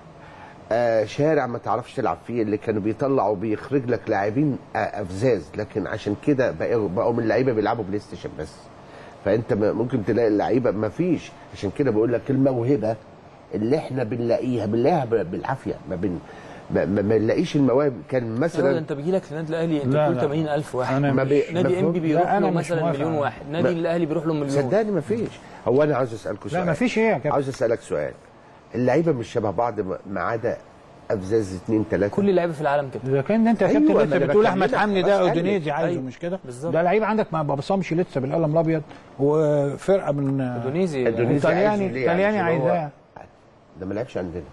آه شارع ما تعرفش تلعب فيه اللي كانوا بيطلعوا بيخرج لك لاعبين آه افزاز لكن عشان كده بقوا بقوا من اللعيبه بيلعبوا بلاي ستيشن بس فانت ما- ممكن تلاقي اللعيبه ما فيش عشان كده بقول لك الموهبه اللي احنا بنلاقيها بنلاقيها ب- بالعافيه ما بن ما, ما ما نلاقيش المواهب كان مثلا مثلا انت بيجي لك النادي الاهلي انت لا، بتقول لا. 80000 واحد أنا ما بي- نادي مفهوم؟ انبي بيروح لا، أنا له مش مثلا موافق مليون على- واحد نادي ما- الاهلي بيروح له مليون صدقني ما فيش هو انا عاوز اسالكم سؤال لا ما فيش ايه يا كابتن عاوز اسالك سؤال اللعيبه مش شبه بعض ما- ما عدا افزاز اثنين ثلاثه كل اللعيبه في العالم كده اذا كان انت يا أيوة، كابتن ما انت أنا بتقول احمد بكلمك، حمدي بس ده قال لي. اودينيزي عايزه أيوة، مش كده بالظبط. ده لعيب عندك ما بصمش لسه بالقلم الابيض وفرقه من اندونيسي إندونيسي طلياني- عايزه ليه؟ طلياني عشان هو- عايزاه. ده ما لعبش عندنا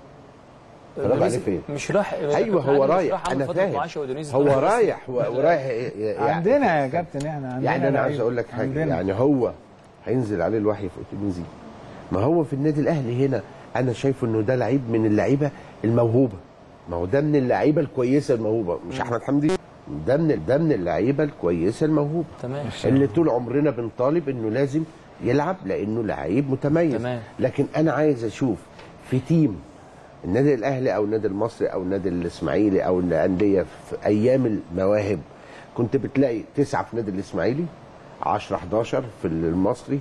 راح عليه فين؟ مش راح ايوه هو رايح انا فاهم هو رايح و- ورايح ي- ي- عندنا يا كابتن احنا عندنا يعني انا عايز لعيب. اقول لك حاجه عندنا. يعني هو هينزل عليه الوحي في اوتوميزي ما هو في النادي الاهلي هنا انا شايفه انه ده لعيب من اللعيبه الموهوبه ما هو ده من اللعيبه الكويسه الموهوبه مش احمد حمدي ده من ده من اللعيبه الكويسه الموهوبه تمام اللي طول عمرنا بنطالب انه لازم يلعب لانه لعيب متميز تمام. لكن انا عايز اشوف في تيم النادي الاهلي او النادي المصري او النادي الاسماعيلي او الانديه في ايام المواهب كنت بتلاقي تسعه في النادي الاسماعيلي 10 11 في المصري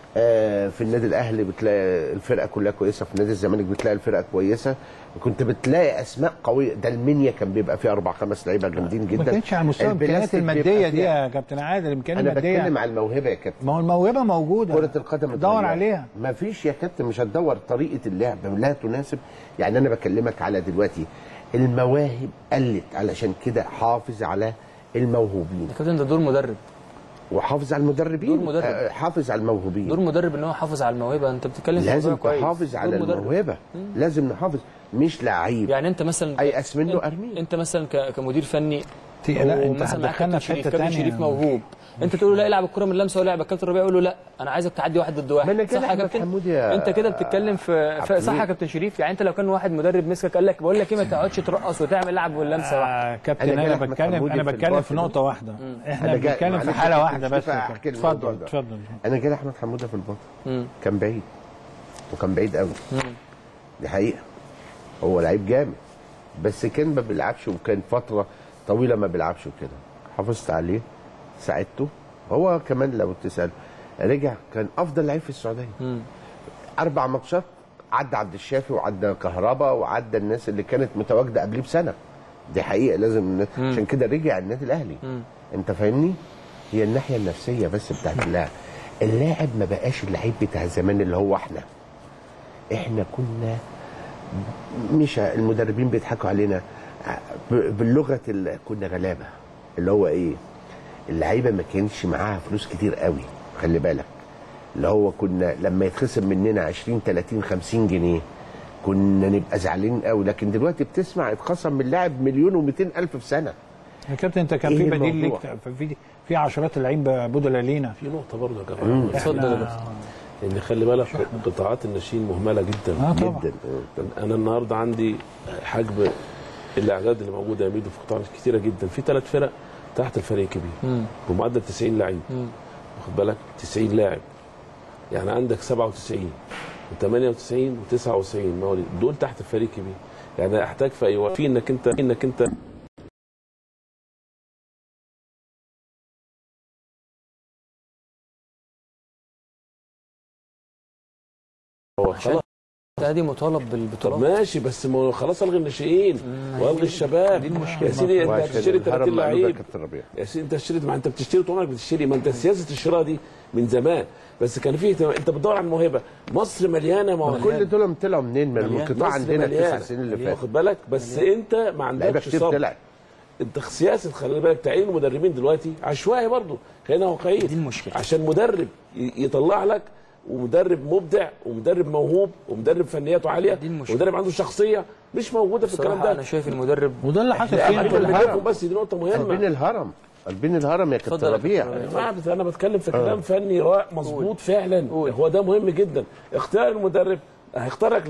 آه، في النادي الاهلي بتلاقي الفرقه كلها كويسه في نادي الزمالك بتلاقي الفرقه كويسه كنت بتلاقي اسماء قويه ده المنيا كان بيبقى فيه اربع خمس لعيبه جامدين جدا ما كانتش على مستوى الامكانيات البلاستيك الماديه بيبقى دي فيها- يا كابتن عادل الامكانيات انا بتكلم الماديه على الموهبه يا كابتن ما هو الموهبه موجوده كرة القدم دور اتغيرت. عليها ما فيش يا كابتن مش هتدور طريقة اللعب لا تناسب يعني أنا بكلمك على دلوقتي المواهب قلت علشان كده حافظ على الموهوبين يا كابتن ده دور مدرب وحافظ على المدربين دور مدرب. آه، حافظ على الموهوبين دور مدرب ان هو يحافظ على الموهبه انت بتتكلم في لازم موضوع كويس تحافظ على دور مدرب. الموهبة لازم نحافظ مش لعيب يعني انت مثلا أيأس منه انت- أرميه انت مثلا ك- كمدير فني تي- لا انت ومثلا معاك هتدخلنا كابتن في شريف حته كابتن ثانيه شريف موهوب انت تقول له لا العب الكره من لمسه ولا الكابتن ربيع يقول له لا انا عايزك تعدي واحد ضد واحد ما أنا كده صح يا أحمد كابتن حمودي يا انت كده بتتكلم في, في صح يا كابتن شريف يعني انت لو كان واحد مدرب مسكك قال لك بقول لك ايه ما تقعدش ترقص وتعمل لعب واللمسه واحده آه كابتن أنا انا, جاي أحمد بتكلم حمودي انا في بتكلم الباطن. في نقطه واحده احنا أنا جاي- بنتكلم في معلش حاله يا واحده كابتن بس شريف يا هحكي كابتن. الموضوع اتفضل ده. اتفضل أنا جالي أحمد حمودة في البطن مم. كان بعيد وكان بعيد قوي دي حقيقه هو لعيب جامد بس كان ما بيلعبش وكان فتره طويله ما بيلعبش وكده حافظت عليه ساعدته هو كمان لو تسال رجع كان افضل لعيب في السعوديه اربع ماتشات عدى عبد الشافي وعدى كهربا وعدى الناس اللي كانت متواجده قبليه بسنه دي حقيقه لازم ن- عشان كده رجع النادي الاهلي انت فاهمني هي الناحيه النفسيه بس بتاعت اللاعب اللاعب ما بقاش اللعيب بتاع زمان اللي هو احنا احنا كنا مش المدربين بيضحكوا علينا ب- باللغه اللي كنا غلابه اللي هو ايه اللعيبه ما كانش معاها فلوس كتير قوي خلي بالك اللي هو كنا لما يتخصم مننا 20 30 50 جنيه كنا نبقى زعلانين قوي لكن دلوقتي بتسمع اتخصم من لاعب مليون و200 الف في سنه يا كابتن انت كان إيه في بديل الموضوع؟ ليك في في عشرات اللعيبه بدلاء لينا في نقطه برضه يا جماعه اتفضل يا كابتن ان خلي بالك قطاعات الناشئين مهمله جدا اه طبعا جدا انا النهارده عندي حجم الاعداد اللي موجوده يا ميدو في قطاعات كتيره جدا في ثلاث فرق تحت الفريق الكبير مم. بمعدل 90 لعيب مم. واخد بالك 90 لاعب يعني عندك 97 و98 و99 مواليد دول تحت الفريق الكبير يعني احتاج في اي وقت في انك انت في انك انت هو خلاص هذه مطالب طب بالبطولات ماشي بس ما هو خلاص الغي الناشئين والغي الشباب دي المشكلة. يا سيدي انت وعشان هتشتري الهرم 30 قالوا ده لعيب كابتن ربيع يا سيدي انت اشتريت ما انت بتشتري طول عمرك بتشتري ما انت سياسه الشراء دي من زمان بس كان في انت بتدور على الموهبه مصر مليانه مواهب كل دول طلعوا منين من مليان. القطاع مصر عندنا التسع مليانة. سنين اللي فاتوا واخد بالك بس انت ما لعيبه عندكش كتير صبر طلعت انت سياسه خلي بالك تعيين مدربين دلوقتي عشوائي برضه خلينا واقعيين دي المشكلة. عشان مدرب ي- يطلع لك ومدرب مبدع ومدرب موهوب ومدرب فنياته عاليه دي المشكلة. ومدرب عنده شخصيه مش موجوده في الكلام بصراحه ده انا شايف المدرب وده اللي حصل لا فينا عارف في اللي الحلقة. بيفهم بس دي نقطه قلبين مهمه الهرم قلبين الهرم يا كابتن اتفضل يا ربيع كابتن يا جماعه بس انا بتكلم في كلام فني رائع مظبوط فعلا هو ده مهم جدا اختيار المدرب هيختار لك لعيب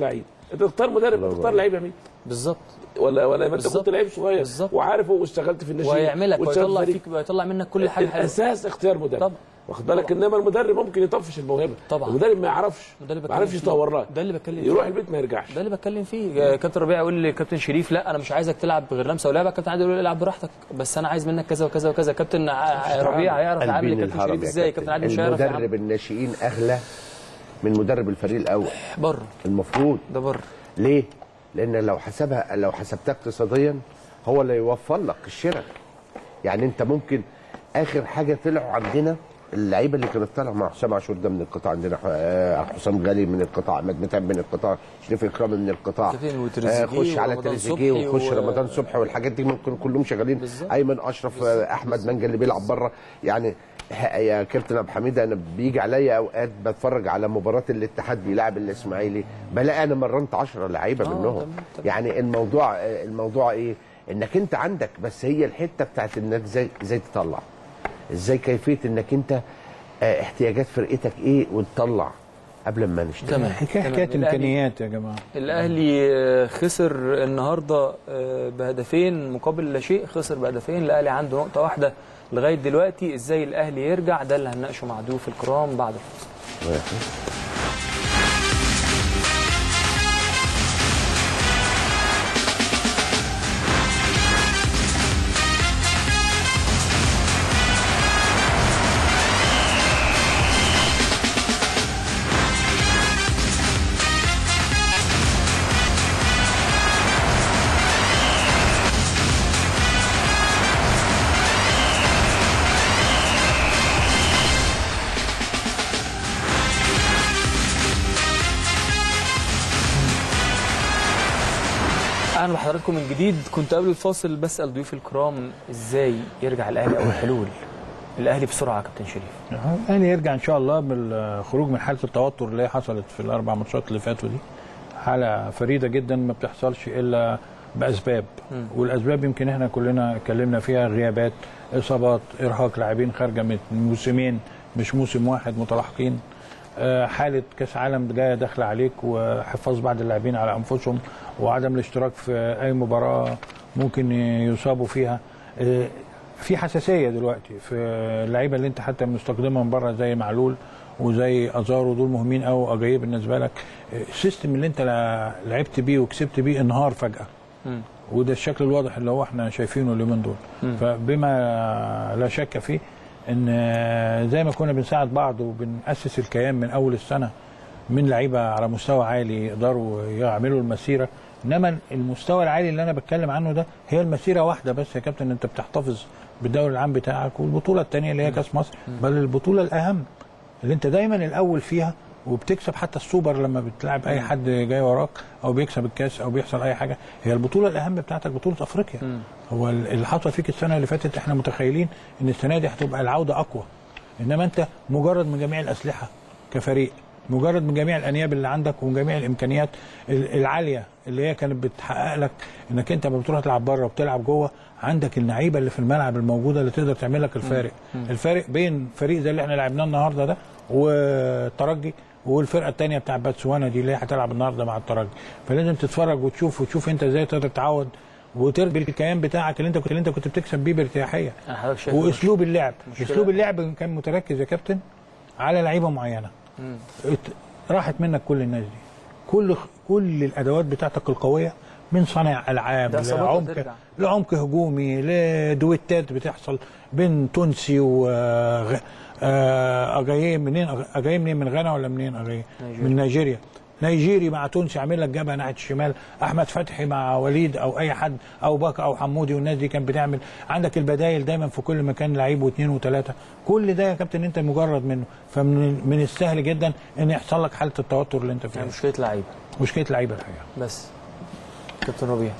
انت تختار مدرب الله تختار لعيبه مين بالظبط ولا ولا ما انت بالظبط. كنت لعيب صغير بالظبط. وعارف واشتغلت في الناشئين وهيعملك واشتغلت ويطلع في فريق. فيك ويطلع منك كل حاجه حلوه الاساس اختيار مدرب طبعا. واخد بالك انما المدرب ممكن يطفش الموهبه طبعا. المدرب ما يعرفش ده اللي ما بتكلم يعرفش فيه. يطور لك ده اللي بتكلم يروح فيه. البيت ما يرجعش ده اللي بتكلم فيه آه، كابتن ربيع يقول لي كابتن شريف لا انا مش عايزك تلعب غير لمسه ولعبه كابتن عادل يقول لي العب براحتك بس انا عايز منك كذا وكذا وكذا كابتن ع- ربيع هيعرف يعامل قلبين كابتن الهرم شريف يا ازاي كابتن عادل مش هيعرف المدرب يعامل الناشئين اغلى من مدرب الفريق الاول بره المفروض ده بره ليه؟ لان لو حسبها لو حسبتها اقتصاديا هو اللي يوفر لك الشراء يعني انت ممكن اخر حاجه طلعوا عندنا اللعيبه اللي كانت طالعه مع حسام عاشور ده من القطاع عندنا آه، حسام غالي من القطاع عماد متعب من القطاع شريف اكرامي من القطاع كافين وتريزيجيه خش على ورمضان تريزيجيه صبحي وخش و- رمضان صبحي والحاجات دي ممكن كلهم شغالين بالظبط. ايمن اشرف آه، احمد منجا اللي بيلعب بره يعني ه- يا كابتن ابو حميد انا بيجي عليا اوقات بتفرج على مباراه الاتحاد بيلعب الاسماعيلي بلاقي انا مرنت 10 لعيبه آه، منهم تمام، تمام. يعني الموضوع الموضوع ايه انك انت عندك بس هي الحته بتاعت انك ازاي ازاي تطلع ازاي كيفيه انك انت آه، احتياجات فرقتك ايه وتطلع قبل ما نشتغل تمام حكايه تمام. حكايه الأهلي- امكانيات يا جماعه الاهلي آه، خسر النهارده آه، بهدفين مقابل لا شيء خسر بهدفين الاهلي عنده نقطه واحده لغايه دلوقتي ازاي الاهلي يرجع ده اللي هنناقشه مع ضيوف الكرام بعد الفاصل اهلا بحضراتكم من جديد كنت قبل الفاصل بسال ضيوف الكرام ازاي يرجع الاهلي او الحلول الاهلي بسرعه يا كابتن شريف الاهلي يرجع ان شاء الله بالخروج من حاله التوتر اللي هي حصلت في الاربع ماتشات اللي فاتوا دي حاله فريده جدا ما بتحصلش الا باسباب والاسباب يمكن احنا كلنا اتكلمنا فيها غيابات اصابات ارهاق لاعبين خارجه من موسمين مش موسم واحد متلاحقين آه، حاله كاس عالم جايه داخله عليك وحفاظ بعض اللاعبين على انفسهم وعدم الاشتراك في اي مباراه ممكن يصابوا فيها آه، في حساسيه دلوقتي في اللعيبه اللي انت حتى مستخدمها من بره زي معلول وزي ازارو دول مهمين قوي اجايه بالنسبه لك السيستم اللي انت لا- لعبت بيه وكسبت بيه انهار فجاه وده الشكل الواضح اللي هو احنا شايفينه اليومين دول فبما لا شك فيه ان زي ما كنا بنساعد بعض وبنأسس الكيان من اول السنه من لعيبه على مستوى عالي يقدروا يعملوا المسيره انما المستوى العالي اللي انا بتكلم عنه ده هي المسيره واحده بس يا كابتن انت بتحتفظ بالدوري العام بتاعك والبطوله الثانيه اللي هي كاس مصر بل البطوله الاهم اللي انت دايما الاول فيها وبتكسب حتى السوبر لما بتلعب اي حد جاي وراك او بيكسب الكاس او بيحصل اي حاجه هي البطوله الاهم بتاعتك بطوله افريقيا هو اللي حصل فيك السنه اللي فاتت احنا متخيلين ان السنه دي هتبقى العوده اقوى انما انت مجرد من جميع الاسلحه كفريق مجرد من جميع الانياب اللي عندك ومن جميع الامكانيات ال- العاليه اللي هي كانت بتحقق لك انك انت لما بتروح تلعب بره وبتلعب جوه عندك اللعيبه اللي في الملعب الموجوده اللي تقدر تعمل لك الفارق الفارق بين فريق زي اللي احنا لعبناه النهارده ده والترجي والفرقه الثانيه بتاع باتسوانا دي اللي هي هتلعب النهارده مع الترجي فلازم تتفرج وتشوف وتشوف انت ازاي تقدر تعود وتربي الكيان بتاعك اللي انت كنت اللي انت كنت بتكسب بيه بارتياحيه انا حضرتك شايف واسلوب اللعب مشكلة. اسلوب اللعب كان متركز يا كابتن على لعيبه معينه ات- راحت منك كل الناس دي كل كل الادوات بتاعتك القويه من صانع العاب ده إصابات لعمق هترجع. لعمق هجومي لدويتات بتحصل بين تونسي و آه، اجاييه منين اجاييه منين من غانا ولا منين اجاييه نيجيريا. من نيجيريا نيجيري مع تونسي عامل لك جبهه ناحيه الشمال احمد فتحي مع وليد او اي حد او باكا او حمودي والناس دي كانت بتعمل عندك البدايل دايما في كل مكان لعيب واثنين وثلاثه كل ده يا كابتن انت مجرد منه فمن من السهل جدا ان يحصل لك حاله التوتر اللي انت فيها يعني مشكله لعيبه مشكله لعيبه الحقيقه بس كابتن ربيع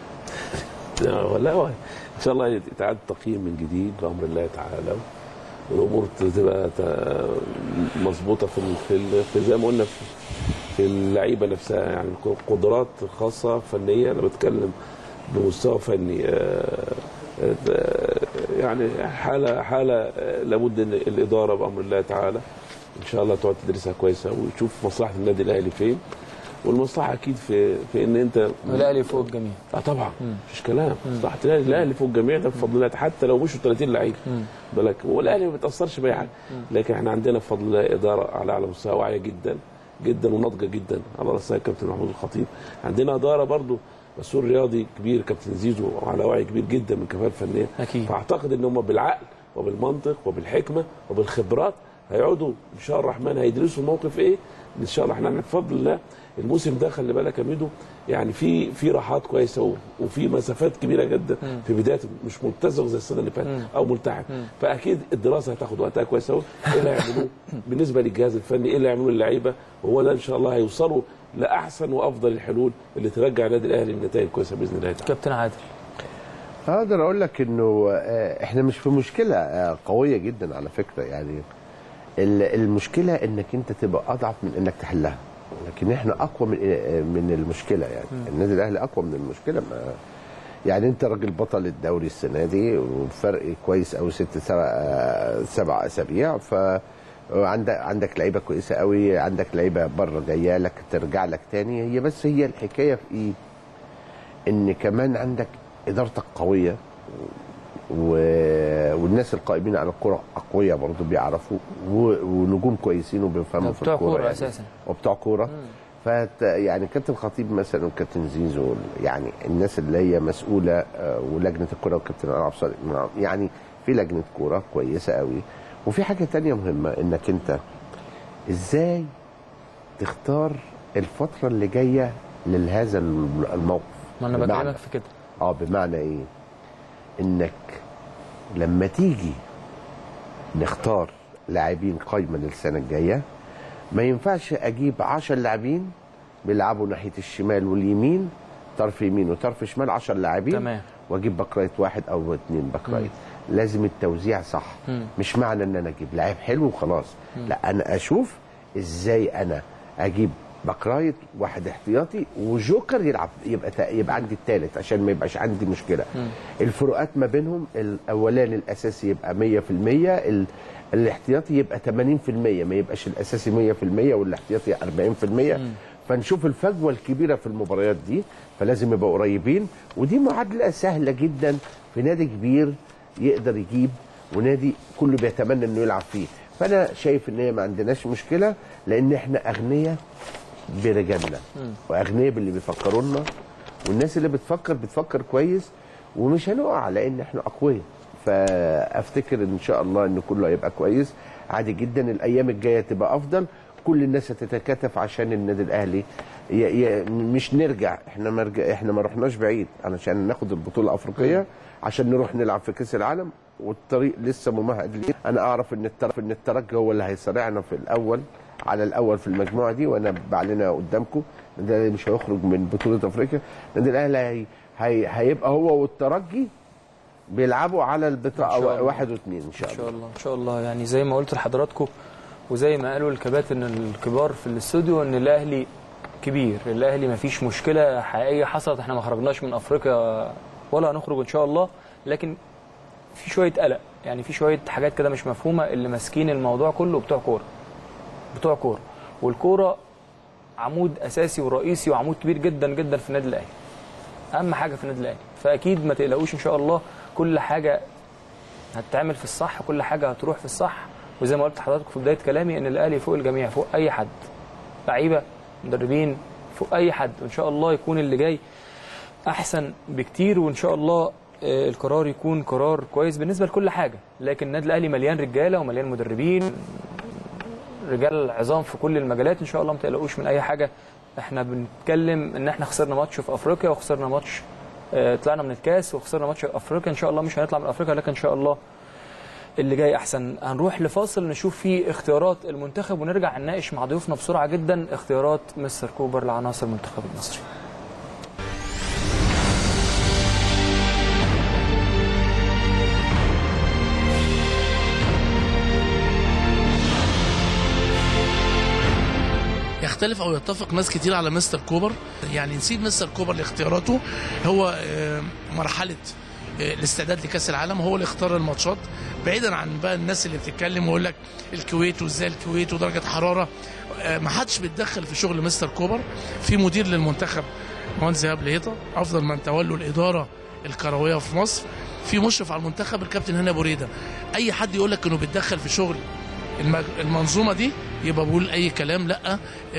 لا هو ان شاء الله يتعاد تقييم من جديد بامر الله تعالى والامور تبقى ت- مظبوطه في ال- في ال- في زي ما قلنا في- في اللعيبه نفسها يعني قدرات خاصه فنيه انا بتكلم بمستوى فني آه، آه، يعني حاله حاله آه، لابد ان الاداره بامر الله تعالى ان شاء الله تقعد تدرسها كويسه وتشوف مصلحه النادي الاهلي فين والمصلحه اكيد في في ان انت والاهلي فوق الجميع اه طبعا مفيش كلام مصلحه الاهلي الاهلي فوق الجميع ده بفضل الله حتى لو مشوا 30 لعيب بالك والاهلي ما بيتاثرش باي حاجه لكن احنا عندنا بفضل الله اداره على اعلى مستوى واعيه جدا جدا وناضجه جدا على راسها الكابتن محمود الخطيب عندنا اداره برضو مسؤول رياضي كبير كابتن زيزو وعلى وعي كبير جدا من الكفاءه الفنيه أكيد. فاعتقد ان هم بالعقل وبالمنطق وبالحكمه وبالخبرات هيقعدوا ان شاء الله الرحمن هيدرسوا الموقف ايه ان شاء الله احنا بفضل الله الموسم ده خلي بالك يا ميدو يعني في في راحات كويسه و- وفي مسافات كبيره جدا في بدايته مش ملتزم زي السنه اللي فاتت او ملتحم فاكيد الدراسه هتاخد وقتها كويس قوي ايه اللي هيعملوه بالنسبه للجهاز الفني ايه اللي هيعملوه للعيبه وهو ده ان شاء الله هيوصلوا لاحسن وافضل الحلول اللي ترجع النادي الاهلي لنتائج كويسه باذن الله تعالى كابتن عادل اقدر اقول لك انه آه، احنا مش في مشكله آه، قويه جدا على فكره يعني ال- المشكله انك انت تبقى اضعف من انك تحلها لكن احنا اقوى من آه، من المشكله يعني النادي الاهلي اقوى من المشكله ما يعني انت راجل بطل الدوري السنه دي وفرق كويس قوي ست سبع آه، سبع اسابيع ف عندك عندك لعيبه كويسه قوي عندك لعيبه بره جايه لك ترجع لك تاني هي بس هي الحكايه في ايه؟ ان كمان عندك ادارتك قويه و... والناس القائمين على الكره اقوياء برضه بيعرفوا و... ونجوم كويسين وبيفهموا في بتوع الكوره كورة يعني. أساساً. وبتوع كوره فت... يعني كابتن خطيب مثلا وكابتن زيزو يعني الناس اللي هي مسؤوله آه، ولجنه الكوره وكابتن العاب صالح يعني في لجنه كوره كويسه قوي وفي حاجه تانية مهمه انك انت ازاي تختار الفتره اللي جايه لهذا الموقف ما انا بمعنى- بكلمك في كده اه بمعنى ايه انك لما تيجي نختار لاعبين قايمه للسنه الجايه ما ينفعش اجيب 10 لاعبين بيلعبوا ناحيه الشمال واليمين طرف يمين وطرف شمال 10 لاعبين تمام. واجيب باك رايت واحد او اثنين باك رايت لازم التوزيع صح مم. مش معنى ان انا اجيب لاعب حلو وخلاص لا انا اشوف ازاي انا اجيب باك رايت واحد احتياطي وجوكر يلعب يبقى تا- يبقى عندي الثالث عشان ما يبقاش عندي مشكله الفروقات ما بينهم الاولاني الاساسي يبقى 100% ال... الاحتياطي يبقى 80% ما يبقاش الاساسي 100% والاحتياطي 40% فنشوف الفجوه الكبيره في المباريات دي فلازم يبقوا قريبين ودي معادله سهله جدا في نادي كبير يقدر يجيب ونادي كله بيتمنى انه يلعب فيه فانا شايف ان هي ما عندناش مشكله لان احنا اغنياء برجالنا واغنياء باللي بيفكروا لنا والناس اللي بتفكر بتفكر كويس ومش هنقع لان احنا اقوياء فافتكر ان شاء الله ان كله هيبقى كويس عادي جدا الايام الجايه تبقى افضل كل الناس هتتكاتف عشان النادي الاهلي ي... ي... مش نرجع احنا ما رجع... احنا ما رحناش بعيد علشان ناخد البطوله الافريقيه عشان نروح نلعب في كاس العالم والطريق لسه ممهد ليه انا اعرف ان الترجي ان الترجي هو اللي هيصارعنا في الاول على الاول في المجموعه دي وانا بعلنها قدامكم النادي الاهلي مش هيخرج من بطوله افريقيا النادي الاهلي هي... هي... هيبقى هو والترجي بيلعبوا على إن شاء البطاقه الله. واحد واثنين ان شاء ان الله شاء الله ان شاء الله يعني زي ما قلت لحضراتكم وزي ما قالوا الكباتن الكبار في الاستوديو ان الاهلي كبير الاهلي ما فيش مشكله حقيقيه حصلت احنا ما خرجناش من افريقيا ولا هنخرج ان شاء الله لكن في شويه قلق يعني في شويه حاجات كده مش مفهومه اللي ماسكين الموضوع كله بتوع كوره بتوع كوره والكوره عمود اساسي ورئيسي وعمود كبير جدا جدا في النادي الاهلي اهم حاجه في النادي الاهلي فاكيد ما تقلقوش ان شاء الله كل حاجه هتتعمل في الصح كل حاجه هتروح في الصح وزي ما قلت لحضراتكم في بدايه كلامي ان الاهلي فوق الجميع فوق اي حد لعيبه مدربين فوق اي حد وان شاء الله يكون اللي جاي احسن بكتير وان شاء الله آه، القرار يكون قرار كويس بالنسبه لكل حاجه لكن النادي الاهلي مليان رجاله ومليان مدربين رجال عظام في كل المجالات ان شاء الله ما تقلقوش من اي حاجه احنا بنتكلم ان احنا خسرنا ماتش في افريقيا وخسرنا ماتش آه، طلعنا من الكاس وخسرنا ماتش في افريقيا ان شاء الله مش هنطلع من افريقيا لكن ان شاء الله اللي جاي احسن هنروح لفاصل نشوف فيه اختيارات المنتخب ونرجع نناقش مع ضيوفنا بسرعه جدا اختيارات مستر كوبر لعناصر المنتخب المصري يختلف او يتفق ناس كتير على مستر كوبر يعني نسيب مستر كوبر لاختياراته هو آه، مرحله آه، الاستعداد لكاس العالم هو اللي اختار الماتشات بعيدا عن بقى الناس اللي بتتكلم ويقول لك الكويت وازاي الكويت ودرجه حراره آه، ما حدش بيتدخل في شغل مستر كوبر في مدير للمنتخب مهندس ايهاب لهيطه افضل من تولوا الاداره الكرويه في مصر في مشرف على المنتخب الكابتن هاني ابو ريده اي حد يقول لك انه بيتدخل في شغل المج- المنظومه دي يبقى بقول اي كلام لا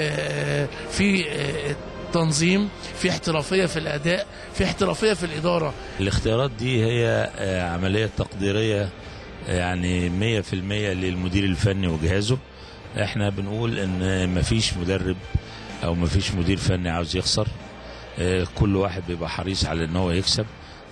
آه، في آه، تنظيم في احترافيه في الاداء في احترافيه في الاداره الاختيارات دي هي آه، عملية تقديرية آه، يعني 100% للمدير الفني وجهازه احنا بنقول ان مفيش مدرب او مفيش مدير فني عاوز يخسر آه، كل واحد بيبقى حريص على ان هو يكسب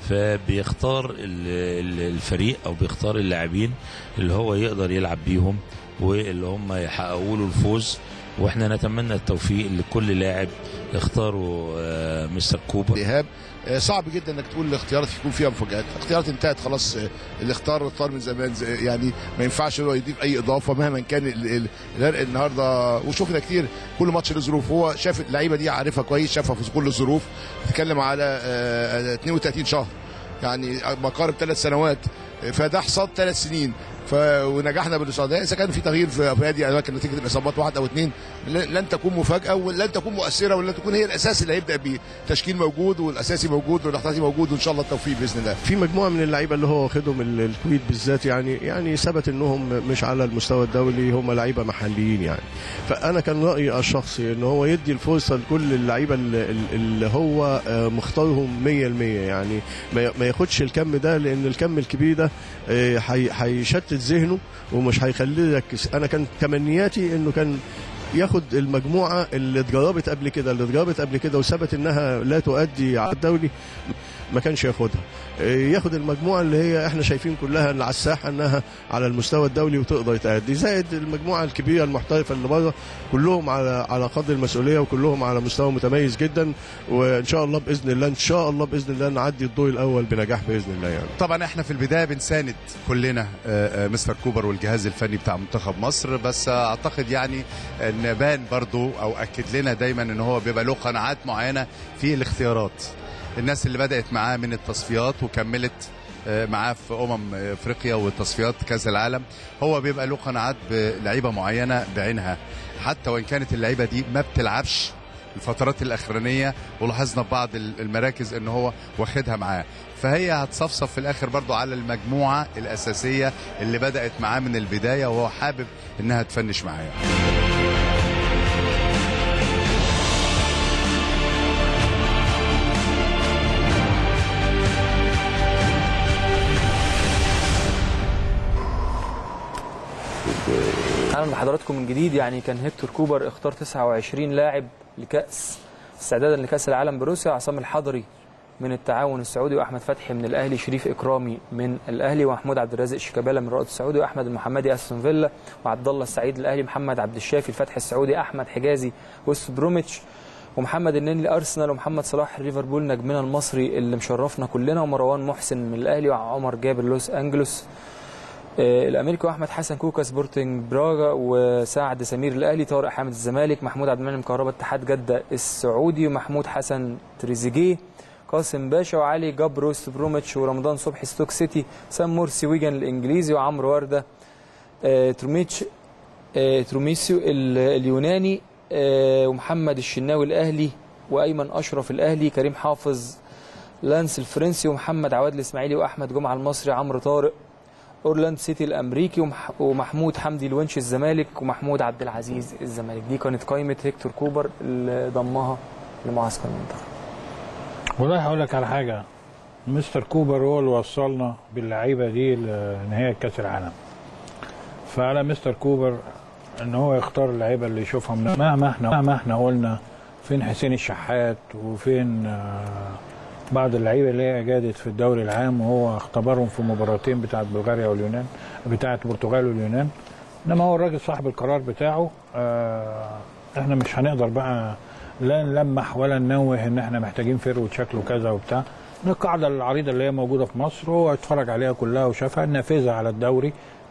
فبيختار ال- ال- الفريق او بيختار اللاعبين اللي هو يقدر يلعب بيهم واللي هم يحققوا له الفوز واحنا نتمنى التوفيق لكل لاعب اختاروا آه، مستر كوبر ايهاب آه، صعب جدا انك تقول الاختيارات يكون فيها مفاجات الاختيارات انتهت خلاص آه، اللي اختار اختار من زمان زي- يعني ما ينفعش هو يضيف اي اضافه مهما كان ال- ال- الفرق النهارده وشفنا كتير كل ماتش له ظروف هو شاف اللعيبه دي عارفها كويس شافها في كل الظروف بتتكلم على آه، 32 شهر يعني ما قارب ثلاث سنوات آه، فده حصاد ثلاث سنين ف... ونجحنا بالاصابات اذا كان في تغيير في في هذه الاماكن نتيجه الاصابات واحد او اثنين لن لن تكون مفاجاه ولن تكون مؤثره ولن تكون هي الاساس اللي هيبدا بيه تشكيل موجود والاساسي موجود والاحتياطي موجود وان شاء الله التوفيق باذن الله في مجموعه من اللعيبه اللي هو واخدهم ال- الكويت بالذات يعني يعني ثبت انهم مش على المستوى الدولي هم لعيبه محليين يعني فانا كان رايي الشخصي ان هو يدي الفرصه لكل اللعيبه اللي, اللي هو آه، مختارهم 100% يعني ما ما ياخدش الكم ده لان الكم الكبير ده آه، هي- هيشتت ذهنه ومش هيخليه يركز انا كان تمنياتي انه كان ياخد المجموعه اللي اتجربت قبل كده اللي اتجربت قبل كده وثبت انها لا تؤدي على الدولي ما كانش ياخدها إيه، ياخد المجموعه اللي هي احنا شايفين كلها اللي على الساحه انها على المستوى الدولي وتقدر تأدي زائد المجموعه الكبيره المحترفه اللي بره كلهم على على قدر المسؤوليه وكلهم على مستوى متميز جدا وان شاء الله باذن الله ان شاء الله باذن الله نعدي الدور الاول بنجاح باذن الله يعني طبعا احنا في البدايه بنساند كلنا آه، آه، مستر كوبر والجهاز الفني بتاع منتخب مصر بس آه، اعتقد يعني ان بان برضو او اكد لنا دايما ان هو بيبقى له قناعات معينه في الاختيارات الناس اللي بدات معاه من التصفيات وكملت آه، معاه في امم افريقيا وتصفيات كاس العالم هو بيبقى له قناعات بلعيبه معينه بعينها حتى وان كانت اللعيبه دي ما بتلعبش الفترات الاخرانيه ولاحظنا في بعض المراكز ان هو واخدها معاه فهي هتصفصف في الاخر برضو على المجموعه الاساسيه اللي بدات معاه من البدايه وهو حابب انها تفنش معاه اهلا بحضراتكم من جديد يعني كان هيكتور كوبر اختار 29 لاعب لكاس استعدادا لكاس العالم بروسيا عصام الحضري من التعاون السعودي واحمد فتحي من الاهلي شريف اكرامي من الاهلي ومحمود عبد الرازق شيكابالا من الرائد السعودي واحمد المحمدي استون فيلا وعبد الله السعيد الاهلي محمد عبد الشافي الفتح السعودي احمد حجازي وست بروميتش ومحمد النني ارسنال ومحمد صلاح ليفربول نجمنا المصري اللي مشرفنا كلنا ومروان محسن من الاهلي وعمر جابر لوس انجلوس آه، الامريكي واحمد حسن كوكا سبورتنج براغا وسعد سمير الاهلي طارق حامد الزمالك محمود عبد المنعم كهربا اتحاد جده السعودي ومحمود حسن تريزيجيه قاسم باشا وعلي جبر وست بروميتش ورمضان صبحي ستوك سيتي سام مرسي ويجن الانجليزي وعمرو ورده آه، تروميتش آه، تروميسيو ال- اليوناني آه، ومحمد الشناوي الاهلي وايمن اشرف الاهلي كريم حافظ لانس الفرنسي ومحمد عواد الاسماعيلي واحمد جمعه المصري عمرو طارق اورلاند سيتي الامريكي ومح... ومحمود حمدي الونش الزمالك ومحمود عبد العزيز الزمالك دي كانت قائمه هيكتور كوبر اللي ضمها لمعسكر المنتخب والله هقول لك على حاجه مستر كوبر هو اللي وصلنا باللعيبه دي لنهايه كاس العالم فعلى مستر كوبر ان هو يختار اللعيبه اللي يشوفها من مهما احنا مهما احنا قلنا فين حسين الشحات وفين آه، بعض اللعيبه اللي هي جادت في الدوري العام وهو اختبرهم في مباراتين بتاعت بلغاريا واليونان بتاعت البرتغال واليونان انما هو الراجل صاحب القرار بتاعه آه، احنا مش هنقدر بقى لا نلمح ولا ننوه ان احنا محتاجين فيرود شكله كذا وبتاع القاعده العريضه اللي هي موجوده في مصر هو اتفرج عليها كلها وشافها نافذه على الدوري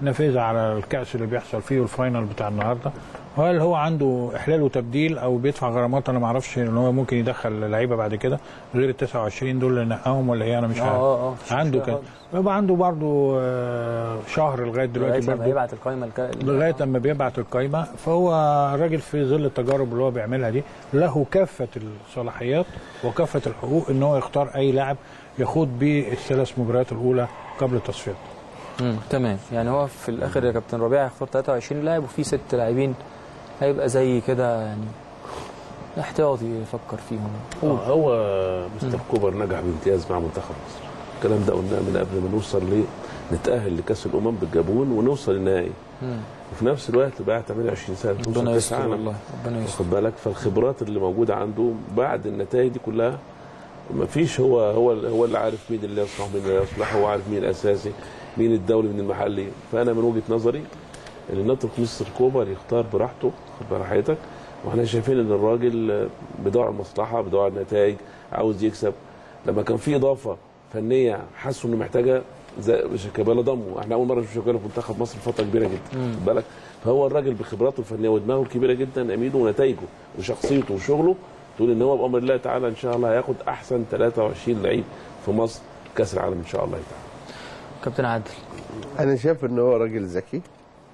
نافذه على الكاس اللي بيحصل فيه والفاينل بتاع النهارده وهل هو عنده احلال وتبديل او بيدفع غرامات انا ما اعرفش ان هو ممكن يدخل لعيبه بعد كده غير ال 29 دول اللي نقاهم ولا ايه انا مش آه، عارف آه، آه، مفيش عنده مشكلة كده خالص. يبقى عنده برضه آه، شهر لغايه لغايه دلوقتي لما برضه يبعت القائمه الك... لغايه لما بيبعت القايمه فهو راجل في ظل التجارب اللي هو بيعملها دي له كافه الصلاحيات وكافه الحقوق ان هو يختار اي لاعب يخوض بيه الثلاث مباريات الاولى قبل التصفيات مم. تمام يعني هو في الاخر يا كابتن ربيع هيختار 23 لاعب وفي ست لاعبين هيبقى زي كده يعني احتياطي يفكر فيهم هو, هو مستر كوبر نجح بامتياز مع منتخب مصر الكلام ده قلناه من قبل ما نوصل ل نتاهل لكاس الامم بالجابون ونوصل للنهائي مم. وفي نفس الوقت بعد 28 سنه توصل ربنا كاس يستر عالم والله ربنا يستر واخد بالك فالخبرات اللي موجوده عنده بعد النتائج دي كلها ما فيش هو هو هو اللي عارف مين اللي يصلح مين اللي يصلح هو عارف مين الاساسي مين الدولي من المحلي فانا من وجهه نظري اللي نترك مستر كوبر يختار براحته خد براحتك واحنا شايفين ان الراجل بدوع المصلحه بدوع النتائج عاوز يكسب لما كان في اضافه فنيه حسوا انه محتاجه زي شيكابالا ضمه احنا اول مره نشوف شيكابالا في منتخب مصر فتره كبيره جدا مم. خد بالك فهو الراجل بخبراته الفنيه ودماغه الكبيره جدا امينه ونتائجه وشخصيته وشغله تقول ان هو بامر الله تعالى ان شاء الله هياخد احسن 23 لعيب في مصر كاس العالم ان شاء الله تعالى كابتن عادل انا شايف ان هو راجل ذكي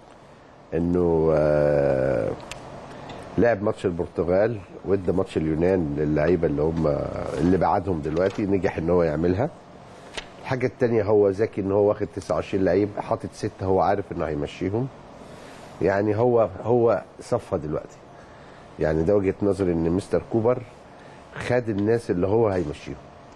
انه آه، لعب ماتش البرتغال وادى ماتش اليونان للعيبه اللي هم اللي بعدهم دلوقتي نجح ان هو يعملها الحاجه الثانيه هو ذكي ان هو واخد 29 لعيب حاطط سته هو عارف انه هيمشيهم يعني هو هو صفى دلوقتي يعني ده وجهه نظري ان مستر كوبر خد الناس اللي هو هيمشيهم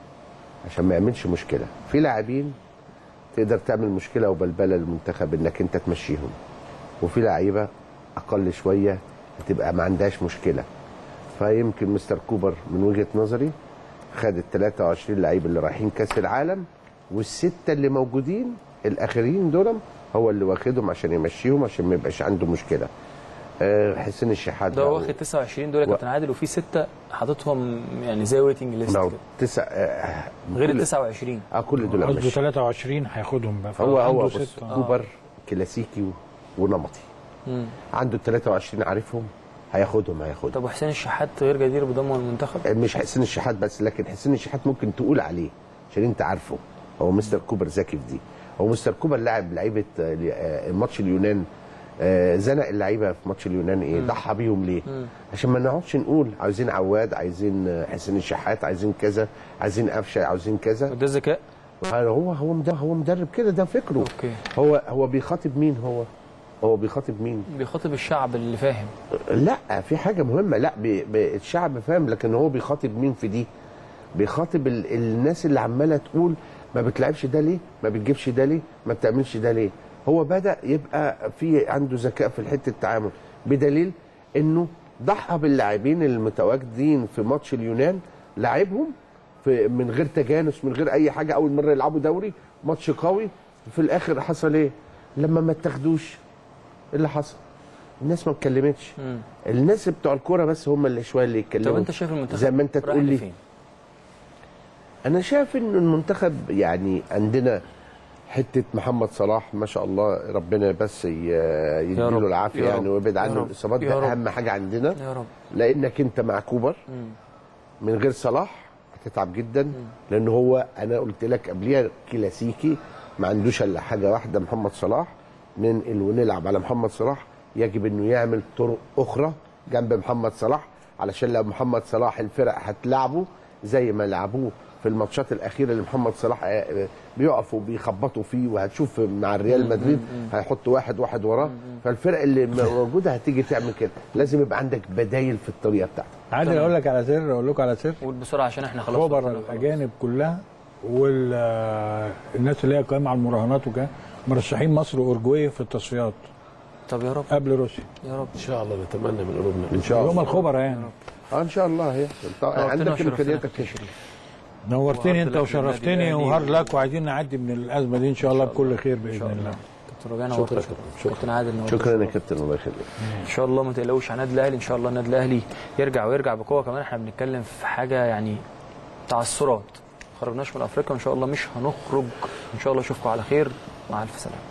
عشان ما يعملش مشكله في لاعبين تقدر تعمل مشكله وبلبله للمنتخب انك انت تمشيهم وفي لعيبه اقل شويه هتبقى ما عندهاش مشكله فيمكن مستر كوبر من وجهه نظري خد ال 23 لعيب اللي رايحين كاس العالم والسته اللي موجودين الاخرين دول هو اللي واخدهم عشان يمشيهم عشان ما يبقاش عنده مشكله آه، حسين الشحات ده بقى واخد 29 دول يا كابتن عادل وفي سته حاططهم يعني زي ويتنج ليست لو كده تسع آه، غير ال كل- 29 اه كل دول قصده ماشي 23 هياخدهم بقى هو هو عنده بص ستة. كوبر كلاسيكي و- ونمطي مم. عنده ال 23 عارفهم هياخدهم هياخدهم طب وحسين الشحات غير جدير بضمه المنتخب مش حسين الشحات بس لكن حسين الشحات ممكن تقول عليه عشان انت عارفه هو مستر كوبر ذكي في دي هو مستر كوبر لاعب لعيبه آه، آه، ماتش اليونان آه، زنق اللعيبه في ماتش اليونان ايه مم. ضحى بيهم ليه مم. عشان ما نقعدش نقول عايزين عواد عايزين آه، حسين الشحات عايزين كذا عايزين قفشه عايزين كذا ده ذكاء هو هو مدرب هو مدرب كده ده فكره اوكي هو هو بيخاطب مين هو هو بيخاطب مين بيخاطب الشعب اللي فاهم لا في حاجه مهمه لا بي بي الشعب فاهم لكن هو بيخاطب مين في دي بيخاطب ال الناس اللي عماله تقول ما بتلعبش ده ليه ما بتجيبش ده ليه ما بتعملش ده ليه هو بدا يبقى في عنده ذكاء في حته التعامل بدليل انه ضحى باللاعبين المتواجدين في ماتش اليونان لعبهم في من غير تجانس من غير اي حاجه اول مره يلعبوا دوري ماتش قوي في الاخر حصل ايه لما ما اتاخدوش إيه اللي حصل الناس ما اتكلمتش مم. الناس بتوع الكوره بس هم اللي شويه اللي يتكلموا طب انت شايف المنتخب زي ما انت رايح تقول لي لفين؟ انا شايف ان المنتخب يعني عندنا حته محمد صلاح ما شاء الله ربنا بس ي- يديله رب، العافيه يا يعني رب، ويبعد يا عنه رب، الاصابات يا ده رب. اهم حاجه عندنا يا رب لانك انت مع كوبر مم. من غير صلاح هتتعب جدا لان هو انا قلت لك قبليها كلاسيكي ما عندوش الا حاجه واحده محمد صلاح ننقل ونلعب على محمد صلاح يجب انه يعمل طرق اخرى جنب محمد صلاح علشان لو محمد صلاح الفرق هتلعبه زي ما لعبوه في الماتشات الاخيره اللي محمد صلاح آه، بيقفوا بيخبطوا فيه وهتشوف مع الريال مدريد هيحط واحد واحد وراه فالفرق اللي موجوده هتيجي تعمل كده لازم يبقى عندك بدايل في الطريقه بتاعتك عادل اقول لك على سر اقول لكم على سر قول بسرعه عشان احنا خلاص خبر وصلنا. الاجانب كلها والناس اللي هي قائمه على المراهنات وكده مرشحين مصر واورجواي في التصفيات طب يا رب قبل روسيا يا رب ان شاء الله نتمنى من قلوبنا ان شاء هم الله الخبراء يعني اه ان شاء الله هيحصل طبعا نورتنا عندك وشرفتنا امكانياتك كابتن كده شريف. نورتني انت وعبد الله النادي وشرفتني الأهلي وهارد لك وعايزين نعدي من الازمه دي ان شاء الله بكل خير باذن الله كابتن ربيع شكرا نورتنا شكرا شكرا كابتن عادل نورتنا. شكرا يا كابتن الله يخليك ان شاء الله ما تقلقوش على النادي الاهلي ان شاء الله النادي الاهلي يرجع ويرجع بقوه كمان احنا بنتكلم في حاجه يعني تعثرات خرجناش من افريقيا ان شاء الله مش هنخرج ان شاء الله اشوفكم على خير مع الف سلامه